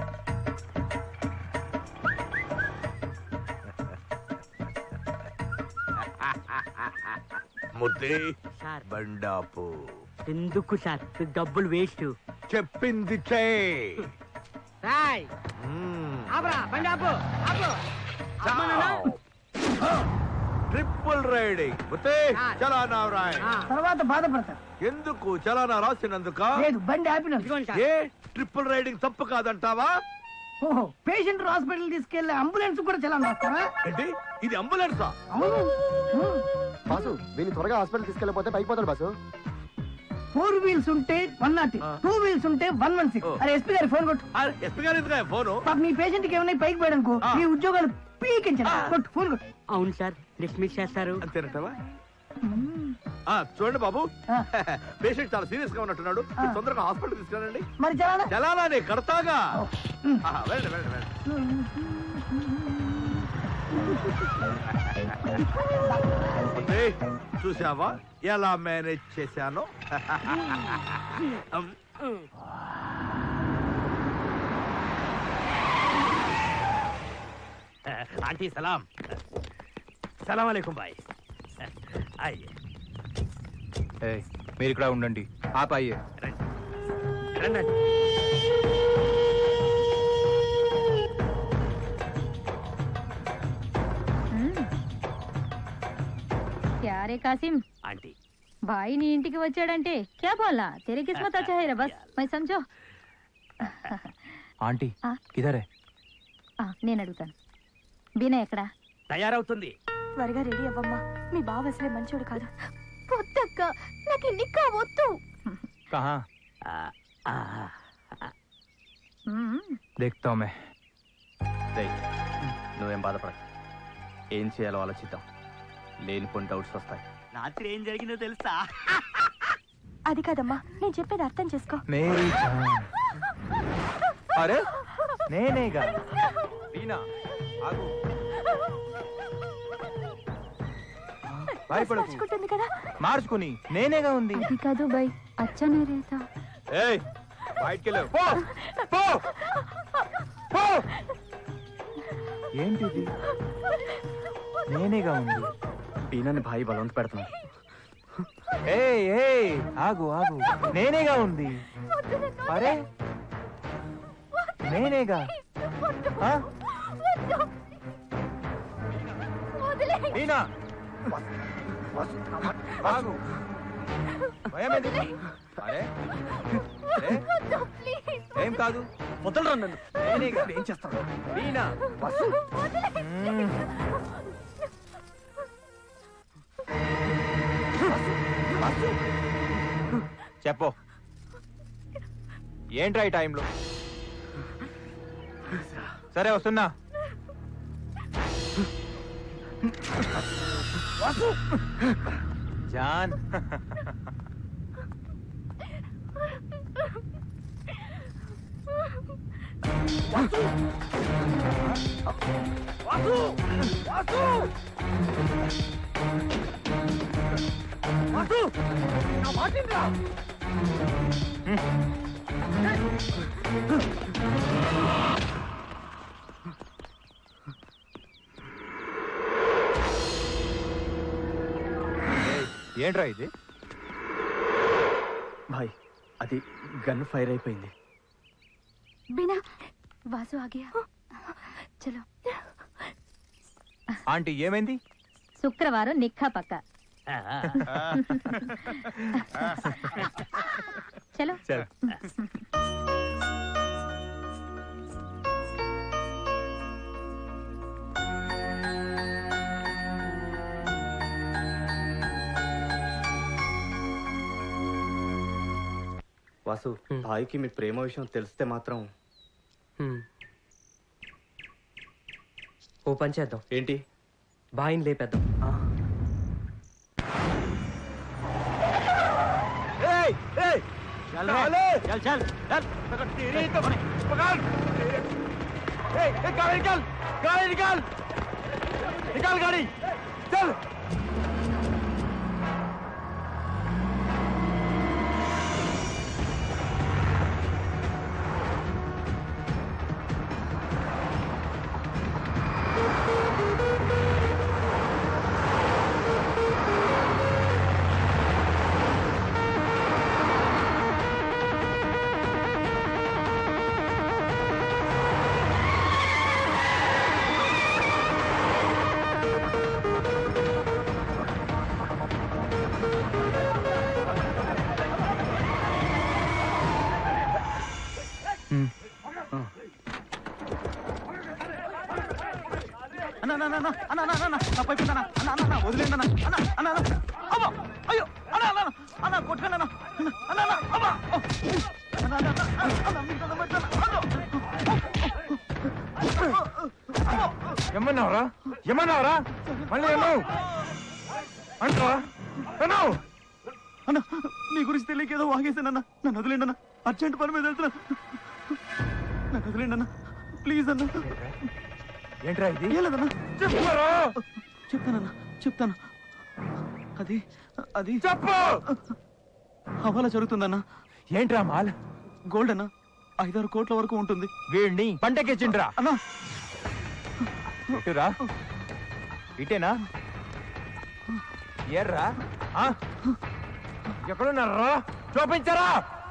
V: ముద్దే
C: సార్
V: బండాపు
C: ఎందుకు సార్ మీకు డబ్బులు వేస్ట్
V: చెప్పింది చే
C: రాయ్ ఆపరా బండి ఆపు ఆపు ఆపమన్నానా?
V: ట్రిపుల్ రైడింగ్ ముద్దే చలానా రాయ్
A: తర్వాత బాధపడతారు
V: ఎందుకు చలానా రాసినందుక
A: లేదు బండి ఆపినందుకు
V: ఏ ట్రిపుల్ రైడింగ్ తప్పు కాదంటావా
A: ఓహో పేషెంట్ హాస్పిటల్ తీసుకెళ్లే అంబులెన్స్ కూడా చలాన్ రాస్తారా
V: ఏంటి ఇది అంబులెన్సా
A: అవును
U: బాసు దీన్ని త్వరగా హాస్పిటల్ తీసుకెళ్ళిపోతే పైపోతాడు బాసు
A: ఫోర్ వీల్స్ ఉంటే వన్ నాట్ టూ వీల్స్ ఉంటే వన్ వన్ సిక్స్ అరే ఎస్పీ గారి ఫోన్ కొట్టు
V: ఎస్పీ గారి ఎందుకు ఫోను
A: పాప మీ పేషెంట్ కి ఏమైనా పైకి పోయాడనుకో మీ ఉద్యోగాలు పీకించండి కొట్టు ఫోన్ కొట్టు
C: అవును సార్ డిస్మిస్ చేస్తారు
V: అంతేనంటావా ఆ, చూడండి బాబు పేషెంట్ చాలా సీరియస్ గా ఉన్నట్టున్నాడు మీరు తొందరగా హాస్పిటల్ తీసుకెళ్ళండి
A: మరి చలానా
V: చలానానే కడతాగా ఆహా, వెళ్ళండి వెళ్ళండి వెళ్ళండి అంటే చూసావా ఎలా మేనేజ్ చేశానో
I: ఆంటీ సలాం సలాం అలైకుం బాయ్ అయ్యే
J: మీరు ఇక్కడ ఉండండి ఆపాయే
I: రండి
P: क्या रे कासिम
I: ఆంటీ
P: भाई నీ ఇంటికి వచ్చాడంటే क्या बोला तेरी किस्मत अच्छा है रे बस मैं समझो
J: ఆంటీ
P: ఆ.
J: ఇదరే
P: ఆ, నేను అడుగుతాను బీనా ఎక్కడా
I: తయారవుతుంది
K: త్వరగా రెడీ అవ్వమ్మా మీ బావ అసలే మంచోడు కాదు వద్దక్క నాకు ఈ నిక్కా వద్దు
J: కహా దేక్తా మే
E: నువ్వేం బాధపడ ఏం చేయాలో ఆలోచిద్దాం లేనిపోని డౌట్స్ వస్తాయి
I: రాత్రి ఏం జరిగిందో తెలుసా
K: అది కాదమ్మా నేను చెప్పేది అర్థం చేసుకో
J: మేరీ జాన్ అరే నేనేగా వీణా ఆగు భయపడకు
K: నచ్చుకుంటుంది కదా
J: మార్చుకుని నేనేగా ఉంది
K: అది కాదు బై అచ్చనే రేతా
J: ఏయ్ బయటికి వెళ్ళు. పో పో పో ఏంటిది నేనేగా ఉంది
E: ఈయనని భాయి బలవంత పెడుతున్నాం
J: ఏయ్ ఏయ్ ఆగు ఆగు నేనేగా ఉంది అరే నేనేగా ఆ? మీనా ఆగు భయం ఎందుకు? అరే అరే, ఏం కాదు
Q: వదలరా నన్ను
J: నేనేగా
Q: ఏం చేస్తాను
J: మీనా మ్మ్. చెప్పు ఏంట్రా ఈ టైంలో సరే వస్తున్నా జాన్
Q: వాసు వాసు వాసు నా మాటిండ్రా
J: ఏంట్రా ఇది
Q: భాయ్ అది గన్ ఫైర్ అయిపోయింది
K: बिना वासु आ गया चलो
J: ఆంటీ ఏమైంది
P: శుక్రవారం నిఖా పక్క చలో
J: చల్
U: వాసు భాయ్కి మీ ప్రేమ విషయం తెలిస్తే మాత్రం
B: హ్మ్. ఓ పని చేద్దాం
U: ఏంటి
B: బాయిని లేపేద్దాం
Q: ఏయ్ ఏయ్ चल रे चल चल चल पकड़ तेरी तो पकड़ ए ए गाड़ी निकाल गाड़ी निकाल निकाल गाड़ी चल అన్న అన్న అన్న అన్న అన్న అన్న నా పైపు అన్న అన్న అన్న అన్న వదిలేండి అన్న అన్న అన్న అన్న అమ్మ అయ్యో అన్న అన్న అన్న అన్న కొట్టుకోండి అన్న అన్న అన్న అన్న అమ్మ అన్న అన్న అన్న అన్న మీకు దండం పెడతాను. అన్న.
J: ఏమన్నావురా ఏమన్నావురా మళ్ళీ ఏమన్నావు అంటావా అన్నావు
Q: అన్న నీ గురించి తెలియక ఏదో వాగేసాను అన్న నన్ను వదిలేండి అన్న అర్జెంట్ పని మీద వెళ్తున్నా నన్ను వదిలేండి అన్న ప్లీజ్ అన్న
J: ఏంట్రా ఇది
Q: ఏం లేదన్న
J: చెప్పుకోరా
Q: చెప్తానన్న చెప్తాను అది అది
J: చెప్పు
Q: హవాలా జరుగుతుందన్న
J: ఏంట్రా మాల్
Q: గోల్డ్ అన్న ఐదారు కోట్ల వరకు ఉంటుంది
J: వీడిని పంటకెచ్చిండ్రా
Q: అన్నా
J: ఇటురా ఇటేనా ఎర్రా ఆ? ఎక్కడున్నారా చూపించరా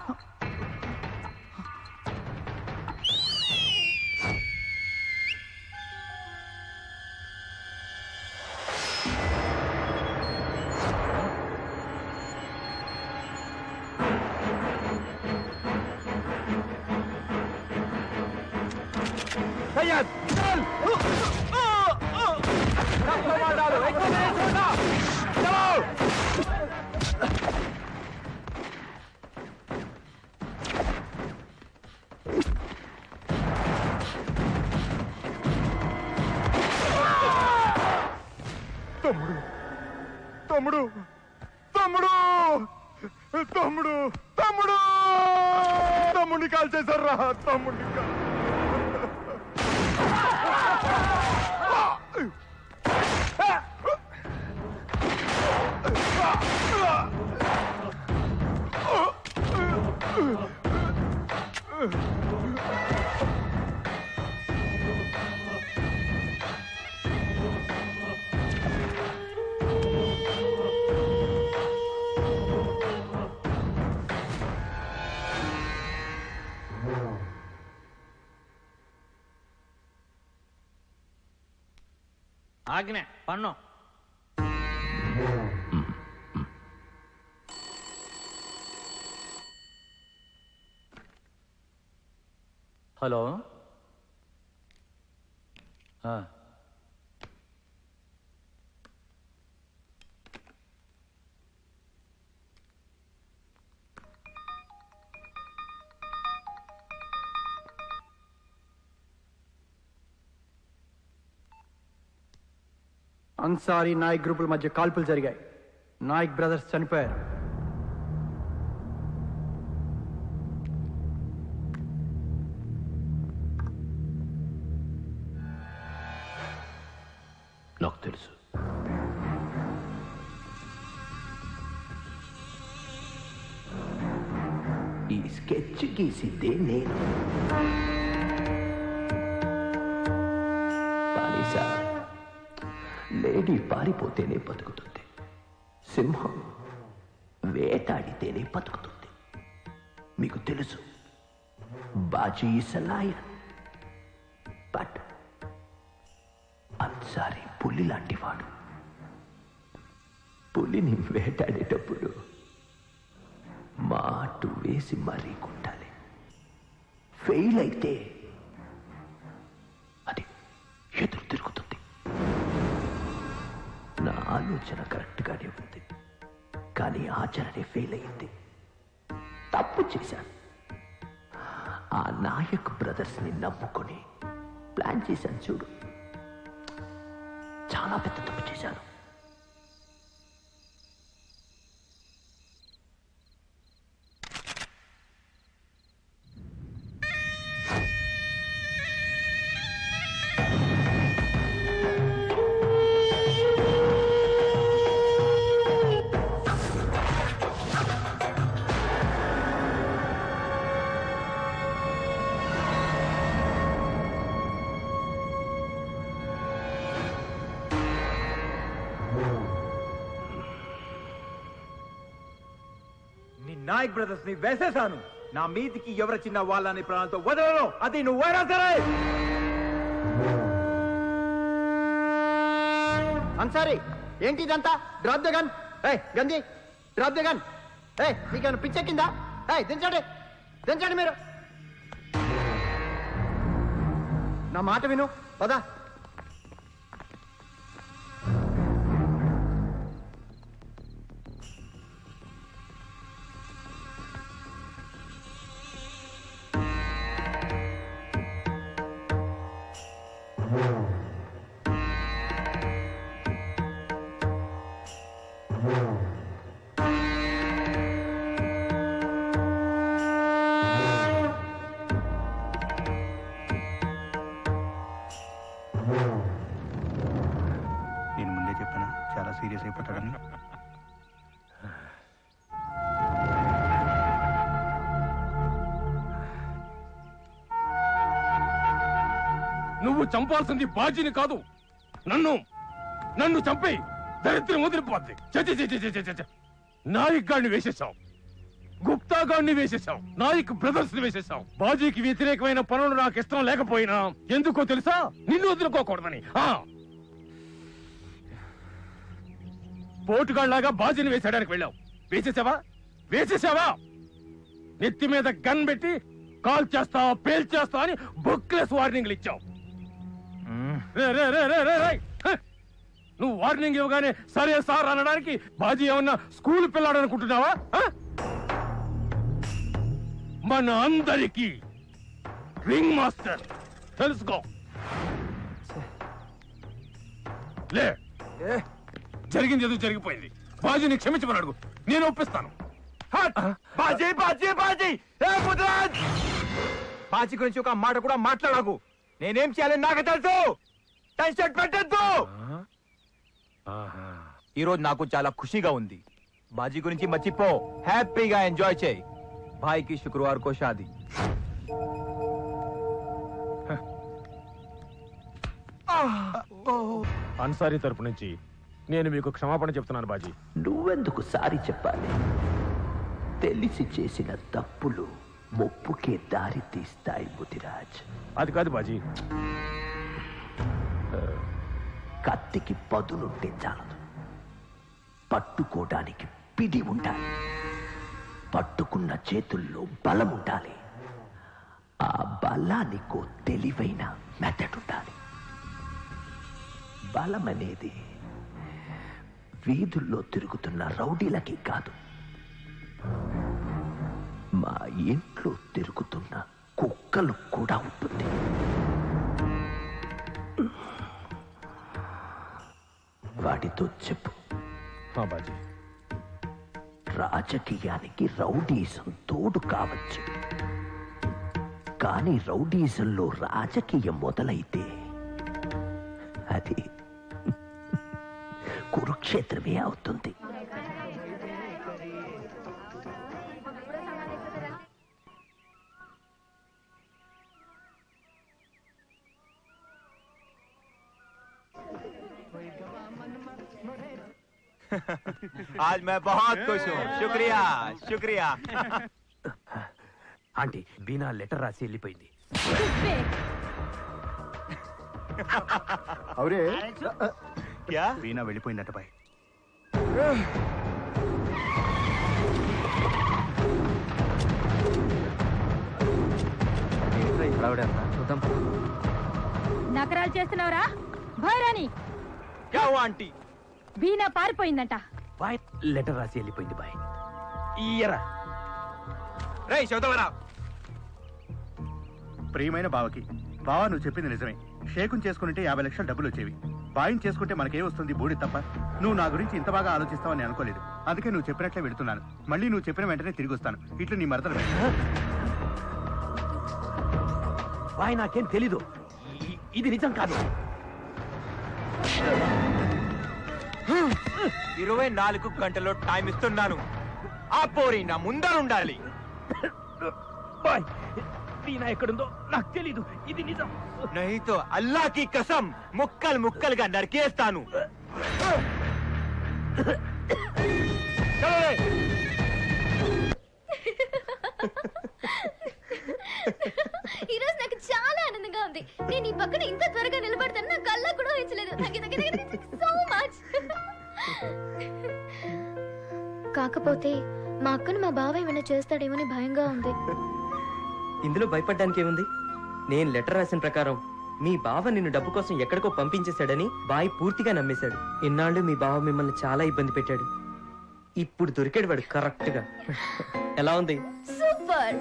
J: సయ్యద్ చల్ తక్కువ మాట్లాడు ఎక్కువ నిల్చోండా. చలో తమ్ముడు తమ్ముడు తమ్ముడు తమ్ముడు తమ్ముడు తమ్ముడిని కాల్ చేశారా తమ్ముడిని కాల్
H: ఆజ్ఞ పన్ను
M: హలో ఆ,
F: అన్సారీ నాయక్ గ్రూపుల మధ్య కాల్పులు జరిగాయి నాయక్ బ్రదర్స్ చనిపోయారు
M: నాకు తెలుసు
R: ఈ స్కెచ్ గీసిందే నేను కానీ సార్ లేడీ పారిపోతేనే బతుకుతుంది సింహం వేటాడితేనే బతుకుతుంది మీకు తెలుసు Baji is lawyer but Ansari పులి లాంటివాడు పులిని వేటాడేటప్పుడు మాటు వేసి మరీ కొట్టాలి ఫెయిల్ అయితే అది ఎదురు తిరుగుతుంది నా ఆలోచన కరెక్ట్గానే ఉంది కానీ ఆచరణే ఫెయిల్ అయింది తప్పు చేశాను ఆ నాయక్ బ్రదర్స్ని నమ్ముకొని ప్లాన్ చేశాను చూడు చాలా పెద్ద తప్పు చేశాను
G: నీ నాయక్ బ్రదర్స్ ని వేసేశాను నా మీదికి ఎవరు చిన్న వాళ్ళని ప్రాణాలతో వదలను అది నువ్వైనా సరే
F: అన్సారీ ఏంటి ఇదంతా డ్రాప్ ద గన్ ఏ గంది డ్రాప్ ద గన్ ఏ మీకేమైనా పిచ్చెక్కిందా ఏ దించండి దించండి మీరు నా మాట విను పదా
W: నేను ముందే చెప్పాను చాలా సీరియస్ అయిపోతాడని
I: నువ్వు చంపాల్సింది బాజీని కాదు నన్ను నన్ను చంపి దరిద్రం వదిలిపోద్ది చచ్చి చచ్చి చచ్చి చచ్చి నాయక్ గాడిని వేసేసావు గుప్తా గాడిని వేసేసావు నాయక్ బ్రదర్స్ ని వేసేసావు బాజీకి వ్యతిరేకమైన పనులు నాకు ఇష్టం లేకపోయినా ఎందుకో తెలుసా నిన్ను వదులుకోకూడదని ఆ పోటుగాళ్లాగా బాజీని వేసేయడానికి వెళ్ళావు వేసేసావా వేసేసావా నెత్తి మీద గన్ పెట్టి కాల్ చేస్తా పేల్ చేస్తా అని బుక్లెస్ వార్నింగ్లు ఇచ్చావు రే, రే, రే, రే, రే, రే. హ! నువ్వు వార్నింగ్ ఇవ్వగానే సరే సార్ అనడానికి బాజీ ఏమన్నా స్కూల్ పిల్లాడు అనుకుంటున్నావా హ? మన అందరికీ రింగ్ మాస్టర్ తెలుసుకో లే జరిగింది ఏదో జరిగిపోయింది బాజీని క్షమించమని అడుగు నేను ఒప్పిస్తాను
G: బాజీ బాజీ బాజీ ఏ ముద్రాజ్ బాజీ గురించి ఒక మాట కూడా మాట్లాడకు నేనేం చేయాలని నాకు తెలుసు టెన్షన్ పెట్టద్దు ఈ రోజు నాకు చాలా ఖుషిగా ఉంది బాజీ గురించి మర్చిపో హ్యాపీగా ఎంజాయ్ చేయి భాయ్కి శుక్రవార్ కో షాదీ
I: అన్సారీ తరపు నుంచి నేను మీకు క్షమాపణ చెప్తున్నాను బాజీ
R: నువ్వెందుకు సారి చెప్పాలి తెలిసి చేసిన తప్పులు ముప్పుకే దారి తీస్తాయి ముదిరాజ్
I: అది కాదు బాజీ ఆ,
R: కత్తికి పదునుంటే చాలదు పట్టుకోవడానికి పిడి ఉండాలి పట్టుకున్న చేతుల్లో బలం ఉండాలి ఆ బలానికో తెలివైన మెథడ్ ఉండాలి బలం అనేది వీధుల్లో తిరుగుతున్న రౌడీలకి కాదు మా ఇంట్లో తిరుగుతున్న కుక్కలు కూడా ఉంటుంది వాటితో చెప్పు
V: బాజీ
R: రాజకీయానికి రౌడీజం తోడు కావచ్చు కానీ రౌడీజంలో రాజకీయం మొదలైతే అది కురుక్షేత్రమే అవుతుంది
G: आज मैं बहुत खुश हूँ शुक्रिया शुक्रिया
R: ఆంటీ బీనా లెటర్ రాసి వెళ్ళిపోయింది
U: అవురే
G: क्या
W: వీణా వెళ్ళిపోయిందట బాయ్
B: చూద్దాం
P: నకరాలు చేస్తున్నావురా భైరాని
G: क्या हुआ आंटी
P: బీనా పారిపోయిందంట
R: బాయ్ లెటర్ రాసి వెళ్ళిపోయింది బాయ్
G: ఇయ్యరా రే చదువురా
W: ప్రియమైన బావకి బావ నువ్వు చెప్పింది నిజమే షేకుని చేసుకుంటే యాభై లక్షలు డబ్బులు వచ్చేవి బాయిని చేసుకుంటే మనకేం వస్తుంది బూడి తప్ప నువ్వు నా గురించి ఇంత బాగా ఆలోచిస్తావని అనుకోలేదు అందుకే నువ్వు చెప్పినట్లే వెళుతున్నాను మళ్ళీ నువ్వు చెప్పిన వెంటనే తిరిగి వస్తాను ఇట్లు నీ మరదలు
R: బాయ్ నాకేం తెలీదు ఇ- ఇది నిజం కాదు
G: ఇరవై నాలుగు గంటల్లో టైం ఇస్తున్నాను ఆ పోరి నా ముందర ఉండాలి
R: బాయ్ వీణా ఎక్కడుందో నాకు తెలీదు ఇది నిజం
G: నహితో అల్లాకి కసం ముక్కలు ముక్కలుగా నరికేస్తాను చలో రే.
K: ఈ రోజు నాకు చాలా ఆనందంగా ఉంది నేను ఈ పక్కన ఇంత త్వరగా నిలబడతాను నా కళ్ళ కూడా ఊహించలేదు సో మచ్ కాకపోతే మా అక్కను మా బావ ఏమైనా చేస్తాడేమోని భయంగా ఉంది
B: ఇందులో భయపడ్డానికి ఏముంది నేను లెటర్ రాసిన ప్రకారం మీ బావ నిన్ను డబ్బు కోసం ఎక్కడికో పంపించేశాడని బాయ్ పూర్తిగా నమ్మేశాడు ఇన్నాళ్ళు మీ బావ మిమ్మల్ని చాలా ఇబ్బంది పెట్టాడు ఇప్పుడు దొరికాడు వాడు కరెక్ట్ గా ఎలా ఉంది
K: సూపర్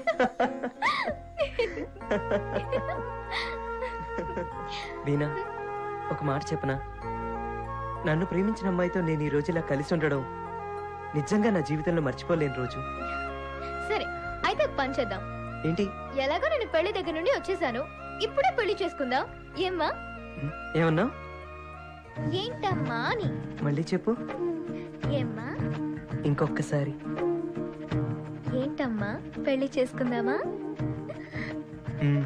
B: వీణా ఒక మాట చెప్పనా నన్ను ప్రేమించిన అమ్మాయితో నేను ఈ రోజు ఇలా కలిసి ఉండడం నిజంగా నా జీవితంలో మర్చిపోలేని రోజు
K: సరే అయితే ఒక పని చేద్దాం
B: ఏంటి
K: ఎలాగో నేను పెళ్లి దగ్గర నుండి వచ్చేసాను ఇప్పుడే పెళ్లి చేసుకుందాం ఏమ్మా
B: ఏమన్నా
K: ఏంటమ్మా అని
B: మళ్ళీ చెప్పు
K: ఏమ్మా
B: ఇంకొకసారి
K: ఏంటమ్మా పెళ్లి చేసుకుందామా
B: మ్.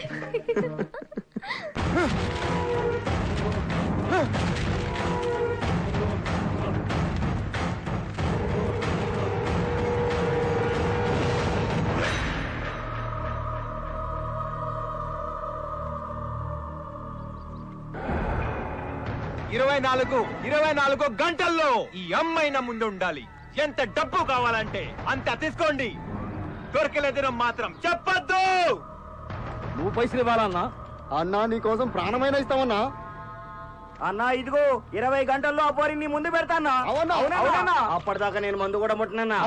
G: ఇరవై నాలుగు ఇరవై నాలుగు గంటల్లో ఈ అమ్మాయి నా ముందు ఉండాలి ఎంత డబ్బు కావాలంటే అంత తీసుకోండి దొరకలేదని మాత్రం చెప్పొద్దు
Q: నువ్వు పైసలు ఇవ్వాలన్నా అన్నా నీ కోసం ప్రాణమైన ఇస్తామన్నా
C: అన్నా ఇదిగో ఇరవై గంటల్లో ఆ పోరి నీ ముందు పెడతానా
Q: అవునా?
C: అవునన్నా అప్పటిదాకా నేను మందు కూడా ముట్టనన్నా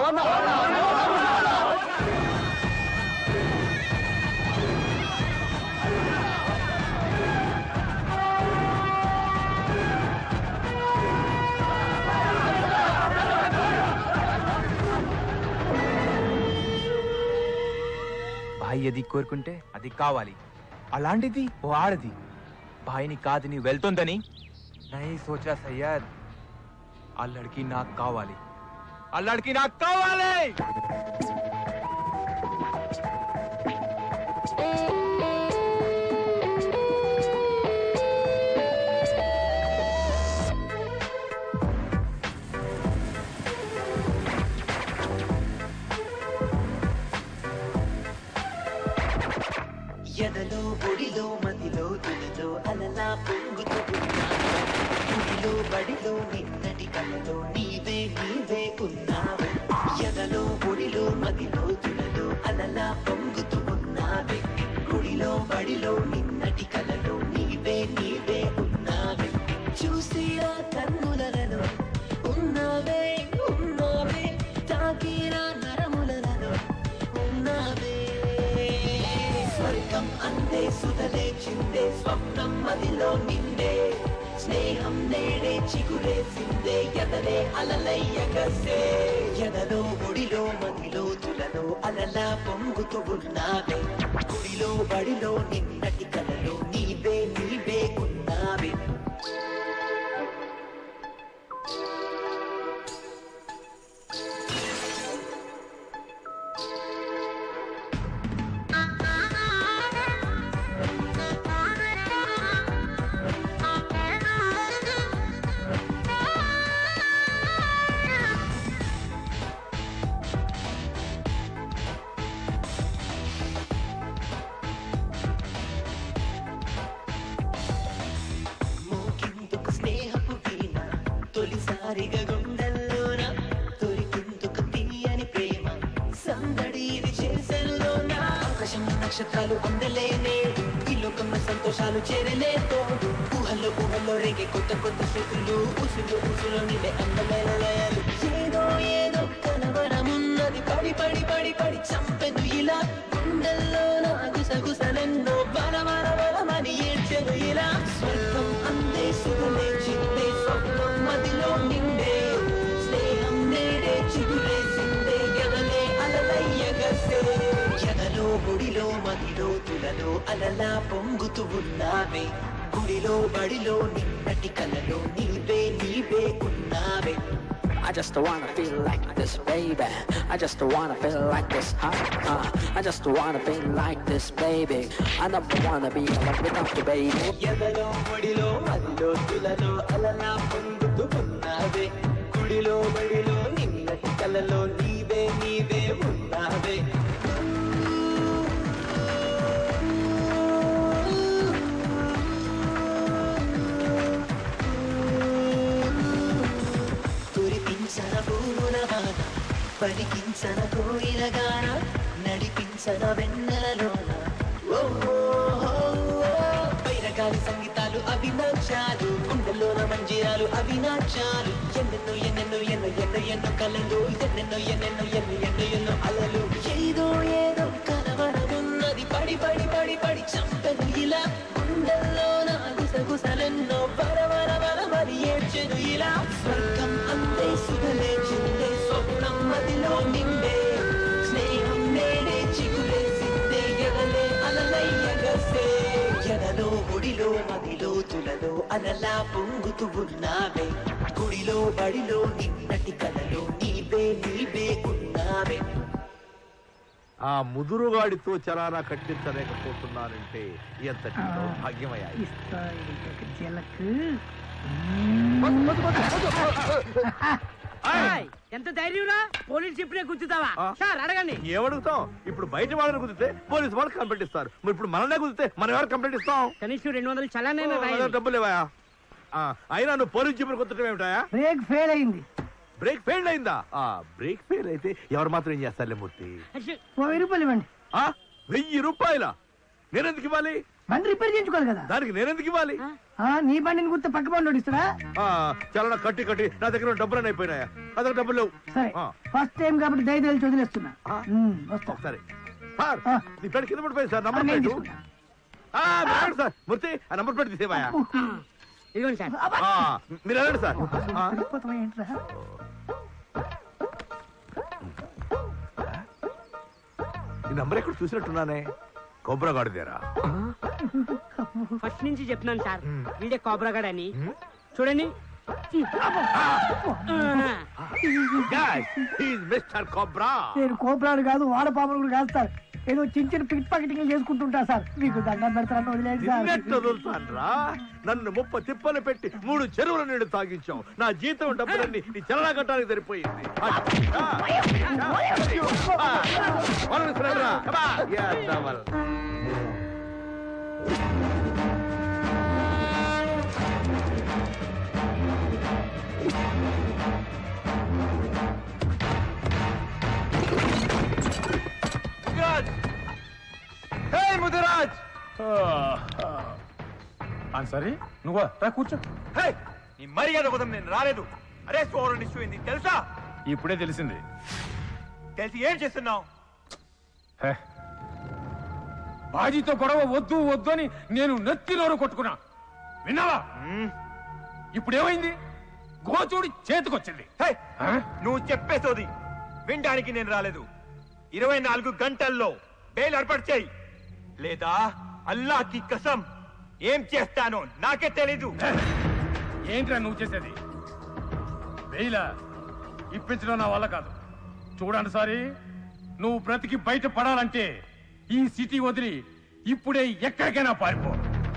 G: భాయ్ అది కోరుకుంటే అది కావాలి అలాంటిది ఓ ఆడది భాయిని కాదని వెళ్తుందని నై సోచా సయ్యద్ ఆ లడ్కి నాకు కావాలి ఆ లడ్కి నాకు కావాలి
D: ఎదలో ఒడిలో మదిలో తుదిలో అలలా పొంగుతూ ఉన్నావే గుడిలో బడిలో నిన్నటి కలలో నీవే నీవే ఉన్నావే ఎదలో ఒడిలో మదిలో తుదిలో అలలా పొంగుతూ ఉన్నావే గుడిలో బడిలో నిన్నటి కలలో నీవే నీవే ఉన్నావే చూసిన కన్నులలో ఉన్నావే ఉన్నావే తాకిన నరములలో ఉన్నావే స్వర్గం అందే సుధలే చిందే స్వప్నం మదిలో నిండే స్నేహం నేడే చిగురేసిందే ఎదలే అలలయ్యగసే ఎదలో గుడిలో మదిలో తులలో అలలా పొంగుతూ ఉన్నావే గుడిలో బడిలో నిన్నటి కలలో నీవే నీవే ఉన్నావే మోకిందుకు స్నేహపు వీణ తొలిసారిగా గుండెల్లోన దొరికిందుకు తీయని ప్రేమ సందడి ఇది చేసెల్లోన ఆకాశం నక్షత్రాలు అందలే నేడు ఈ లోకంలో సంతోషాలు చేరలే తోడు ఊహల్లో ఊహల్లో రేగే కొత్త కొత్త శృతులు ఉసులు ఉసులు నిలే అందమైన లయాలు ఏదో ఏదో కలవరమున్నది పడి పడి పడి పడి చంపెను ఇలా గుండెల్లోన గుసగుసలెన్నో వర వర వరమని ఏడ్చెను ఇలా స్వర్గం అందే సుగలే చిందే స్వప్నం మదిలో నిండే స్నేహం నేడే చిగురేసిందే ఎదలే అలలయ్యగసే ఎదలో గుడిలో మదిలో తులలో అలలా పొంగుతూ ఉన్నావే గుడిలో బడిలో నిన్నటి కలలో నీవే నీవే ఉన్నావే
L: I just wanna feel like this, baby. I just wanna feel like this, huh? Uh, I just wanna feel like this, baby. I never wanna be alone without you, baby.
D: ఎదలో ఒడిలో మదిలో తులలో అలలా పొంగుతూ ఉన్నావే గుడిలో బడిలో నిన్నటి కలలో నీవే నీవే ఉన్నావే కురిపించన పూల వాన పలికించన కోయిల గాన నడిపించన వెన్నెలలోన ఓ ఓ, ఓ, ఓ. వైరగాలి సంగీతాలు అవినాక్షాలు గుండెల్లోన మంజీరాలు అవినాక్షాలు ఎన్నెన్నో ఎన్నెన్నో ఎన్నో ఎన్నో ఎన్నో కలలు ఎన్నెన్నో ఎన్నెన్నో ఎన్నో ఎన్నో ఎన్నో అలలు ఏదో ఏదో కలవరమున్నది పడి పడి పడి పడి చంపెను ఇలా గుండెల్లోన గుసగుసలెన్నో వర వర వర మరి ఏడ్చెను ఇలా స్వర్గం అందే సుగలే చిందే స్వప్నం మదిలో నిండే స్నేహం నేడే చిగురేసిందే ఎదలే అలలయ్యగసే ఎదలో గుడిలో మదిలో తులలో అలలా పొంగుతూ ఉన్నావే గుడిలో బడిలో నిన్నటి కలలో నీవే నీవే ఉన్నావే
V: ఆ ముదురుగాడితో చలానా కట్టించలేకపోతున్నానంటే ఎంతటి భాగ్యమయ్యా
C: ఏయ్, ఎంత ధైర్యంరా పోలీస్ చెప్పినే గుర్తుతావా సార్ అడగండి
V: ఏమడుగుతాం ఇప్పుడు బయట వాళ్ళని కుదిరితే పోలీసు వాళ్ళు కంప్లైంట్ ఇస్తారు మరి ఇప్పుడు మనల్నే కుదిరితే మనం ఎవరు కంప్లైంట్ ఇస్తాం
C: కనీసం రెండు వందలు చలానైనా
V: ఓ,
C: రాయండి.
V: డబ్బులు ఇవ్వయా ఆ, అయినా నువ్వు పోలీసు చెప్పిన కుదరటం ఏమిటాయా
A: బ్రేక్ ఫెయిల్ అయింది
V: బ్రేక్ ఫెయిల్ అయిందా ఆ బ్రేక్ ఫెయిల్ అయితే ఎవరు మాత్రం ఏం చేస్తారులే మూర్తి
A: ఓ వెయ్యి రూపాయలు ఇవ్వండి
V: ఆ వెయ్యి రూపాయల నేనెందుకు ఇవ్వాలి
A: బండి రిపేర్ చేయించుకోవాలి కదా
V: దానికి నేనెందుకు ఇవ్వాలి
A: ఆ, నీ బండిని గుర్తు పక్క బండి ఇస్తారా
V: ఆ, చాలా కట్టి కట్టి నా దగ్గర డబ్బులు అయిపోయినాయా నా దగ్గర డబ్బులు లేవు
A: సరే
V: ఆ,
A: ఫస్ట్ టైం కాబట్టి ధైర్యాలు వదిలేస్తున్నా ఉమ్, వస్తా
V: సరే సార్ నీ ప్లేట్ కింద పడిపోయింది సార్ నంబర్
A: నేను
V: ప్లేట్
A: తీసుకుంటా.
V: ఆ, మీరు వెళ్ళండి సార్ మూర్తి ఆ నంబర్ ప్లేట్ తీసేవాయా
C: ఇదిగోండి సార్
V: ఆ, మీరు వెళ్ళండి సార్ ఆ,
A: వెళ్ళిపోతావా ఏంట్రా
V: ఈ నంబర్ ఎక్కడ చూసినట్టున్నానే కొబ్బరగాడిదేరా
C: ఫస్ట్ నుంచి చెప్తున్నాను సార్ వీడే కోబ్రాగాడ్ అని చూడండి
V: మిస్టర్ కొబ్రా
A: నేను కోపరాడు కాదు వాడపాపలు కూడా కాదు సార్ ఏదో చిన్న చిన్న పిట్ పాకెటింగ్ చేసుకుంటుంటా సార్ మీకు దండం పెడతాను వదిలేదు సార్
V: నిన్నెట్టు వదులుతాన్రా నన్ను ముప్ప తిప్పలు పెట్టి మూడు చెరువుల నీళ్లు తాగించావు నా జీతం డబ్బులన్నీ నీ చలనా కట్టడానికి సరిపోయింది ఆ, ఆ, ఆ, వాళ్ళని సరేరా. Come on. Yeah, double.
G: సరే నువ్వు రా కూర్చో
J: హే! నీ మర్యాద కోసం నేను రాలేదు అరే సోరన్ ఇష్యూ ఏంది తెలుసా
G: ఇప్పుడే తెలిసింది
J: తెలిసి ఏం చేస్తున్నావు
G: హే. బాజీతో గొడవ వద్దు వద్దు అని నేను నెత్తి నోరు కొట్టుకున్నా విన్నావా ఇప్పుడు ఏమైంది గోచూడి చేతికొచ్చింది
J: నువ్వు చెప్పేసోది వినడానికి నేను రాలేదు ఇరవై నాలుగు గంటల్లో బెయిల్ ఏర్పాటు చేయి లేదా అల్లాకి కసం ఏం చేస్తానో నాకే తెలీదు
G: ఏంట్రా నువ్వు చేసేది వెయిలా ఇప్పించడం నా వల్ల కాదు చూడండి సారి నువ్వు బ్రతికి బయట పడాలంటే ఈ సిటీ వదిలి ఇప్పుడే ఎక్కడికైనా పారిపో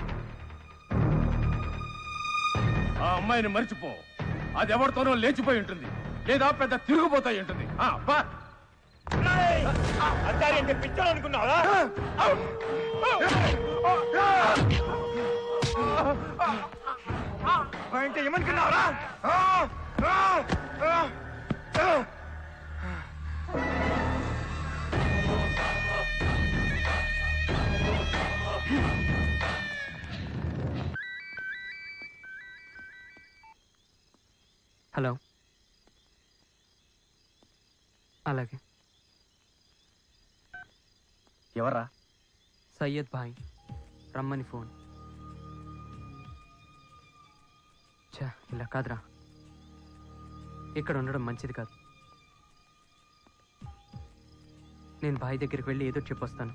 G: ఆ అమ్మాయిని మర్చిపో అది ఎవరితోనో లేచిపోయి ఉంటుంది లేదా పెద్ద తిరుగుపోతాయి ఉంటుంది ఆ, పా.
J: అంటారు అంటే పిచ్చలు అనుకున్నావా అంటే ఏమనుకున్నావరా
B: హలో అలాగే
N: ఎవర్రా
B: సయ్యద్ భాయ్ రమ్మని ఫోన్ ఛా ఇలా కాదురా ఇక్కడ ఉండడం మంచిది కాదు నేను భాయ్ దగ్గరికి వెళ్ళి ఏదో చెప్పొస్తాను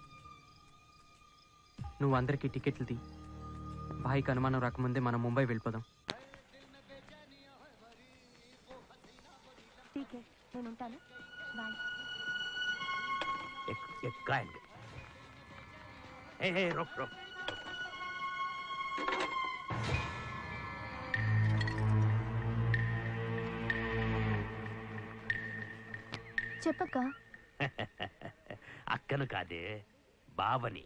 B: నువ్వు అందరికీ టికెట్లు తీ భాయ్కి అనుమానం రాకముందే మనం ముంబై వెళ్ళిపోదాం
K: ఠీక్ హై నేను ఉంటాను బాయ్
I: एक एक गायन ए ए रुक रुक
K: చెప్పక్క
I: అక్కను కాదే బావని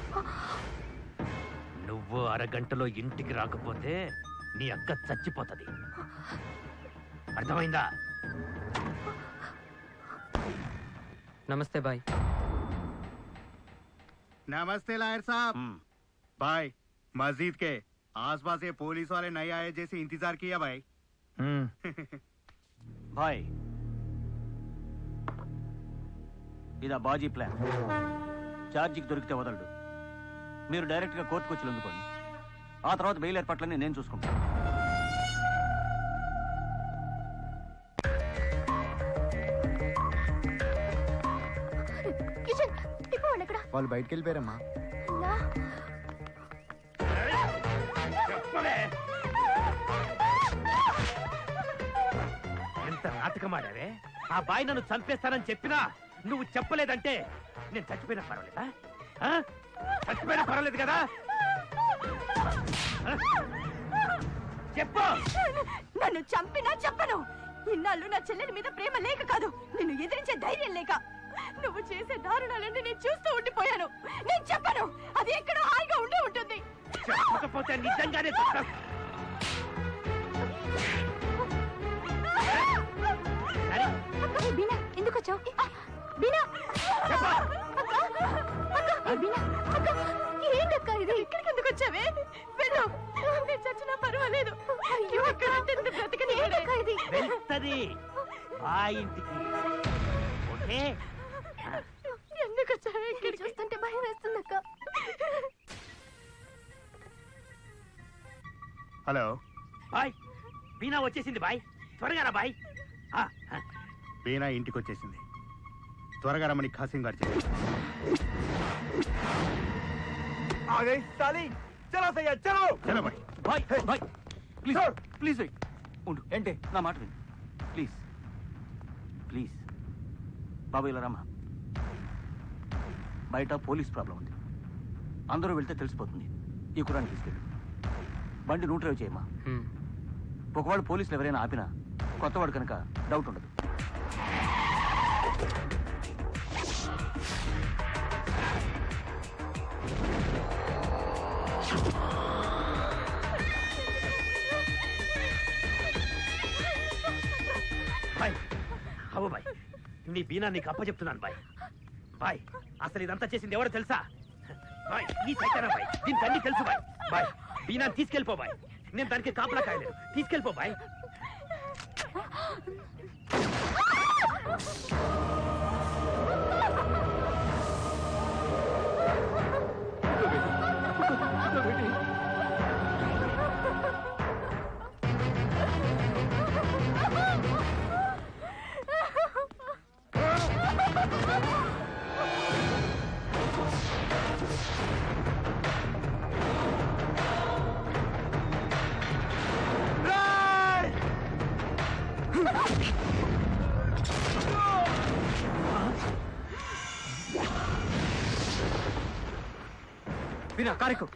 I: నువ్వు అరగంటలో ఇంటికి రాకపోతే నీ అక్క చచ్చిపోతది అర్థమైందా
B: నమస్తే బాయ్
W: नमस्ते लायर साहब भाई मस्जिद के आसपास ये पुलिस वाले नहीं आए जैसे इंतजार किया भाई
N: బాయ్ ఇదా బాజీ ప్లాన్ ఛార్జీకి దొరికితే వదలడు మీరు డైరెక్ట్గా కోర్టుకు వచ్చి లొంగిపోండి ఆ తర్వాత బెయిల్ ఏర్పాట్లన్నీ నేను చూసుకుంటాను
K: కిషన్ తిప్పు ఎక్కడ
U: వాళ్ళు బయటికి వెళ్ళిపోయారమ్మా
I: ఎంత నాటకం ఆడావే ఆ బాయ్ నన్ను చంపేస్తానని చెప్పినా నువ్వు చెప్పలేదంటే నేను చచ్చిపోయినా పర్వాలేదా ఆ? చచ్చిపోయినా పర్వాలేదు కదా ఆ? చెప్పు
K: నన్ను చంపినా చెప్పను ఇన్నాళ్ళు నా చెల్లెలి మీద ప్రేమ లేక కాదు నిన్ను ఎదిరించే ధైర్యం లేక నువ్వు చేసే దారుణాలన్నీ నేను చూస్తూ ఉండిపోయాను నేను చెప్పను అది ఎక్కడో హాయిగా ఉండి ఉంటుంది
I: చెప్పకపోతే నిజంగానే చెప్తా
K: అక్క, బీనా ఎందుకు వచ్చావు బీనా అక్క, అక్క, బీనా అక్క, ఏంటక్క ఇది ఇక్కడికి ఎందుకు వచ్చావే వెళ్ళు నేను చచ్చినా పర్వాలేదు అయ్యో అక్కడ తింది బ్రతకని ఏంటక్క ఇది
I: వెళ్తది బాయ్ ఇంటికి ఓకే
K: ఎందుకు వచ్చావే ఇక్కడ చూస్తుంటే భయం వేస్తుందక్క
W: హలో
I: బాయ్ బీనా వచ్చేసింది బాయ్ త్వరగా రా బాయ్ ఆ, ఆ.
W: బీనా ఇంటికి వచ్చేసింది త్వరగా రమ్మని ఖాసిం గారు చెప్పారు
J: आ गई साली चलो सैया चलो
W: చలో భాయ్
N: బాయ్ బాయ్ ప్లీజ్ ప్లీజ్ వెయిట్ ఉండు ఏంటి నా మాట విను ప్లీజ్ ప్లీజ్ బాబు ఇలా రమ్మా బయట పోలీస్ ప్రాబ్లం ఉంది అందరూ వెళ్తే తెలిసిపోతుంది ఈ కురాన్ని తీసుకెళ్ళు బండి నూట డ్రైవ్ చేయమ్మా ఒకవేళ పోలీసులు ఎవరైనా ఆపినా కొత్తవాడు కనుక డౌట్ ఉండదు
I: బాయ్ అవు బాయ్ నీ బీనా నీకు అప్ప చెప్తున్నాను బాయ్ బాయ్ అసలు ఇదంతా చేసింది ఎవరో తెలుసా బాయ్ ఈ సైతానా బాయ్ దీని తల్లి తెలుసు బాయ్ బాయ్ బీనా తీసుకెళ్ళిపో బాయ్ నేను దానికి కాపలా కాయలేదు తీసుకెళ్ళిపో బాయ్
B: వినా కారికు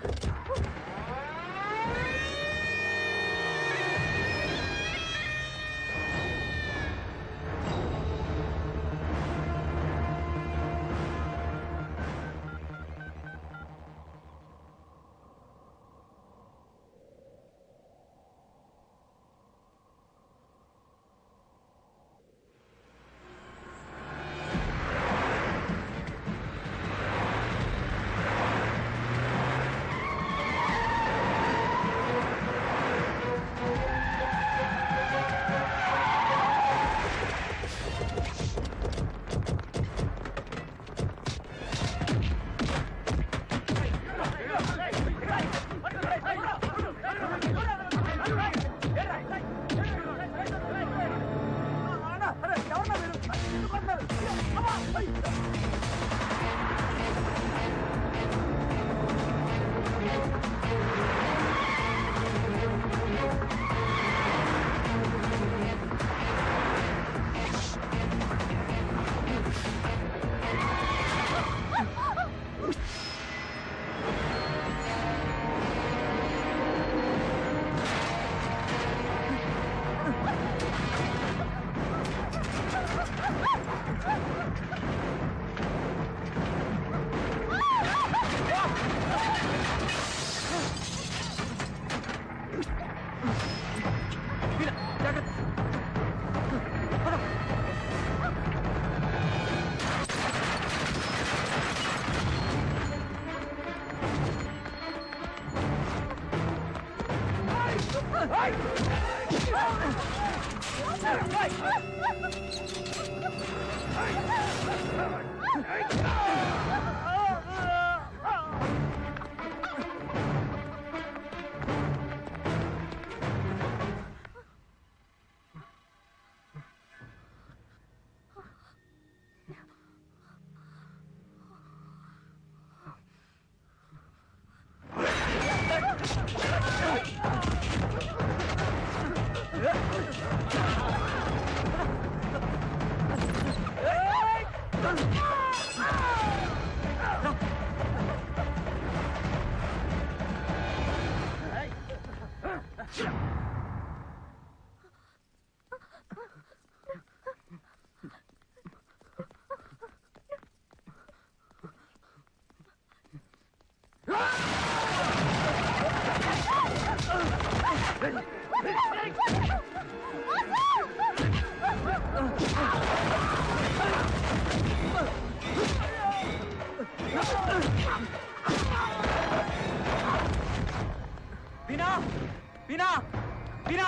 B: వినా వినా వినా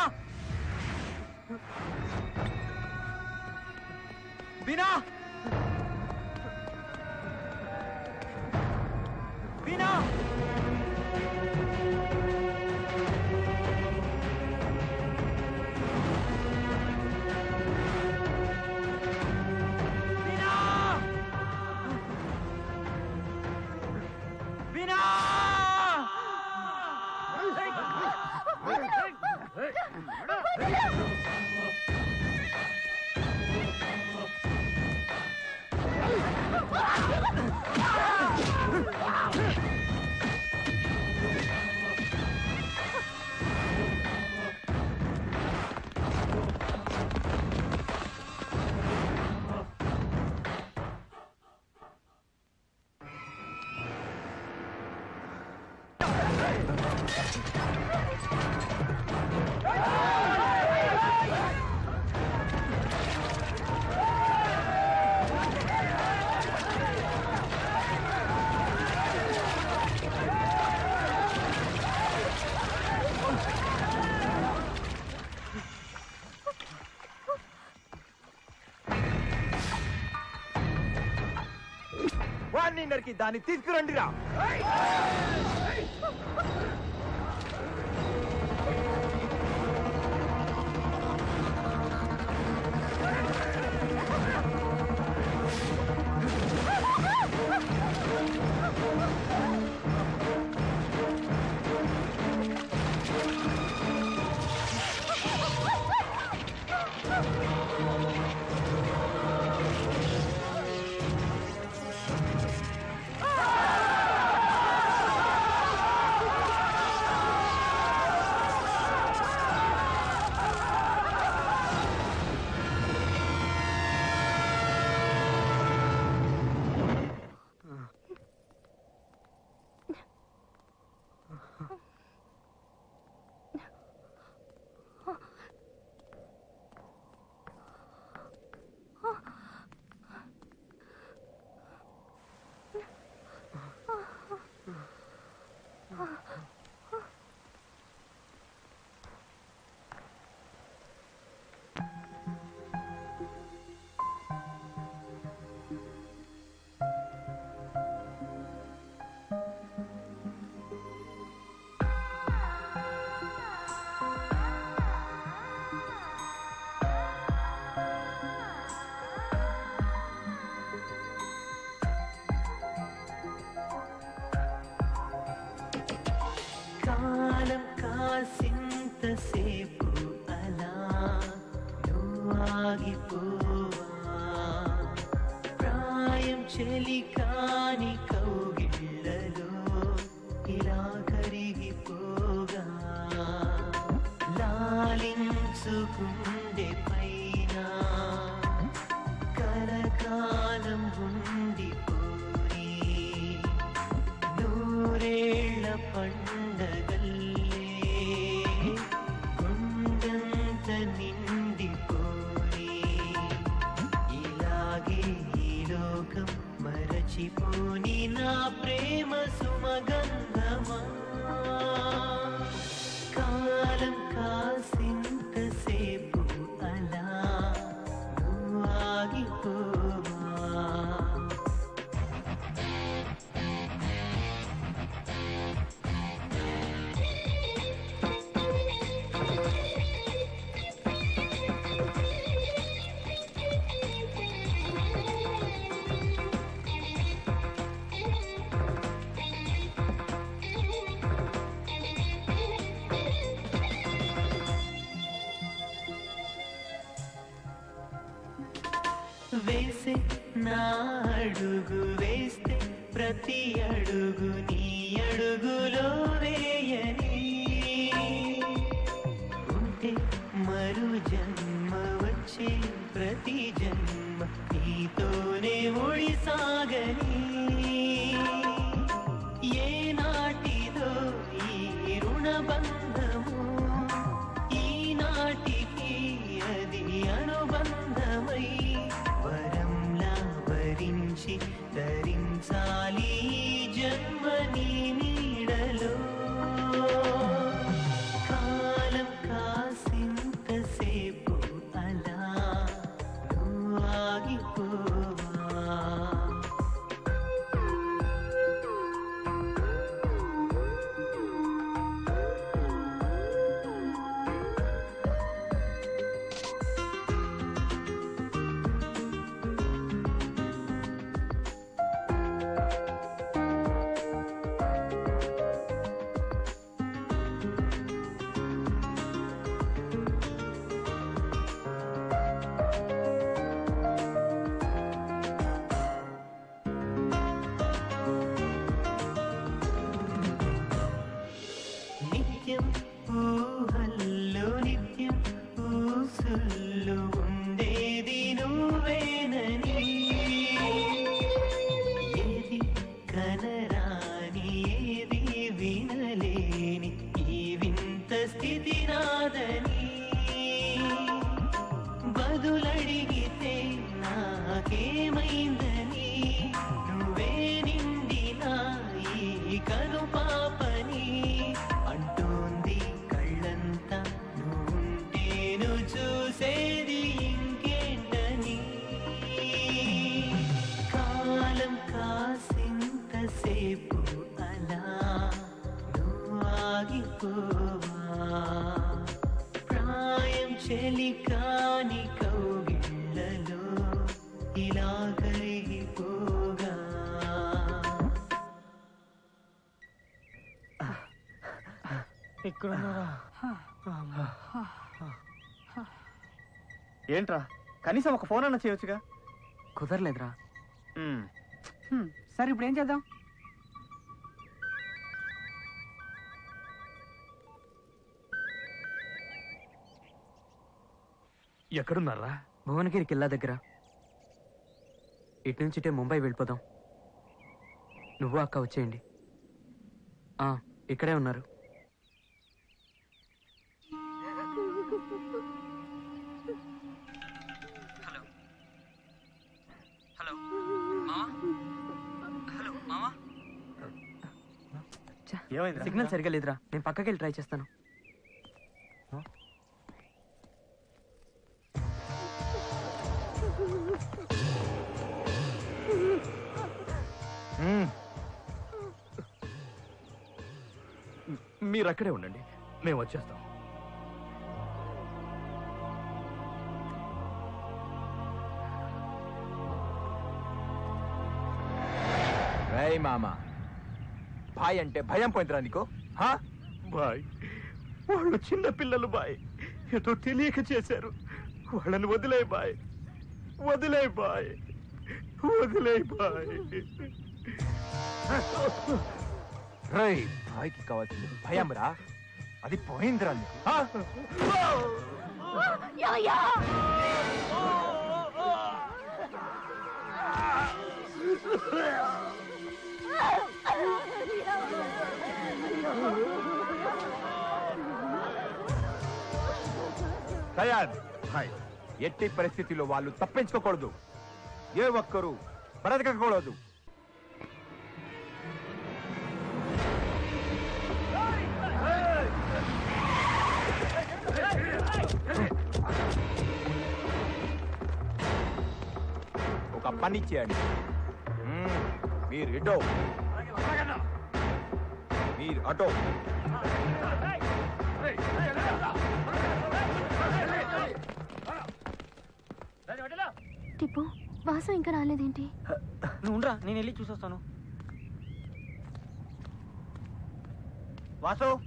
B: వినా వినా వినా
D: ఆ
J: డిన్నర్ కి దాన్ని తీసుకురండిరా
D: కాలం కాసింతసేపు అలా నువ్వు ఆగిపోవా ప్రాయం చెలి కాని కౌగిళ్ళలో ఇలా కరిగిపోగా లాలించుకుండే పైన కలకాలం ఉండిపోయి నూరేళ్ల పండగల్లే గుండంత నిండిపోయి ఇలాగే ఈ లోకం మరచిపోని నా ప్రేమ సుమగంధమా కాలం కాసింతసేపు అలా నువ్వు ఆగిపోవా వేసే నా అడుగు వేస్తే ప్రతి అడుగు నీ అడుగులో వేయని ఉంటే మరు జన్మ వచ్చే ప్రతి జన్మ నీతోనే ఒడి సాగని ఏ నాటిదో ఈ రుణబంధము ఈనాటికి అది అనుబంధమై వరంలా భరించి ధరించాలి ఈ జన్మ నీ నీడలో కాలం కాసింతసేపు అలా నువ్వు ఆగిపోవా నిత్యం ఊహల్లో నిత్యం ఊసుల్లో ఉండేది నువ్వేనని ఏది కనరాని ఏది వినలేని ఈ వింత స్థితి నాదని బదులడిగితే నాకేమైందని నువ్వే నిండినా ఈ కను పాపని అంటోంది కళ్ళంతా నువ్వుంటేను చూసేది ఇంకేంటని కాలం కాసింది జారిపోవా ప్రాయం చెలి కాని కౌగిళ్ళలో ఇలా కరిగిపోగా
F: ఏంట్రా కనీసం ఒక ఫోన్ అన్న చేయొచ్చుగా
B: కుదరలేదురా
F: సరే ఇప్పుడు ఏం చేద్దాం
B: ఎక్కడున్నారా భువనగిరి కిల్లా దగ్గర ఇటు నుంచి ఇటే ముంబై వెళ్ళిపోదాం నువ్వు అక్క వచ్చేయండి ఆ, ఇక్కడే ఉన్నారు హలో మావా హలో మావా సిగ్నల్ సరిగా లేదురా నేను పక్కకి వెళ్ళి ట్రై చేస్తాను
I: మీరు అక్కడే ఉండండి మేము వచ్చేస్తాం
G: రేయ్ మామ భాయ్ అంటే భయం పోయిందిరా నీకు హా?
I: బాయ్ వాళ్ళు చిన్న పిల్లలు బాయ్ ఏదో తెలియక చేశారు వాళ్ళని వదిలే బాయ్ వదిలే బాయ్ వదిలే బాయ్
G: రేయ్ భాయ్కి కావాల్సింది భయం రా అది పోయిందిరా నీకు హా? సయాద్ హాయ్ ఎట్టి పరిస్థితిలో వాళ్ళు తప్పించుకోకూడదు ఏ ఒక్కరు బ్రతకకూడదు ఒక పని చేయండి మ్మ్. మీరు ఇటో మీరు అటో
K: టిప్పు వాసు ఇంకా రాలేదేంటి
F: నువ్వు ఉండరా నేను వెళ్ళి చూసొస్తాను వాసు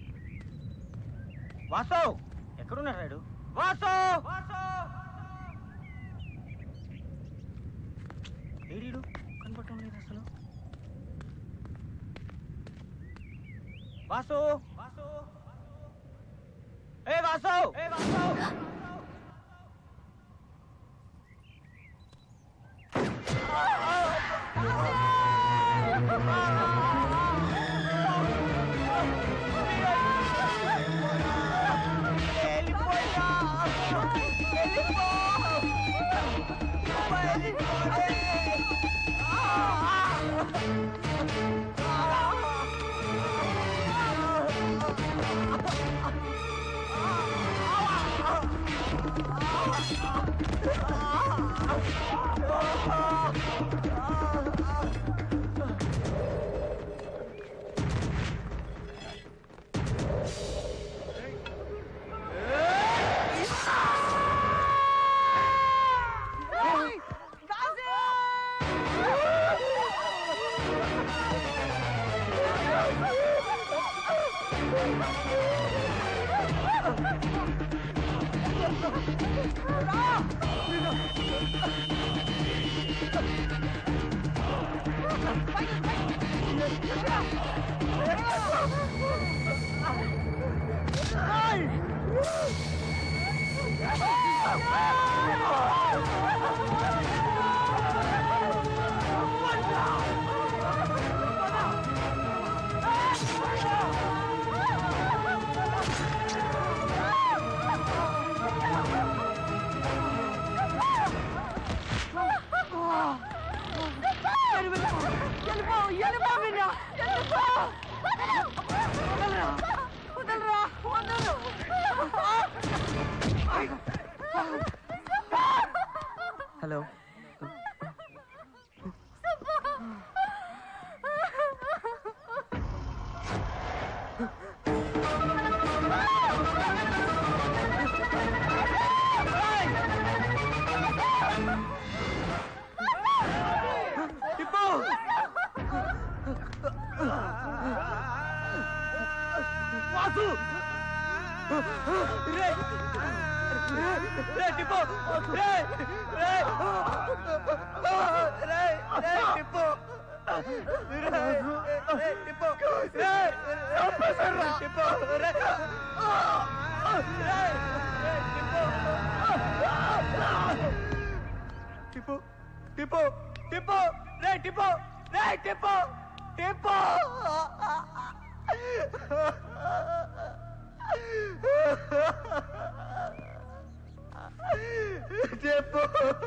F: వాసు ఎక్కడున్నాడు రాడు వాసు ఏడీడు కనపడటం లేదు అసలు వాసు వాసు ఏ వాసు ఏ వాసు
B: హలో
K: ఆ
Q: టిప్పు వాసు రే రే టిప్పు రే రే రే రే టిప్పు రే రే టిప్పు రే చంపేశారా టిప్పు రే రే రే టిప్పు టిప్పు టిప్పు రే టిప్పు రే టిప్పు టిప్పు టిప్పు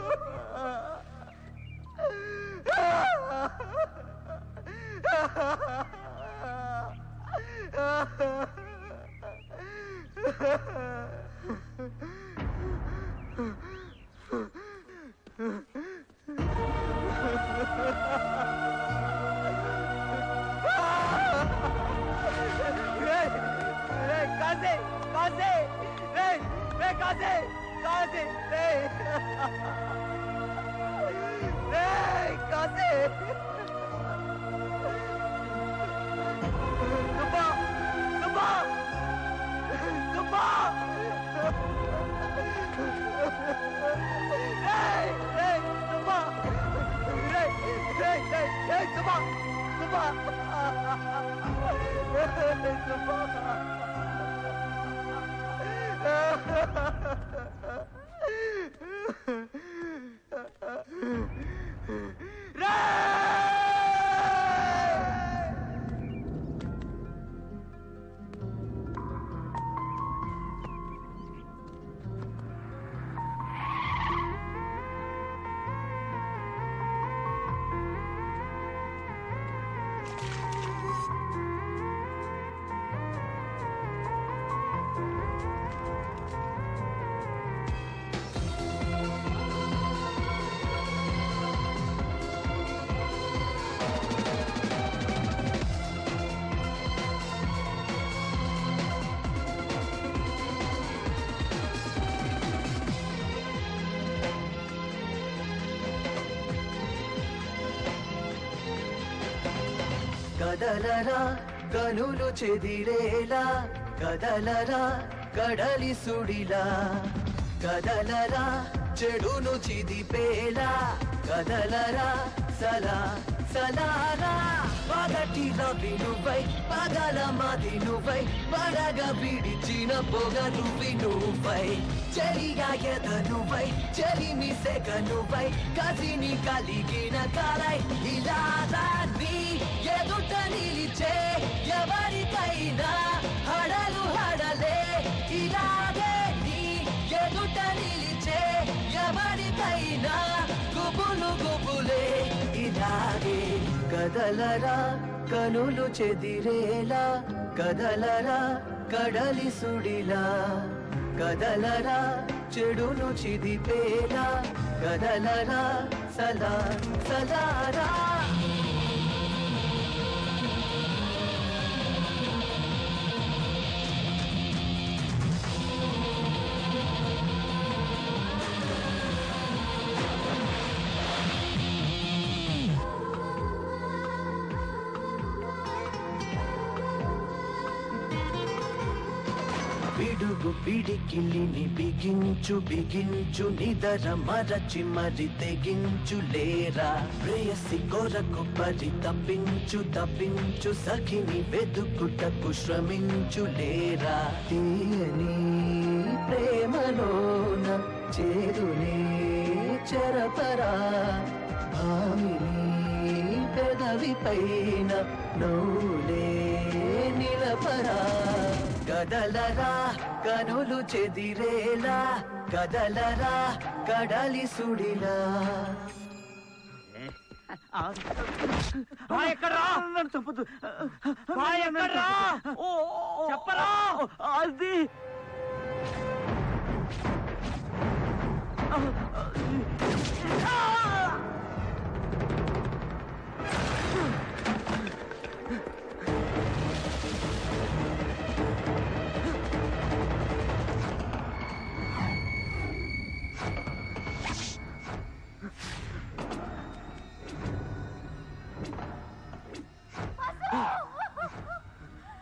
Q: రే రే కాసే కాసే రే రే కాసే కాసే రే రే కాసే సుబ్బా సుబ్బా సుబ్బా రే రే సుబ్బా రే రే రే రే సుబ్బా సుబ్బా
D: కదలరా కనులు చెదిరేలా కదలరా కడలి సుడిలా కదలరా చెడును చిదిపేలా కదలరా సలా సలారా పగటి రవి నువ్వై పగల మది నువ్వై పడగ విడిచిన పొగ నువ్వి నువ్వై చెరిగా ఎద నువ్వై చెలిమి సెగ నువ్వై కసిని కలిగిన కలై ఇలా నీ ఎదుట నిలిచే ఎవరికైనా హడలు హడలే ఇలాగే నీ ఎదుట నిలిచే ఎవరికైనా గుబులు గుబులే ఇలాగే కదలరా కనులు చెదిరేలా కదలరా కడలి సుడిలా కదలరా చెడును చిదిపేలా కదలరా సలా సలారా పిడుగు పిడికిలిని బిగించు బిగించు నిదర మరచి మరి తెగించు లేరా ప్రేయసి కొరకు పరి తప్పించు తప్పించు సఖిని వెతుకుటకు శ్రమించు లేరా తీయని ప్రేమలోన చేదునే చెరపరా భామిని పెదవి పైన నవ్వులే నిలపరా కదలరా కనులు చెదిరేలా కదలరా కడలి సుడిలా
Q: ఎక్కడ్రా నన్ను చెప్పదు ఎక్కడ్రా ఓ చెప్పరా అది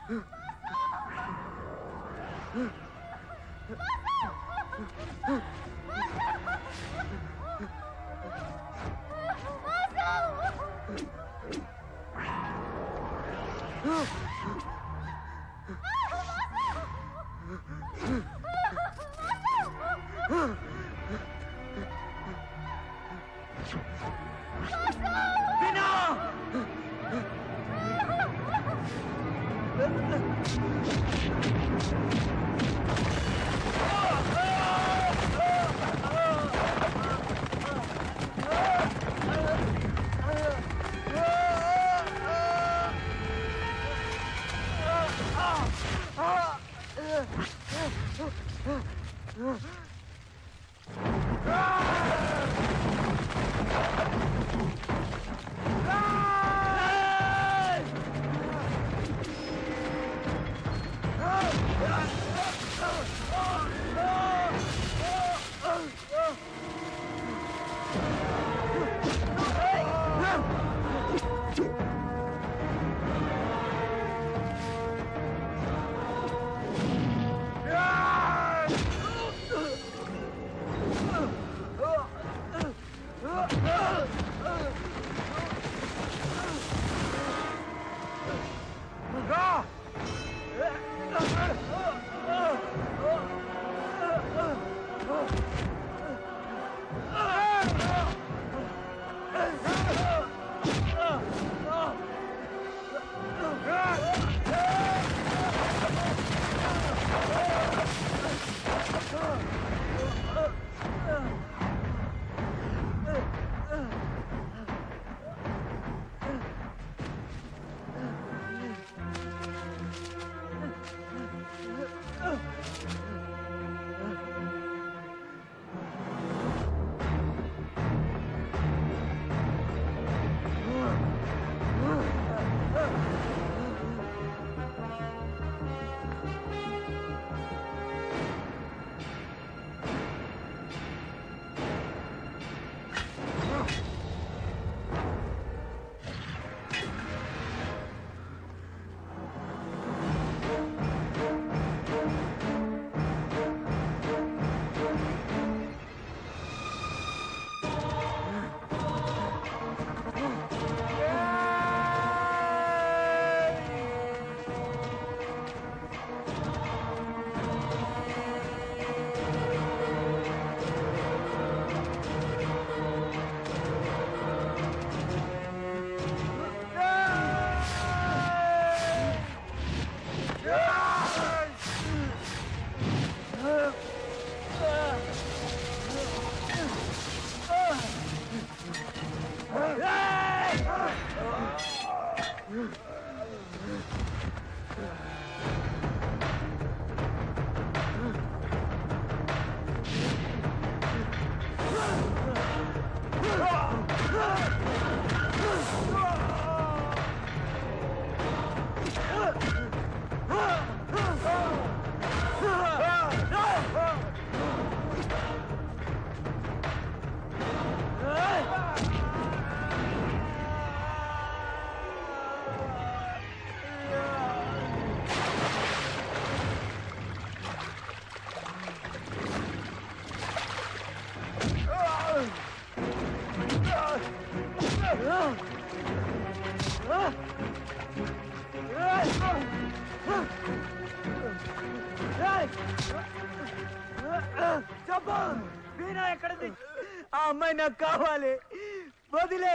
A: చెప్పు వీణా ఎక్కడిది ఆ అమ్మాయి నాకు కావాలి వదిలే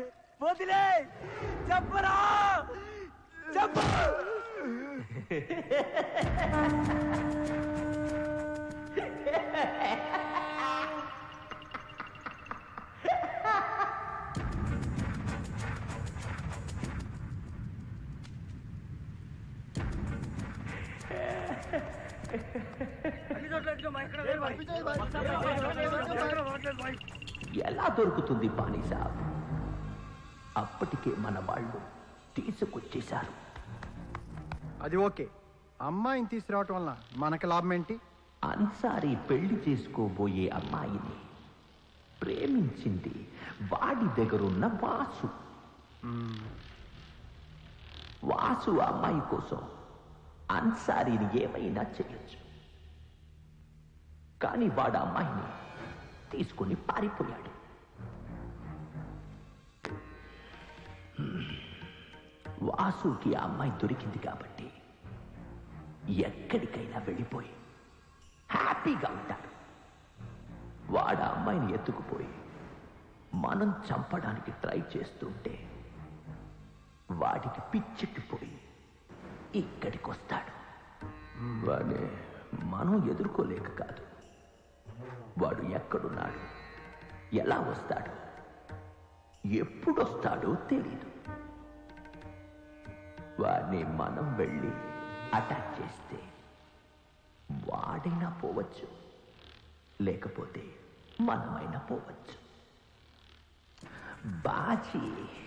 A: వదిలే చెప్పరా చెప్పు
R: ఎలా దొరుకుతుంది పానీసాబ్ అప్పటికే మన వాళ్ళు తీసుకొచ్చేశారు
F: అది ఓకే అమ్మాయిని తీసుకురావటం వల్ల మనకి లాభం ఏంటి
R: అన్సారీ పెళ్లి చేసుకోబోయే అమ్మాయిని ప్రేమించింది వాడి దగ్గరున్న వాసు వాసు ఆ అమ్మాయి కోసం అన్సారీని ఏమైనా చేయొచ్చు కానీ వాడు ఆ అమ్మాయిని తీసుకుని పారిపోయాడు వాసుకి ఆ అమ్మాయి దొరికింది కాబట్టి ఎక్కడికైనా వెళ్ళిపోయి హ్యాపీగా ఉంటాడు వాడు ఆ అమ్మాయిని ఎత్తుకుపోయి మనం చంపడానికి ట్రై చేస్తుంటే వాడికి పిచ్చెక్కిపోయి ఇక్కడికి వస్తాడు వాడే మనం ఎదుర్కోలేక కాదు వాడు ఎక్కడున్నాడు ఎలా వస్తాడు ఎప్పుడు వస్తాడో తెలీదు వాడిని మనం వెళ్ళి అటాక్ చేస్తే వాడైనా పోవచ్చు లేకపోతే మనమైనా పోవచ్చు బాజీ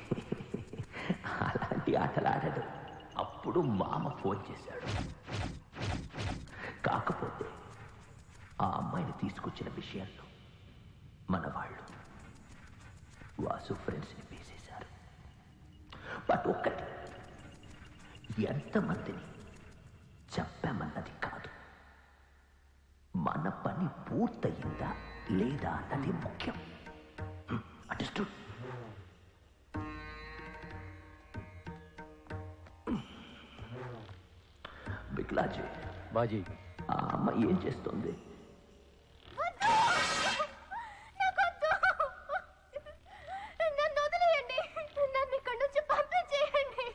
R: అలాంటి ఆటలు ఆడడు అప్పుడు మామ ఫోన్ చేశాడు కాకపోతే ఆ అమ్మాయిని తీసుకొచ్చిన విషయంలో మన వాళ్ళు వాసు ఫ్రెండ్స్ని వేసేశారు బట్ ఒక్కటి ఎంతమందిని చెప్పామన్నది కాదు మన పని పూర్తయిందా లేదా అన్నది ముఖ్యం అండర్స్టూడ్ బిక్లాజీ
M: బాజీ
R: ఆ అమ్మ ఏం చేస్తుంది
K: నన్ను వదిలేయండి నన్ను ఇక్కడి నుంచి పంపించేయండి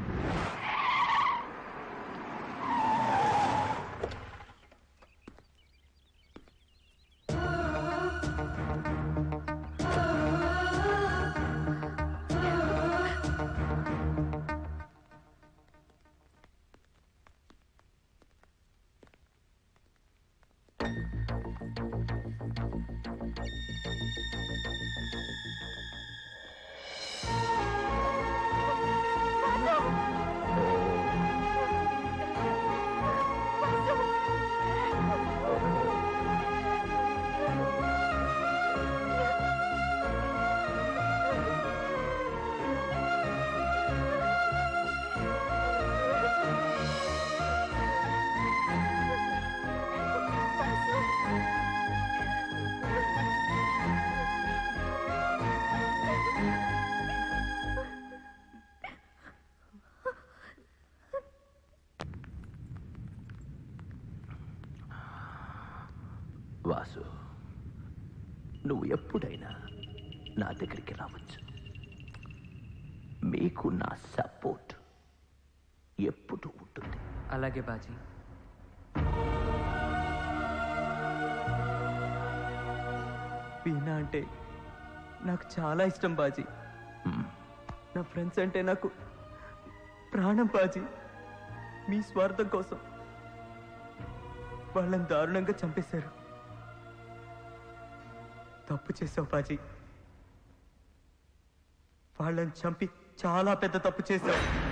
R: వాసు నువ్వు ఎప్పుడైనా నా దగ్గరికి రావచ్చు మీకు నా సపోర్ట్ ఎప్పుడు ఉంటుంది
B: అలాగే బాజీ వీణా అంటే నాకు చాలా ఇష్టం బాజీ నా ఫ్రెండ్స్ అంటే నాకు ప్రాణం బాజీ మీ స్వార్థం కోసం వాళ్ళని దారుణంగా చంపేశారు తప్పు చేసావు బాజీ వాళ్ళని చంపి చాలా పెద్ద తప్పు చేశావు